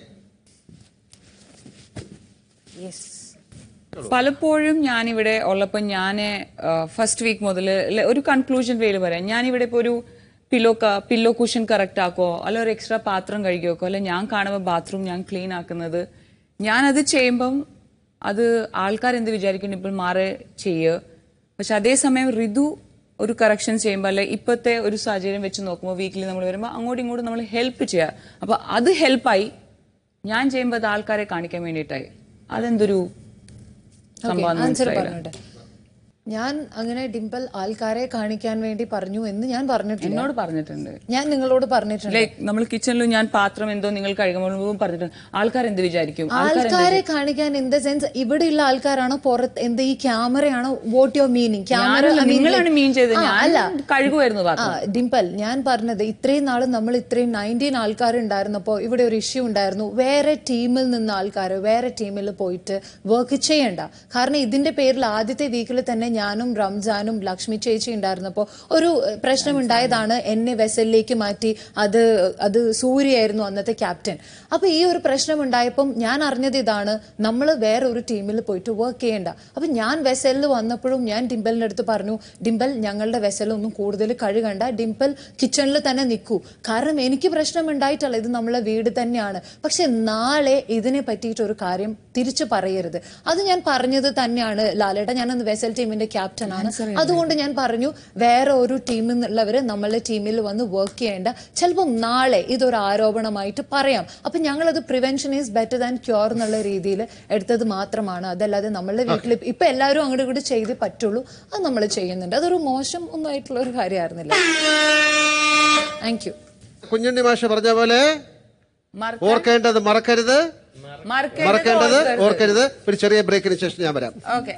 പലപ്പോഴും ഞാനിവിടെ ഉള്ളപ്പോൾ ഞാൻ ഫസ്റ്റ് വീക്ക് മുതൽ ഒരു കൺക്ലൂഷൻ വേയിൽ പറയാം ഞാനിവിടെ ഇപ്പോൾ ഒരു പില്ലോ പില്ലോ കുഷൻ കറക്റ്റ് ആക്കോ അല്ല ഒരു എക്സ്ട്രാ പാത്രം കഴുകിയോക്കോ അല്ല ഞാൻ കാണുമ്പോൾ ബാത്റൂം ഞാൻ ക്ലീൻ ആക്കുന്നത് ഞാനത് ചെയ്യുമ്പം അത് ആൾക്കാർ എന്ത് വിചാരിക്കുന്നു ഇപ്പോൾ മാറി ചെയ്യുക പക്ഷെ അതേസമയം ഋതു ഒരു കറക്ഷൻ ചെയ്യുമ്പോൾ അല്ലെ ഇപ്പോഴത്തെ ഒരു സാഹചര്യം വെച്ച് നോക്കുമ്പോൾ വീക്കിലി നമ്മൾ വരുമ്പോൾ അങ്ങോട്ടും ഇങ്ങോട്ടും നമ്മൾ ഹെൽപ്പ് ചെയ്യുക അപ്പോൾ അത് ഹെൽപ്പായി ഞാൻ ചെയ്യുമ്പോൾ അത് ആൾക്കാരെ കാണിക്കാൻ വേണ്ടിയിട്ടായി അതെന്തൊരു സംഭവം ആൻസർ മനസ്സിലായില്ല. പറഞ്ഞോട്ടെ ഞാൻ അങ്ങനെ ഡിംപിൾ ആൾക്കാരെ കാണിക്കാൻ വേണ്ടി പറഞ്ഞു എന്ന് ഞാൻ പറഞ്ഞിട്ടില്ല എന്നോട് പറഞ്ഞിട്ടുണ്ട് ഞാൻ നിങ്ങളോട് പറഞ്ഞിട്ടുണ്ട് ലൈക്ക് നമ്മൾ കിച്ചണിൽ ഞാൻ പാത്രം എന്തോ നിങ്ങൾ കഴുകുമ്പോൾ പറഞ്ഞിട്ടുണ്ട് ആൾക്കാർ എന്ത് വിചാരിക്കും ആൾക്കാർ എന്ത് ആൾക്കാരെ കാണിക്കാൻ ഇൻ ദ സെൻസ് ഇവിടെയുള്ള ആൾക്കാരാണോ പുറത്ത് എന്ത് ഈ ക്യാമറയാണോ വോട്ട് യുവർ മീനിങ് ഞാനല്ല, നിങ്ങളാണ് mean ചെയ്തത്. ഞാൻ കഴുകുമായിരുന്നു പാത്രം. ഡിംപൽ ഞാൻ പറഞ്ഞത് ഇത്രയും നാൾ നമ്മൾ ഇത്രയും നയൻറ്റീൻ ആൾക്കാർ ഉണ്ടായിരുന്നപ്പോൾ ഇവിടെ ഒരു ഇഷ്യൂ ഉണ്ടായിരുന്നു വേറെ ടീമിൽ നിന്ന് ആൾക്കാർ വേറെ ടീമിൽ പോയിട്ട് വർക്ക് ചെയ്യണ്ട കാരണം ഇതിന്റെ പേരിൽ ആദ്യത്തെ വീക്കിൽ തന്നെ ഞാനും റംജാനും ലക്ഷ്മി ചേച്ചി ഉണ്ടായിരുന്നപ്പോൾ ഒരു ഏഹ്, പ്രശ്നം ഉണ്ടായതാണ് എന്നെ വെസലിലേക്ക് മാറ്റി അത് അത് സൂര്യയായിരുന്നു അന്നത്തെ ക്യാപ്റ്റൻ അപ്പൊ ഈ ഒരു പ്രശ്നം ഉണ്ടായപ്പം ഞാൻ അറിഞ്ഞത് ഇതാണ് നമ്മൾ വേറെ ഒരു ടീമിൽ പോയിട്ട് വർക്ക് ചെയ്യണ്ട അപ്പൊ ഞാൻ വെസലിൽ വന്നപ്പോഴും ഞാൻ ഡിംപലിന്റെ അടുത്ത് പറഞ്ഞു ഡിംപൽ ഞങ്ങളുടെ വെസൽ ഒന്നും കൂടുതൽ കഴുകണ്ട ഡിംപൽ കിച്ചണിൽ തന്നെ നിൽക്കൂ കാരണം എനിക്ക് പ്രശ്നം ഉണ്ടായിട്ടല്ല ഇത് നമ്മളെ വീട് തന്നെയാണ് പക്ഷെ നാളെ ഇതിനെ പറ്റിയിട്ട് ഒരു കാര്യം തിരിച്ചു പറയരുത് അത് ഞാൻ പറഞ്ഞത് തന്നെയാണ് ലാലേട്ട ഞാനന്ന് വെസൽ ടീമിന്റെ ക്യാപ്റ്റൻ ആണ് അതുകൊണ്ട് ഞാൻ പറഞ്ഞു വേറെ ഒരു ടീമിൽ നിന്നുള്ളവര് നമ്മളുടെ ടീമിൽ വന്ന് വർക്ക് ചെയ്യേണ്ട ചിലപ്പോൾ നാളെ ഇതൊരു ആരോപണമായിട്ട് പറയാം അപ്പൊ ഞങ്ങളത് prevention is better than cure എന്നുള്ള രീതിയിൽ എടുത്തത് മാത്രമാണ് അതല്ലാതെ നമ്മളുടെ വീട്ടിൽ ഇപ്പൊ എല്ലാവരും അങ്ങോട്ട് ഇങ്ങോട്ട് ചെയ്തേ പറ്റുള്ളൂ അത് നമ്മൾ ചെയ്യുന്നുണ്ട് അതൊരു മോശം ഒന്നും ആയിട്ടുള്ള ഒരു കാര്യമായിരുന്നില്ല താങ്ക് യു കുഞ്ഞുണ്ണി മാഷ പറഞ്ഞ പോലെ മറക്കാൻ- ഓർക്കേണ്ടത് മറക്കരുത് മറക്കേണ്ടത് മറക്കേണ്ടത് ഓർക്കരുത്. ഓർക്കരുത് ഒരു ചെറിയ ബ്രേക്കിന് ശേഷം ഞാൻ വരാം okay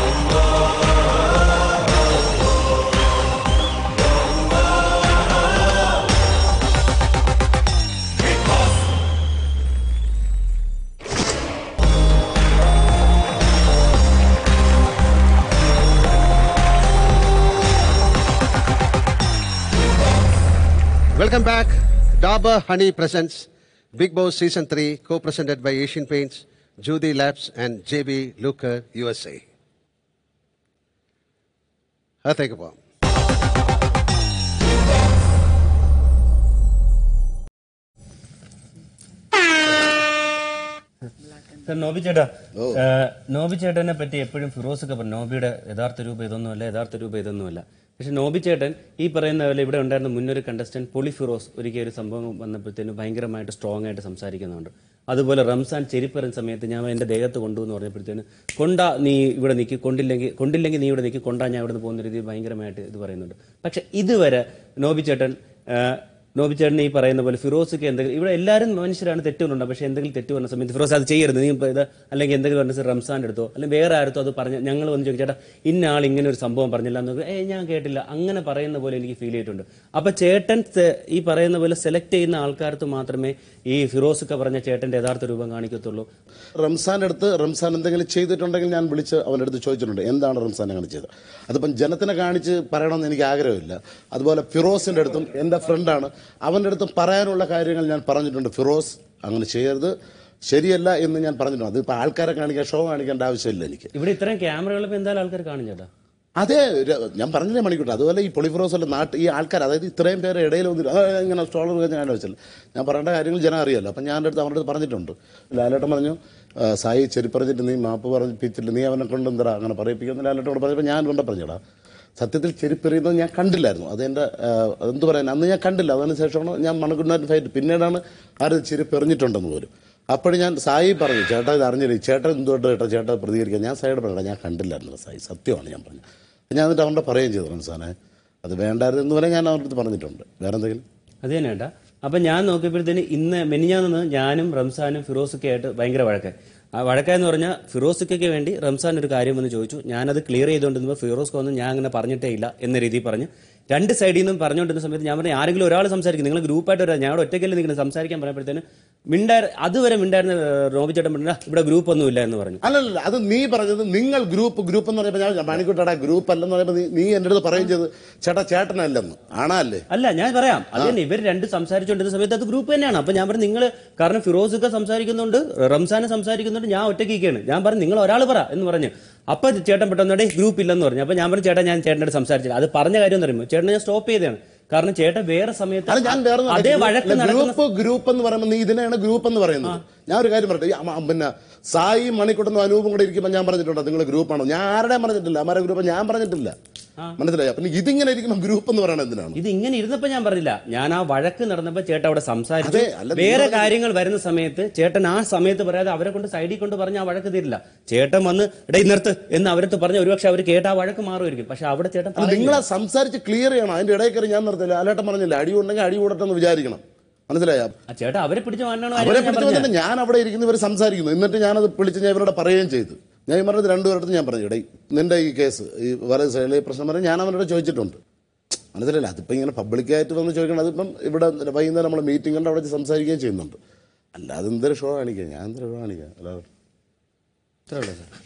welcome back Dabur honey presents big boss season three co presented by Asian paints Jyothy labs and J B looker U S A അകത്തേക്ക് പോവാം സാർ നോബി ചേട്ടാ ഏഹ്, നോബി ചേട്ടനെ പറ്റി എപ്പോഴും ഫിറോസ് ഒക്കെ പറഞ്ഞു നോബിയുടെ യഥാർത്ഥ രൂപം ഇതൊന്നുമല്ല യഥാർത്ഥ രൂപം ഇതൊന്നുമല്ല പക്ഷെ നോബി ചേട്ടൻ ഈ പറയുന്ന പോലെ ഇവിടെ ഉണ്ടായിരുന്ന മുന്നൊരു കണ്ടസ്റ്റന്റ് പൊളി ഫിറോസ് ഒരിക്കൽ ഒരു സംഭവം വന്നപ്പോഴത്തേനും ഭയങ്കരമായിട്ട് സ്ട്രോങ് ആയിട്ട് സംസാരിക്കുന്നുണ്ട് അതുപോലെ റംസാൻ ചെരിപ്പറിന് സമയത്ത് ഞാൻ എൻ്റെ ദേഹത്ത് കൊണ്ടുവന്ന് പറഞ്ഞപ്പോഴത്തേന് കൊണ്ട നീ ഇവിടെ നിൽക്കി കൊണ്ടില്ലെങ്കിൽ കൊണ്ടില്ലെങ്കിൽ നീ ഇവിടെ നിൽക്കി കൊണ്ടാ ഞാൻ ഇവിടെ നിന്ന് പോകുന്ന രീതി ഭയങ്കരമായിട്ട് ഇത് പറയുന്നുണ്ട് പക്ഷെ ഇതുവരെ നോബി ചേട്ടൻ ആ, നോബി ചേട്ടൻ ഈ പറയുന്ന പോലെ ഫിറോസൊക്കെ എന്തെങ്കിലും ഇവിടെ എല്ലാവരും മനുഷ്യരാണ് തെറ്റുകളുണ്ട് പക്ഷേ എന്തെങ്കിലും തെറ്റ് പറഞ്ഞ സമയത്ത് ഫിറോസ് അത് ചെയ്യരുത് നീ ഇപ്പോൾ ഇത് അല്ലെങ്കിൽ എന്തെങ്കിലും പറഞ്ഞ റംസാൻ്റെ അടുത്തോ അല്ലെങ്കിൽ വേറെ ആരത്തോ അത് പറഞ്ഞ ഞങ്ങൾ വന്ന് ചോദിക്കും ചേട്ടാ ഇന്ന ആൾ ഇങ്ങനെ ഒരു സംഭവം പറഞ്ഞില്ല എന്ന് ഏ ഞാൻ കേട്ടില്ല അങ്ങനെ പറയുന്ന പോലെ എനിക്ക് ഫീൽ ചെയ്തിട്ടുണ്ട് അപ്പൊ ചേട്ടൻ സെ- ഈ പറയുന്ന പോലെ സെലക്ട് ചെയ്യുന്ന ആൾക്കാർക്ക് മാത്രമേ ഈ ഫിറോസൊക്കെ പറഞ്ഞ ചേട്ടന്റെ യഥാർത്ഥ രൂപം കാണിക്കത്തുള്ളൂ റംസാൻ്റെ അടുത്ത് റംസാൻ എന്തെങ്കിലും ചെയ്തിട്ടുണ്ടെങ്കിൽ ഞാൻ വിളിച്ച് അവൻ്റെ അടുത്ത് ചോദിച്ചിട്ടുണ്ട് എന്താണ് റംസാൻ അങ്ങനെ ചെയ്തത് അതിപ്പം ജനത്തിനെ കാണിച്ച് പറയണമെന്ന് എനിക്ക് ആഗ്രഹമില്ല അതുപോലെ ഫിറോസിൻ്റെ അടുത്തും എൻ്റെ ഫ്രണ്ടാണ് അവൻ്റെ അടുത്തും പറയാനുള്ള കാര്യങ്ങൾ ഞാൻ പറഞ്ഞിട്ടുണ്ട് ഫിറോസ് അങ്ങനെ ചെയ്യരുത് ശരിയല്ല എന്ന് ഞാൻ പറഞ്ഞിട്ടുണ്ട് അതിപ്പോൾ ആൾക്കാരെ കാണിക്കാൻ ഷോ കാണിക്കേണ്ട ആവശ്യമില്ല എനിക്ക് ഇവിടെ ഇത്രയും ക്യാമറകളിപ്പോൾ എന്തായാലും ആൾക്കാർ കാണും ചേട്ടാ അതെ ര- ഞാൻ പറഞ്ഞില്ലേ മണിക്കൂട്ടെ അതുപോലെ ഈ പൊളിഫിറോസല്ല നാട്ട് ഈ ആൾക്കാർ അതായത് ഇത്രയും പേര് ഇടയിൽ വന്നിട്ട് "ആ, ഇങ്ങനെ സ്റ്റോളർ ഞാൻ ആലോചിച്ചില്ല ഞാൻ പറയേണ്ട കാര്യങ്ങൾ ജനം അറിയാലോ അപ്പം ഞാൻ എൻ്റെ അടുത്ത് അവരുടെ അടുത്ത് പറഞ്ഞിട്ടുണ്ട് ലാലേട്ടൻ പറഞ്ഞു "ആ, സായി ചെരിപ്പറഞ്ഞിട്ട് നീ മാപ്പ് പറഞ്ഞിപ്പിച്ചില്ല നീ അവനെ കൊണ്ട് എന്താ അങ്ങനെ പറയിപ്പിക്കുന്ന ലാലേട്ടോട് പറഞ്ഞപ്പോൾ ഞാൻ കൊണ്ട് പറഞ്ഞടാ സത്യത്തിൽ ചെരുപ്പെറിയുന്നത് ഞാൻ കണ്ടില്ലായിരുന്നു അതെൻ്റെ ആ, എന്ത് പറയാൻ അന്ന് ഞാൻ കണ്ടില്ല അതിന് ശേഷമാണ് ഞാൻ മണക്കുണ്ടായിട്ട് ഫൈറ്റ് പിന്നീടാണ് ആര് ചെരുപ്പെറിഞ്ഞിട്ടുണ്ടെന്ന് പോലും അപ്പോഴും ഞാൻ സായി പറഞ്ഞു ചേട്ടാ ഇത് അറിഞ്ഞില്ല ചേട്ടൻ എന്തുകൊണ്ട് ചേട്ടാ ചേട്ടാ പ്രതികരിക്കുക ഞാൻ സായിയുടെ പറയണ്ട ഞാൻ കണ്ടില്ലായിരുന്നു സായി സത്യമാണ് ഞാൻ പറഞ്ഞത് ഞാൻ എന്നിട്ട് അവരുടെ പറയുകയും ചെയ്തു റംസാനെ അത് വേണ്ടായിരുന്നു എന്ന് വരെ ഞാൻ അവരുടെ അടുത്ത് പറഞ്ഞിട്ടുണ്ട് വേറെ എന്തെങ്കിലും അത് തന്നെ ഏട്ടാ അപ്പൊ ഞാൻ നോക്കിയപ്പോഴത്തേന് ഇന്ന് മെനിഞ്ഞാന്ന് ഞാനും റംസാനും ഫിറോസൊക്കെ ആയിട്ട് ഭയങ്കര വഴക്കായി ആ വഴക്കാന്ന് പറഞ്ഞാൽ ഫിറോസിക്കയ്ക്ക് വേണ്ടി റംസാൻ ഒരു കാര്യം വന്ന് ചോദിച്ചു ഞാനത് ക്ലിയർ ചെയ്തുകൊണ്ടിരുന്നപ്പോൾ ഫിറോസ്ക്ക് വന്ന് ഞാൻ അങ്ങനെ പറഞ്ഞിട്ടേ ഇല്ല എന്ന രീതിയിൽ പറഞ്ഞ് രണ്ട് സൈഡിൽ നിന്നും പറഞ്ഞുകൊണ്ടിരുന്ന സമയത്ത് ഞാൻ പറഞ്ഞു ആരെങ്കിലും ഒരാൾ സംസാരിക്കും നിങ്ങൾ ഗ്രൂപ്പായിട്ട് വരാം ഞാൻ അവിടെ ഒറ്റയ്ക്കല്ലേ നിൽക്കുന്നത് സംസാരിക്കാൻ പറയുമ്പോഴത്തേന് മിണ്ടാർ അതുവരെ മിണ്ടായിരുന്ന റോബിച്ചേട്ടൻ പറഞ്ഞ ഇവിടെ ഗ്രൂപ്പ് ഒന്നും ഇല്ല എന്ന് പറഞ്ഞു അല്ലല്ല അത് നീ പറഞ്ഞത് നിങ്ങൾ ഗ്രൂപ്പ് ഗ്രൂപ്പ് എന്ന് പറയുമ്പോൾ ഞാൻ മണിക്കൂട്ടടാ ഗ്രൂപ്പ് അല്ലെന്ന് പറയുമ്പോൾ നീ- നീ എൻ്റെ അടുത്ത് പറയുകയും ചെയ്ത് ചേട്ടാ ചേട്ടനല്ലെന്ന് ആണല്ലേ അല്ല ഞാൻ പറയാം അത് തന്നെ ഇവർ രണ്ട് സംസാരിച്ചുകൊണ്ടിരുന്ന സമയത്ത് അത് ഗ്രൂപ്പ് തന്നെയാണ് അപ്പൊ ഞാൻ പറഞ്ഞു നിങ്ങൾ കാരണം ഫിറോസ് ഒക്കെ സംസാരിക്കുന്നുണ്ട് റംസാനെ സംസാരിക്കുന്നുണ്ട് ഞാൻ ഒറ്റയ്ക്കാണ് ഞാൻ പറഞ്ഞു നിങ്ങൾ ഒരാൾ പറ എന്ന് പറഞ്ഞു അപ്പൊ ചേട്ടൻ പെട്ടെന്നോടെ ഗ്രൂപ്പ് ഇല്ലെന്ന് പറഞ്ഞു അപ്പൊ ഞാൻ പറഞ്ഞു ചേട്ടാ ഞാൻ ചേട്ടനോട് സംസാരിച്ചില്ല അത് പറഞ്ഞ കാര്യം എന്ന് പറയുമ്പോൾ ചേട്ടനെ ഞാൻ സ്റ്റോപ്പ് ചെയ്തതാണ് കാരണം ചേട്ടൻ വേറെ സമയത്ത് അല്ല ഞാൻ വേറെ അതേ വഴക്ക് നടക്കുന്ന ഗ്രൂപ്പ് ഗ്രൂപ്പ് എന്ന് പറയുമ്പോൾ നീ ഇതിനെയാണ് ഗ്രൂപ്പ് എന്ന് പറയുന്നത് ഞാൻ ഒരു കാര്യം പറയട്ടെ ഈ അമ്മ- പിന്നെ സായി മണിക്കൂട്ടുന്ന അനൂപും കൂടെ ഇരിക്കുമ്പോൾ ഞാൻ പറഞ്ഞിട്ടുണ്ടോ നിങ്ങൾ ഗ്രൂപ്പാണോ ഞാൻ ആരുടെയും പറഞ്ഞിട്ടില്ല അമാരെ ഗ്രൂപ്പ് ഞാൻ പറഞ്ഞിട്ടില്ല മനസ്സിലായി അപ്പൊ ഇതിങ്ങനെ ഇരിക്കുമ്പോൾ ഗ്രൂപ്പ് എന്ന് പറയണത് എന്തിനാണ് ഇത് ഇങ്ങനെ ഇരുന്നപ്പോ ഞാൻ പറഞ്ഞില്ല ഞാൻ ആ വഴക്ക് നടന്നപ്പോ ചേട്ടൻ അവിടെ സംസാരിച്ചു അതെ, അല്ല, നീ വേറെ പറഞ്ഞത് കാര്യങ്ങൾ വരുന്ന സമയത്ത് ചേട്ടൻ ആ സമയത്ത് പറയാതെ അവരെ കൊണ്ട് സൈഡിൽ കൊണ്ട് പറഞ്ഞ ആ വഴക്ക് തീരില്ല ചേട്ടൻ വന്ന് ഇടേ നിർത്ത് എന്ന് അവരടുത്ത് പറഞ്ഞ ഒരുപക്ഷെ അവർ കേട്ട ആ വഴക്ക് മാറുമായിരിക്കും പക്ഷെ അവിടെ ചേട്ടൻ അല്ല പറയുന്നില്ല. നിങ്ങളെ സംസാരിച്ച് ക്ലിയർ ചെയ്യണം അതിന്റെ ഇടയിൽ കയറി ഞാൻ നിർത്തില്ല അലേട്ടൻ പറഞ്ഞില്ല അടി ഉണ്ടെങ്കിൽ അടി കൂടട്ടെ എന്ന് വിചാരിക്കണം മനസ്സിലായോ ആ ചേട്ടാ അവരെ പിടിച്ച് മാറ്റണോ അവരെ പിടിച്ചു വന്നിട്ട് ഞാൻ അവിടെ ഇരിക്കുന്നവർ സംസാരിക്കുന്നു എന്നിട്ട് ഞാനത് വിളിച്ച് ഞാൻ ഇവരോട് പറയുകയും ചെയ്തു ഞാൻ ഈ പറഞ്ഞത് രണ്ടുപേരുടെ ഞാൻ പറഞ്ഞു ഇടേ നിന്റെ ഈ കേസ് ഈ വേറെ സൈഡിലെ പ്രശ്നം പറഞ്ഞ് ഞാൻ അവരോട് ചോദിച്ചിട്ടുണ്ട് മനസ്സിലായില്ല അതിപ്പോൾ ഇങ്ങനെ പബ്ലിക്കായിട്ട് വന്ന് ചോദിക്കണം അതിപ്പം ഇവിടെ വൈകുന്നേരം നമ്മൾ മീറ്റിംഗ് ഉണ്ട് അവിടെ വെച്ച് സംസാരിക്കുകയും ചെയ്യുന്നുണ്ട് അല്ലാതെ എന്തൊരു ഷോ കാണിക്കുക ഞാൻ എന്തൊരു ഷോ കാണിക്കുക അല്ലാതെ ഇത്രേ ഉള്ളൂ സാർ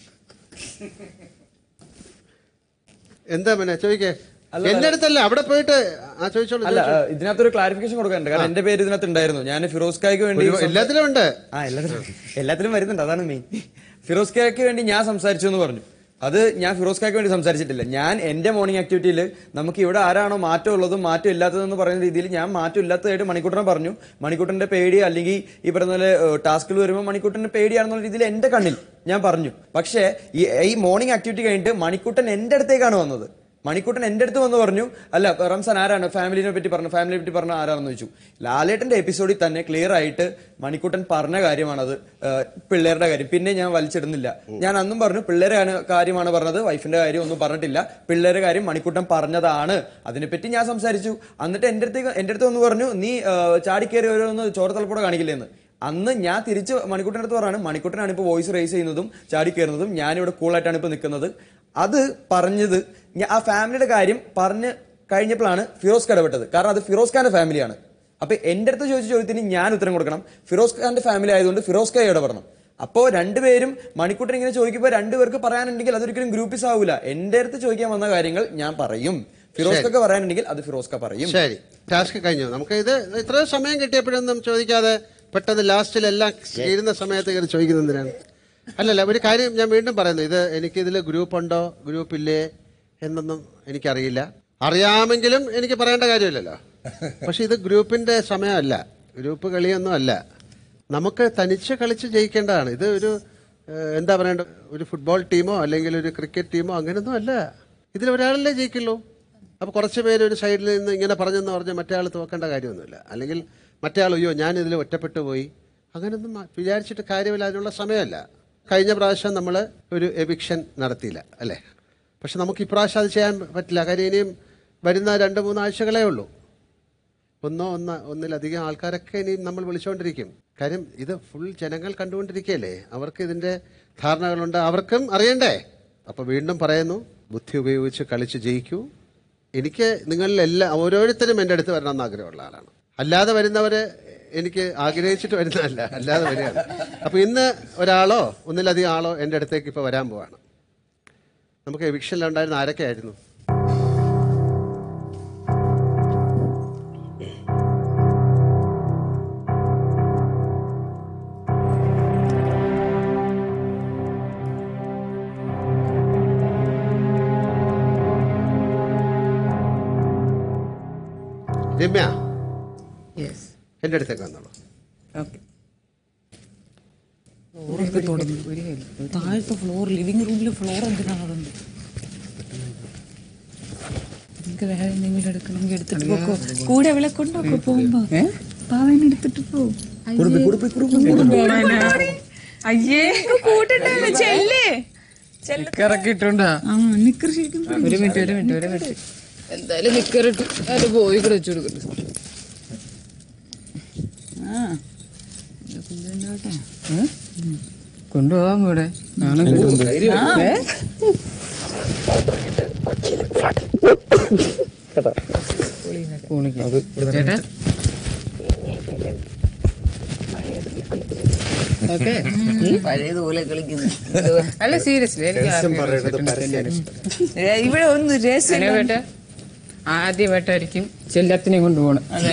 എന്താ പിന്നെ ചോദിക്കേ എന്റെ അടുത്തല്ല അവിടെ പോയിട്ട് ആ ചോദിച്ചോളൂ അല്ല ചോദിച്ചോളൂ. ആ, ഇതിനകത്തൊരു ക്ലാരിഫിക്കേഷൻ കൊടുക്കാനുണ്ട് കാരണം എന്റെ പേര് ഇതിനകത്ത് ഉണ്ടായിരുന്നു ഞാൻ ഫിറോസ് കായ്ക്ക് വേണ്ടി ഒരു- എല്ലാത്തിലും ഉണ്ട് ആ എല്ലാത്തിലും എല്ലാത്തിലും വരുന്നുണ്ട് അതാണ് മെയിൻ ഫിറോസ് കായ്ക്ക് വേണ്ടി ഞാൻ സംസാരിച്ചു എന്ന് പറഞ്ഞു അത് ഞാൻ ഫിറോസ് കായ്ക്ക് വേണ്ടി സംസാരിച്ചിട്ടില്ല ഞാൻ എന്റെ മോർണിംഗ് ആക്ടിവിറ്റിയിൽ നമുക്ക് ഇവിടെ ആരാണോ മാറ്റം ഉള്ളതും മാറ്റം ഇല്ലാത്തതെന്ന് പറയുന്ന രീതിയിൽ ഞാൻ മാറ്റം ഇല്ലാത്തതായിട്ട് മണിക്കൂട്ടനെ പറഞ്ഞു മണിക്കൂട്ടന്റെ പേടി അല്ലെങ്കിൽ ഈ പറയുന്ന പോലെ ടാസ്കുകൾ വരുമ്പോൾ മണിക്കൂട്ടന്റെ പേടിയാണെന്നുള്ള രീതിയിൽ എന്റെ കണ്ണിൽ ഞാൻ പറഞ്ഞു പക്ഷേ ഈ ഈ മോർണിംഗ് ആക്ടിവിറ്റി കഴിഞ്ഞിട്ട് മണിക്കൂട്ടൻ എന്റെ അടുത്തേക്കാണ് വന്നത് മണിക്കൂട്ടൻ എൻ്റെ അടുത്ത് വന്ന് പറഞ്ഞു അല്ല റംസാൻ ആരാണ് ഫാമിലിനെ പറ്റി പറഞ്ഞു ഫാമിലിയെ പറ്റി പറഞ്ഞ ആരാണെന്ന് ചോദിച്ചു ലാലേട്ടന്റെ എപ്പിസോഡിൽ തന്നെ ക്ലിയർ ആയിട്ട് മണിക്കൂട്ടൻ പറഞ്ഞ കാര്യമാണത് ഏഹ്, പിള്ളേരുടെ കാര്യം പിന്നെ ഞാൻ വലിച്ചിടുന്നില്ല ഞാൻ അന്നും പറഞ്ഞു പിള്ളേരെ ആണ്- കാര്യമാണ് പറഞ്ഞത് വൈഫിന്റെ കാര്യം ഒന്നും പറഞ്ഞിട്ടില്ല പിള്ളേരുടെ കാര്യം മണിക്കൂട്ടൻ പറഞ്ഞതാണ് അതിനെപ്പറ്റി ഞാൻ സംസാരിച്ചു എന്നിട്ട് എൻ്റെ അടുത്തേക്ക് എൻ്റെ അടുത്ത് വന്ന് പറഞ്ഞു നീ ഏഹ്, ചാടിക്കേറി ഓരോന്ന് ചോരത്തലപ്പുഴ കാണിക്കില്ലെന്ന് അന്ന് ഞാൻ തിരിച്ച് മണിക്കൂട്ടൻ്റെ അടുത്ത് പറയാണ് മണിക്കൂട്ടനാണ് ഇപ്പോൾ വോയിസ് റേസ് ചെയ്യുന്നതും ചാടി കയറുന്നതും ഞാനിവിടെ കൂളായിട്ടാണ് ഇപ്പോൾ നിൽക്കുന്നത് അത് പറഞ്ഞത് ഞാ- ആ ഫാമിലിയുടെ കാര്യം പറഞ്ഞ് കഴിഞ്ഞപ്പോഴാണ് ഫിറോസ് ഇടപെട്ടത് കാരണം അത് ഫിറോസ് ഖാന്റെ ഫാമിലിയാണ് അപ്പൊ എന്റെ അടുത്ത് ചോദിച്ച ചോദ്യത്തിന് ഞാൻ ഉത്തരം കൊടുക്കണം ഫിറോസ് ഖാന്റെ ഫാമിലി ആയതുകൊണ്ട് ഫിറോസ് ഖാൻ ഇടപെടണം അപ്പോൾ രണ്ടുപേരും മണിക്കൂട്ടൻ ഇങ്ങനെ ചോദിക്കുമ്പോൾ രണ്ടുപേർക്ക് പറയാനുണ്ടെങ്കിൽ അതൊരിക്കലും ഗ്രൂപ്പിസ് ആവില്ല എന്റെ അടുത്ത് ചോദിക്കാൻ വന്ന കാര്യങ്ങൾ ഞാൻ പറയും ഫിറോസ് ഖാക്ക് പറയാനുണ്ടെങ്കിൽ അത് ഫിറോസ് ഖാ പറയും ശരി ടാസ്ക് കഴിഞ്ഞു നമുക്ക് ഇത് ഇത്ര സമയം കിട്ടിയപ്പോഴൊന്നും ചോദിക്കാതെ പെട്ടെന്ന് ലാസ്റ്റിൽ എല്ലാം തീരുന്ന സമയത്ത് കയറി ചോദിക്കുന്നത് എന്തിനാണ് അല്ലല്ല ഒരു കാര്യം ഞാൻ വീണ്ടും പറയുന്നു ഇത് എനിക്കിതിൽ ഗ്രൂപ്പ് ഉണ്ടോ ഗ്രൂപ്പ് ഇല്ലേ എന്നൊന്നും എനിക്കറിയില്ല അറിയാമെങ്കിലും എനിക്ക് പറയേണ്ട കാര്യമില്ലല്ലോ പക്ഷെ ഇത് ഗ്രൂപ്പിന്റെ സമയമല്ല ഗ്രൂപ്പ് കളിയൊന്നും അല്ല നമുക്ക് തനിച്ച് കളിച്ച് ജയിക്കേണ്ടതാണ് ഇത് ഒരു ഏഹ്, എന്താ പറയണ്ട ഒരു ഫുട്ബോൾ ടീമോ അല്ലെങ്കിൽ ഒരു ക്രിക്കറ്റ് ടീമോ അങ്ങനെയൊന്നും അല്ല ഇതിൽ ഒരാളല്ലേ ജയിക്കുള്ളൂ അപ്പോൾ കുറച്ച് പേര് ഒരു സൈഡിൽ നിന്ന് ഇങ്ങനെ പറഞ്ഞെന്ന് പറഞ്ഞ് മറ്റേ ആൾ തോക്കേണ്ട കാര്യമൊന്നുമില്ല അല്ലെങ്കിൽ മറ്റേ ആൾ അയ്യോ ഞാൻ ഇതിൽ ഒറ്റപ്പെട്ടു പോയി അങ്ങനൊന്നും മ- വിചാരിച്ചിട്ട് കാര്യമില്ല അതിനുള്ള സമയമല്ല കഴിഞ്ഞ പ്രാവശ്യം നമ്മൾ ഒരു എവിക്ഷൻ നടത്തിയില്ല അല്ലേ പക്ഷെ നമുക്ക് ഇപ്രാവശ്യം അത് ചെയ്യാൻ പറ്റില്ല കാര്യം ഇനിയും വരുന്ന രണ്ട് മൂന്നാഴ്ചകളേ ഉള്ളൂ ഒന്നോ ഒന്ന് ഒന്നിലധികം ആൾക്കാരൊക്കെ ഇനിയും നമ്മൾ വിളിച്ചുകൊണ്ടിരിക്കും കാര്യം ഇത് ഫുൾ ജനങ്ങൾ കണ്ടുകൊണ്ടിരിക്കുകയല്ലേ അവർക്ക് ഇതിൻ്റെ ധാരണകളുണ്ട് അവർക്കും അറിയണ്ടേ അപ്പോൾ വീണ്ടും പറയുന്നു ബുദ്ധി ഉപയോഗിച്ച് കളിച്ച് ജയിക്കൂ എനിക്ക് നിങ്ങളിൽ എല്ലാ ഓരോരുത്തരും എൻ്റെ അടുത്ത് വരണമെന്ന് ആഗ്രഹമുള്ള ആളാണ് അല്ലാതെ വരുന്നവർ എനിക്ക് ആഗ്രഹിച്ചിട്ട് വരുന്നതല്ല അല്ലാതെ വരികയാണ് അപ്പോൾ ഇന്ന് ഒരാളോ ഒന്നിലധികം ആളോ എൻ്റെ അടുത്തേക്ക് ഇപ്പോൾ വരാൻ പോവാണ് നമുക്ക് എവിക്ഷനിലുണ്ടായിരുന്ന ആരൊക്കെ ആയിരുന്നു രമ്യ യെസ് എൻ്റെ അടുത്തേക്ക് വന്നോളൂ ഓക്കെ താഴത്തെ ഫ്ലോർ ലിവിംഗ് റൂമിലെ ഫ്ലോർ എന്തിനാണ് അതുണ്ട് നിങ്ങൾക്ക് വേറെ എന്തെങ്കിലും എടുക്കണമെങ്കിൽ എടുത്തിട്ട് പോക്കോ കൂടെ അവളെ കൊണ്ടോക്കോ പോകുമ്പോ പാവനെ എടുത്തിട്ട് പോ അയ്യേ കൂട്ടണ്ടല്ലോ ചെല്ലേ ഇറക്കിയിട്ടുണ്ടാ ആ നിക്കർ ശരിക്കും ഒരു മിനിറ്റ് ഒരു മിനിറ്റ് ഒരു മിനിറ്റ് എന്തായാലും നിക്കർ ഇട്ടു അത് പോയി കൂടെ വെച്ചു കൊടുക്കട്ടെ ആ ഇത് കൊണ്ടുവന്നോട്ടെ. ഏ? ഉം. കൊണ്ടുപോവാൻ കൂടെ നാളെ ആ, ഏ? ചേട്ടാ ഓക്കെ പഴയതുപോലെ കളിക്കുന്നു അല്ല സീരിയസ്ലി എനിക്ക് രഹസ്യം ആർക്കും പറയണത് ഇഷ്ടമില്ല. പരസ്യം ഇവിടെ ഒന്ന് രഹസ്യം അങ്ങനെ വേട്ട ആദ്യമായിട്ടായിരിക്കും ചെല്ലത്തിനെ കൊണ്ടുപോകണം അതെ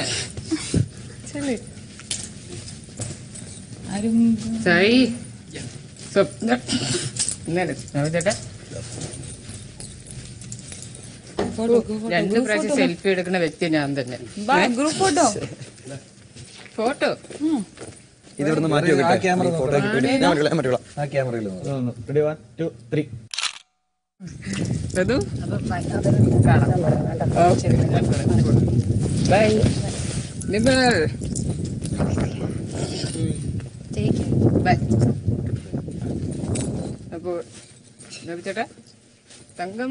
സായി സ്വപ്ന ഇന്നലെ ചേട്ടാ രണ്ട് പ്രാവശ്യം സെൽഫി എടുക്കുന്ന വ്യക്തി ഞാൻ തന്നെ ഗ്രൂപ്പ് ഫോട്ടോ ഫോട്ടോ ഇത് ഇവിടുന്ന് മാറ്റി ആ വെക്കട്ടെ ക്യാമറ ഈ ഫോട്ടോ ആക്കി നോക്ക്. ഞാൻ പറ്റില്ല ഞാൻ പറ്റില്ല ആ ക്യാമറയിൽ റെഡി വൺ ടു ത്രീ അത് ബൈ നിബർ ബൈ അപ്പോ ചേട്ടാ തങ്കം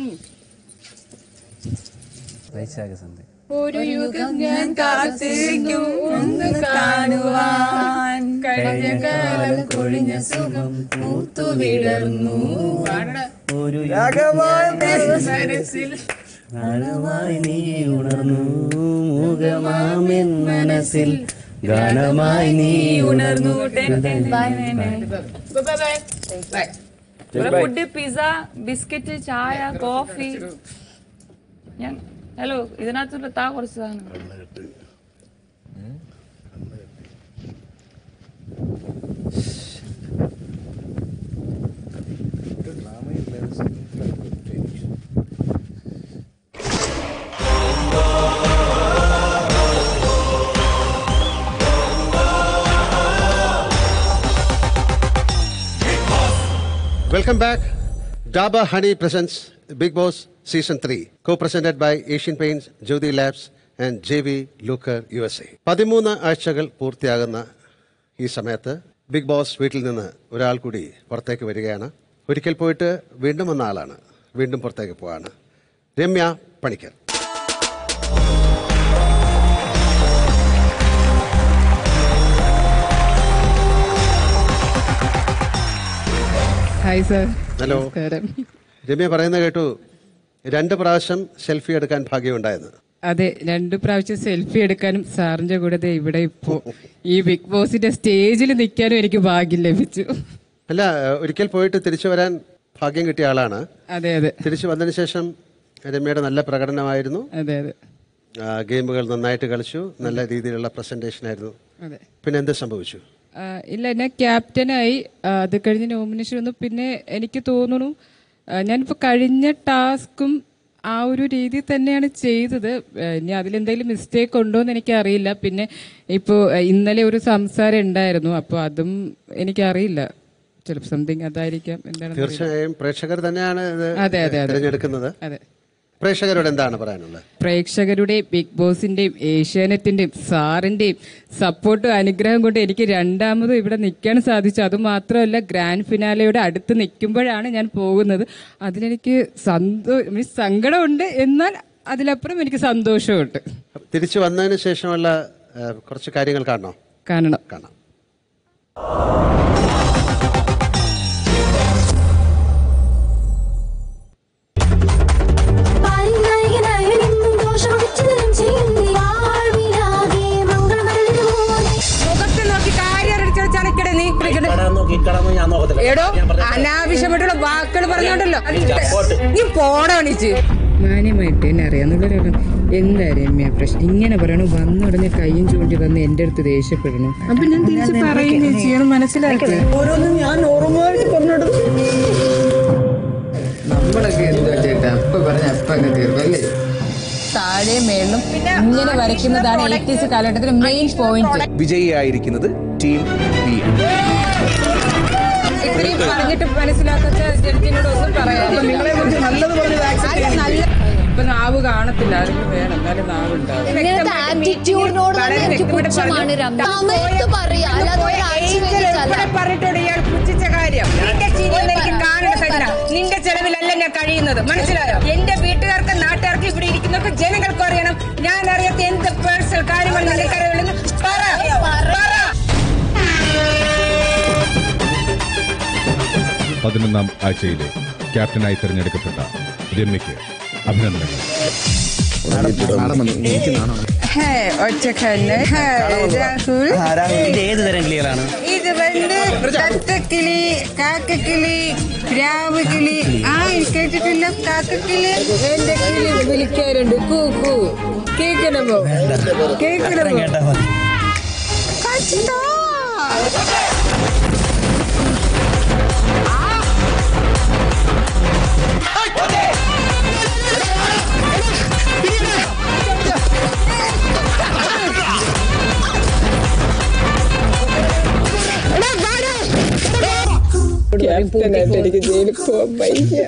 വൈശാഖ സന്ധി ഒരു യുഗം ഞാൻ കാത്തിരിക്കും ഒന്ന് കാണുവാൻ കഴിഞ്ഞ കാലം കൊഴിഞ്ഞ സുഖം പൂത്തു വിടർന്നു ഒരു മനസ്സിൽ ഗാനമായി നീ ഉണർന്നു മൂകമാമെൻ മനസ്സിൽ ഗാനമായി നീ ഉണർന്നു ഫുഡ് പിസ്സ ബിസ്ക്കറ്റ് ചായ കോഫി ഞാൻ ഹലോ ഇതിനകത്തുള്ള താ കുറച്ച് സാധനം Welcome back. Daba Honey presents Big Boss Season 3, co-presented by Asian Paints, Jyoti Labs and JV Luker USA. പതിമൂന്ന് ആഴ്ചകൾ പൂർത്തിയാകുന്ന ഈ സമയത്ത് ബിഗ് ബോസ് വീട്ടിൽ നിന്ന് ഒരാൾ കൂടി പുറത്തേക്ക് വരികയാണ് ഒരിക്കൽ പോയിട്ട് വീണ്ടും വന്ന ആളാണ് വീണ്ടും പുറത്തേക്ക് പോവാണ് Ramya Panicker hi sir hello Ramya പറയുന്നത് കേട്ടു രണ്ട് പ്രാവശ്യം സെൽഫി എടുക്കാൻ ഭാഗ്യമുണ്ടായെന്ന് അതെ രണ്ടു പ്രാവശ്യം സെൽഫി എടുക്കാനും സാറിന്റെ കൂടെ ദേ ഇവിടെ ഇപ്പോ ഈ ബിഗ് ബോസിന്റെ സ്റ്റേജിൽ നിൽക്കാനും എനിക്ക് ഭാഗ്യം ലഭിച്ചു അല്ല ഒരിക്കൽ പോയിട്ട് തിരിച്ചു വരാൻ ഭാഗ്യം കിട്ടിയ ആളാണ് അതെ അതെ തിരിച്ചു വന്നതിന് ശേഷം രമ്യയുടെ നല്ല പ്രകടനമായിരുന്നു അതെ അതെ ആ, ഗെയിമുകൾ നന്നായിട്ട് കളിച്ചു നല്ല രീതിയിലുള്ള പ്രസന്റേഷൻ ആയിരുന്നു അതെ പിന്നെ എന്ത് സംഭവിച്ചു ആ, ഇല്ല ഞാൻ ക്യാപ്റ്റനായി ആ, അത് കഴിഞ്ഞ് നോമിനേഷൻ വന്നു പിന്നെ എനിക്ക് തോന്നുന്നു ആ, ഞാനിപ്പോൾ കഴിഞ്ഞ ടാസ്കും ആ ഒരു രീതി തന്നെയാണ് ചെയ്തത് ആ, ഇനി അതിലെന്തെങ്കിലും മിസ്റ്റേക്ക് ഉണ്ടോ എന്ന് എനിക്കറിയില്ല പിന്നെ ഇപ്പോൾ ഇന്നലെ ഒരു സംസാരം ഉണ്ടായിരുന്നു അപ്പോൾ അതും എനിക്കറിയില്ല ചിലപ്പോൾ സംതിങ് അതായിരിക്കാം എന്താണെന്ന് അറിയില്ല. തീർച്ചയായും പ്രേക്ഷകർ തന്നെയാണ് ഇത് അതെ, അതെ, അതെ. തിരഞ്ഞെടുക്കുന്നത് അതെ പ്രേക്ഷകരോട് എന്താണ് പറയാനുള്ളത് പ്രേക്ഷകരുടെയും ബിഗ് ബോസിന്റെയും ഏഷ്യാനെറ്റിന്റെയും സാറിന്റെയും സപ്പോർട്ടും അനുഗ്രഹം കൊണ്ട് എനിക്ക് രണ്ടാമതും ഇവിടെ നിൽക്കാൻ സാധിച്ചു അതുമാത്രമല്ല ഗ്രാൻഡ് ഫിനാലയുടെ അടുത്ത് നിൽക്കുമ്പോഴാണ് ഞാൻ പോകുന്നത് അതിലെനിക്ക് സന്തോ മീൻസ് സങ്കടമുണ്ട് എന്നാൽ അതിലപ്പുറം എനിക്ക് സന്തോഷമുണ്ട് തിരിച്ചു വന്നതിന് ശേഷമുള്ള ആ, കുറച്ച് കാര്യങ്ങൾ കാണണോ കാണണം കാണാം മുഖത്ത് നോക്കി കാര്യം അടിച്ചു ചനക്കട നീ എടോ അനാവശ്യമായിട്ടുള്ള വാക്കുകൾ പറഞ്ഞോണ്ടല്ലോ നീ പോടാണിച്ച് മാന്യമായിട്ട് എന്നെ അറിയാന്നുള്ളൊരു എന്താ രമ്യ പ്രശ്നം ഇങ്ങനെ പറയണു വന്നുടനെ കയ്യും ചൂണ്ടി വന്ന് എന്റെ അടുത്ത് ദേഷ്യപ്പെടണു അപ്പൊ ഞാൻ തിരിച്ച് പറയുകയും ചെയ്യണം മനസ്സിലാക്കി ഓരോന്നും ഞാൻ ഓർമ്മയായിട്ട് പറഞ്ഞിട്ട് നമ്മളൊക്കെ എന്താ ചേട്ടാ അപ്പൊ പറഞ്ഞ അപ്പൊ അങ്ങ് തീർന്നല്ലേ താഴെ മേളിലും ഇങ്ങനെ വരയ്ക്കുന്നതാണ് എയ്റ്റീസ് കാലഘട്ടത്തിലെ മെയിൻ പോയിന്റ് വിജയിയായിരിക്കുന്നത് ടീം ബി ഇത്രയും പറഞ്ഞിട്ട് മനസ്സിലാക്കാത്ത ജഡ്ജിനോട് ഒന്നും പറയാം നിങ്ങളെ കുറിച്ച് നല്ലത് പറഞ്ഞത് accept ചെയ്യുന്നില്ല. ഇപ്പൊ നാവ് കാണത്തില്ല ആരെങ്കിലും വേണം എന്നാലും നാവ് ഉണ്ടാവും ഇങ്ങനത്തെ ആറ്റിറ്റ്യൂഡിനോട് തന്നെ എനിക്ക് പുച്ഛമാണ് രമ്യ സമയത്ത് പറയാ അല്ലാതെ ഒരാഴ്ച വേണ്ടിയിട്ടല്ല പറഞ്ഞിട്ടോട് ഇയാൾ പുച്ഛിച്ച കാര്യം നിന്റെ ചിരിയൊന്നും എനിക്ക് കാണേണ്ട സജ്ജന നിന്റെ ചെലവിലല്ല ഞാൻ കഴിയുന്നത് മനസ്സിലായോ എന്റെ വീട്ടുകാർക്ക് നാട്ടുകാർക്ക് ഇവിടെ ഇരിക്കുന്നവർക്ക് ജനങ്ങൾക്ക് അറിയണം ഞാൻ അറിയാത്ത എന്ത് പേഴ്സണൽ കാര്യങ്ങൾ നിങ്ങൾക്ക് അറിയുള്ളൂ പറ പറ പതിനൊന്നാം ആഴ്ചയിലെ ക്യാപ്റ്റനായി തിരഞ്ഞെടുക്കപ്പെട്ട രമ്യയ്ക്ക് അഭിനന്ദനങ്ങൾ ഹേ ഒറ്റക്കല്ല് ഹേ രാഹുൽ ഇത് ഏത് തരം ക്ലിയർ ആണ് ഇത് വന്ന് തത്തക്കിളി കാക്കക്കിളി രാവ് കിളി ആ കേട്ടിട്ടില്ല കാക്കക്കിളി എന്റെ കിളി വിളിക്കാറുണ്ട് കൂ കൂ കേൾക്കണമോ കേൾക്കണമോ കഷ്ടോ എനിക്ക് ജയിലിൽ പോകാൻ വയ്യ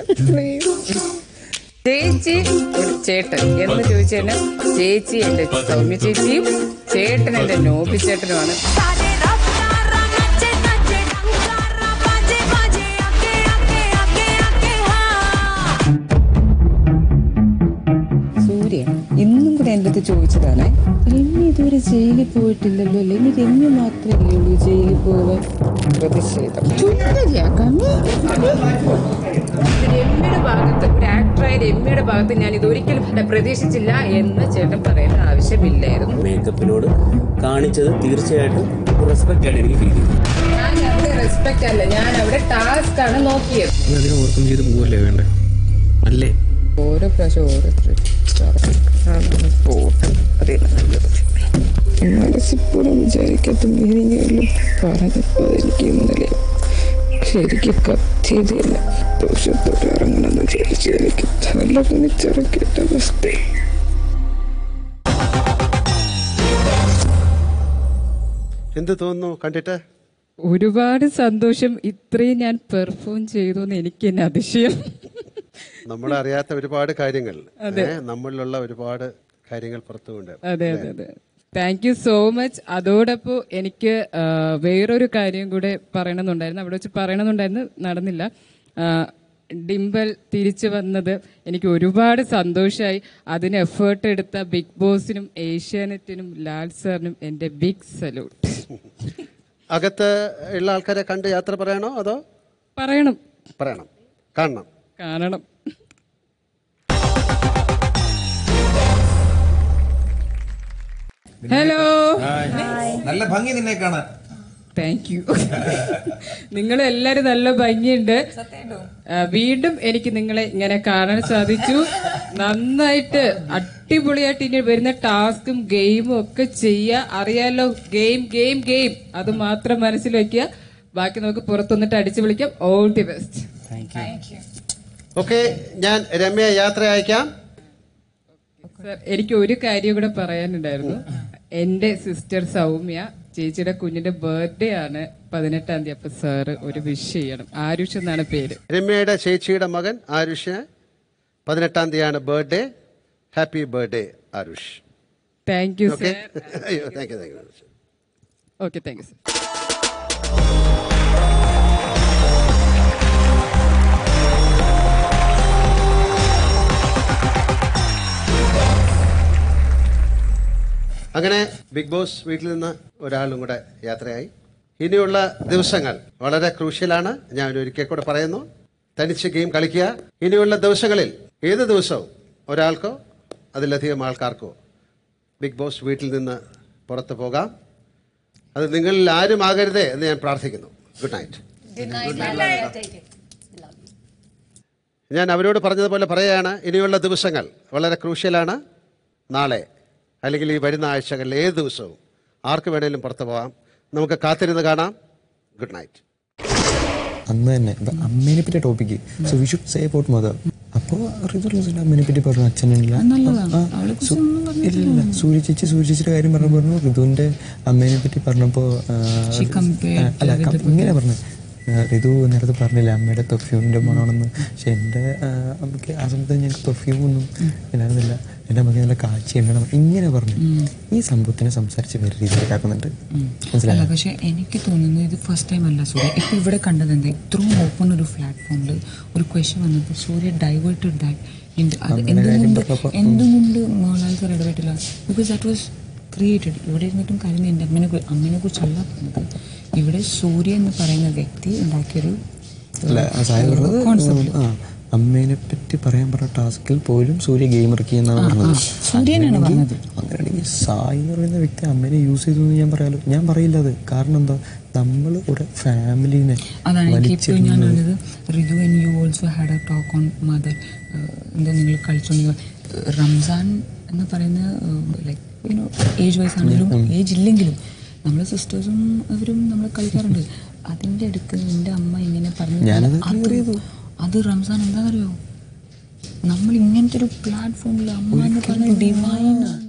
ചേച്ചി ഒരു ചേട്ടൻ എന്ന് ചോദിച്ചാൽ ചേച്ചി എന്റെ സൗമ്യ ചേച്ചിയും ചേട്ടൻ എന്റെ നോബി ചേട്ടനുമാണ് സൂര്യ ഇന്നും കൂടെ എൻ്റെ അടുത്ത് ചോദിച്ചതാണേ രമ്യ ഇതുവരെ ജയിലിൽ പോയിട്ടില്ലല്ലോ അല്ലേ ഇനി രമ്യ മാത്രമല്ലേ ഉള്ളൂ ജയിലിൽ പോവാൻ പ്രതിഷേധം രമ്യയുടെ ഭാഗത്ത് ഒരു ആക്ടറായ രമ്യയുടെ ഭാഗത്ത് ഞാൻ ഇതൊരിക്കലും പ്രതീക്ഷിച്ചില്ല എന്ന് ചേട്ടൻ പറയേണ്ട ആവശ്യമില്ലായിരുന്നു മേക്കപ്പിനോട് കാണിച്ചത് തീർച്ചയായിട്ടും റെസ്പെക്റ്റ് ആണ് എനിക്ക് ഫീൽ ചെയ്തത് ഞാൻ അവിടെ റെസ്പെക്ട് അല്ല ഞാൻ അവിടെ ടാസ്ക് ആണ് നോക്കിയത് അതിന് ഓർക്കം ചെയ്ത് പോവല്ലേ വേണ്ടേ അല്ലേ ഓരോ പ്രാവശ്യം ഓരോരുത്തർ പോട്ടെ അതേ നല്ലത് മനസ്സിപ്പോഴും വിചാരിക്കാത്ത മീനിങ്ങുകളിലും പറഞ്ഞപ്പോൾ എനിക്ക് ഇന്നലെ ശരിക്കും കത്തിയതില്ല ദോഷത്തോടെ ഇറങ്ങണമെന്ന് വിചാരിച്ച് എനിക്ക് തല കുനിച്ചിറക്കിയിട്ട അവസ്ഥ എന്ത് തോന്നുന്നു കണ്ടിട്ട് ഒരുപാട് സന്തോഷം ഇത്രയും ഞാൻ പെർഫോം ചെയ്തു എന്ന് എനിക്ക് തന്നെ അതിശയം നമ്മൾ അറിയാത്ത ഒരുപാട് കാര്യങ്ങൾ അതെ. ഏ, നമ്മളിലുള്ള ഒരുപാട് കാര്യങ്ങൾ പുറത്തുകൊണ്ട് അതെ അതെ അതെ താങ്ക് യു സോ മച്ച് അതോടൊപ്പം എനിക്ക് ആ, വേറൊരു കാര്യം കൂടെ പറയണമെന്നുണ്ടായിരുന്നു അവിടെ വെച്ച് പറയണമെന്നുണ്ടായിരുന്നു നടന്നില്ല ആ, ഡിംബൽ തിരിച്ചു വന്നത് എനിക്ക് ഒരുപാട് സന്തോഷമായി അതിന് എഫേർട്ട് എടുത്ത ബിഗ് ബോസിനും ഏഷ്യാനെറ്റിനും ലാൽ സാറിനും എൻ്റെ ബിഗ് സല്യൂട്ട് അകത്ത് ഉള്ള ആൾക്കാരെ കണ്ട് യാത്ര പറയണോ അതോ പറയണം പറയണം കാണണം കാണണം ഹലോ നല്ല ഭംഗി നിന്നെ കാണാൻ താങ്ക് യു നിങ്ങൾ എല്ലാരും നല്ല ഭംഗിയുണ്ട് ആ, വീണ്ടും എനിക്ക് നിങ്ങളെ ഇങ്ങനെ കാണാൻ സാധിച്ചു നന്നായിട്ട് അടിപൊളിയായിട്ട് ഇനി വരുന്ന ടാസ്കും ഗെയിമും ഒക്കെ ചെയ്യുക അറിയാലോ ഗെയിം ഗെയിം ഗെയിം അത് മാത്രം മനസ്സിൽ വെക്കുക ബാക്കി നമുക്ക് പുറത്തുനിന്നിട്ട് അടിച്ചു വിളിക്കാം ഓൾ ദി ബെസ്റ്റ് ഓക്കെ ഞാൻ രമ്യ യാത്ര അയക്കാം സർ എനിക്ക് ഒരു കാര്യം കൂടെ പറയാനുണ്ടായിരുന്നു എന്റെ സിസ്റ്റർ സൗമ്യ ചേച്ചിയുടെ കുഞ്ഞിന്റെ ബർത്ത്ഡേ ആണ് പതിനെട്ടാം തീയതി അപ്പൊ സാറ് ഒരു വിഷ് ചെയ്യണം ആരുഷ് എന്നാണ് പേര് രമ്യയുടെ ചേച്ചിയുടെ മകൻ ആരുഷ് പതിനെട്ടാം തീയതിയാണ് birthday happy birthday Aarush thank you okay sir അയ്യോ thank you thank you okay thank you sir അങ്ങനെ ബിഗ് ബോസ് വീട്ടിൽ നിന്ന് ഒരാളും കൂടെ യാത്രയായി ഇനിയുള്ള ദിവസങ്ങൾ വളരെ ക്രൂഷ്യലാണ് ഞാൻ ഒരിക്കൽ കൂടെ പറയുന്നു തനിച്ച് ഗെയിം കളിക്കുക ഇനിയുള്ള ദിവസങ്ങളിൽ ഏത് ദിവസവും ഒരാൾക്കോ അതിലധികം ആൾക്കാർക്കോ ബിഗ് ബോസ് വീട്ടിൽ നിന്ന് പുറത്തു പോകാം അത് നിങ്ങളിൽ ആരും ആകരുതേ എന്ന് ഞാൻ പ്രാർത്ഥിക്കുന്നു ഗുഡ് നൈറ്റ് ഞാൻ അവരോട് പറഞ്ഞതുപോലെ പറയുകയാണ് ഇനിയുള്ള ദിവസങ്ങൾ വളരെ ക്രൂഷ്യലാണ് നാളെ അല്ലെങ്കിൽ ഈ വരുന്ന ആഴ്ചകളിൽ ഏത് ദിവസവും ആർക്ക് വേണേലും പുറത്തു പോകാം നമുക്ക് കാത്തിരുന്ന് കാണാം ഗുഡ് നൈറ്റ് അന്ന് തന്നെ ഇപ്പൊ അമ്മേനെ പറ്റിയ topic so we should say about mother അപ്പോൾ റിസൾട്ട് അമ്മേനെ പറ്റി പറഞ്ഞു അച്ഛനില്ല ആ, സു- ഇല്ല ഇല്ല സൂര്യ ചേച്ചി സൂര്യ ചേച്ചിയുടെ കാര്യം പറഞ്ഞു പറഞ്ഞു ഋതുവിന്റെ അമ്മേനെ പറ്റി പറഞ്ഞപ്പോ ആ, She compared ആ, അല്ല കം- with the- ഇങ്ങനെ പറഞ്ഞു ആ, ഋതു നേരത്തെ പറഞ്ഞില്ല അമ്മയുടെ പെർഫ്യൂമിന്റെ മണമാണെന്ന് പക്ഷെ എൻ്റെ ആ, അമ്മയ്ക്ക് ആ സമയത്ത് ഞങ്ങൾക്ക് പെർഫ്യൂം ഒന്നും ഇല്ലായിരുന്നില്ല എൻ്റെ അമ്മയ്ക്ക് നല്ല കാച്ചി എണ്ണണം ഇങ്ങനെ പറഞ്ഞു ഈ സംഭവത്തിനെ സംസാരിച്ച് വേറെ രീതിയിലാക്കുന്നുണ്ട് അല്ല മനസ്സിലായോ പക്ഷെ എനിക്ക് തോന്നുന്നു ഇത് ഫസ്റ്റ് ടൈം അല്ല സൂര്യ ഇപ്പൊ ഇവിടെ കണ്ടത് എന്താ ഇത്രയും ഓപ്പൺ ഒരു പ്ലാറ്റ്ഫോമിൽ ഒരു ക്വസ്റ്റ്യൻ വന്നപ്പോൾ സൂര്യ ഡൈവേർട്ടഡ് ദാറ്റ് അത് അങ്ങനെ കാര്യം എന്തുകൊണ്ട് പറഞ്ഞപ്പോ, ഉം. എന്തുകൊണ്ട് മോഹൻലാൽ സാർ ഇടപെട്ടില്ല ബിക്കോസ് ദാറ്റ് വാസ് ക്രിയേറ്റഡ് ഇവിടെ ഇരുന്നിട്ടും കാര്യം എൻ്റെ അമ്മനെ കു- അമ്മനെ കുറിച്ചല്ല പറഞ്ഞത് ഇവിടെ സൂര്യ എന്ന് പറയുന്ന വ്യക്തി ഉണ്ടാക്കിയൊരു അല്ല ആ സായി പറഞ്ഞത് കോൺസെപ്റ്റ് ആ അമ്മേനെ പറ്റി പറയാൻ പറഞ്ഞ ടാസ്കിൽ പോലും സൂര്യ ഗെയിം ഇറക്കി എന്നാണ് പറഞ്ഞത് സൂര്യനാണ് പറഞ്ഞത് അങ്ങനെയാണെങ്കിൽ സായി എന്ന് പറയുന്ന വ്യക്തി അമ്മേനെ യൂസ് ചെയ്തു എന്ന് ഞാൻ പറയാലോ ഞാൻ പറയില്ല അത് കാരണം എന്താ നമ്മൾ ഒരു ഫാമിലിനെ അതാണ് എനിക്ക് ഇപ്പോഴും ഞാൻ വലിച്ചിടുന്നത് പറഞ്ഞത് Ritu and you also had a talk on mother എന്താ നിങ്ങൾ കളിച്ചോണ്ട് റംസാൻ എന്ന് പറയുന്ന ലൈക്ക് യുനോ ഏജ് വൈസ് ആണെങ്കിലും ഏജ് ഇല്ലെങ്കിലും നമ്മൾ സിസ്റ്റേഴ്സും അവരും നമ്മൾ കളിക്കാറുണ്ട് അതിൻ്റെ അടുത്ത് എൻ്റെ അമ്മ ഇങ്ങനെ പറഞ്ഞു ഞാനത് അത് അത് റംസാൻ എന്താണെന്നറിയോ നമ്മൾ ഇങ്ങനത്തെ ഒരു പ്ലാറ്റ്ഫോമിൽ അമ്മ എന്ന് പറഞ്ഞ ഡിവൈനാണ്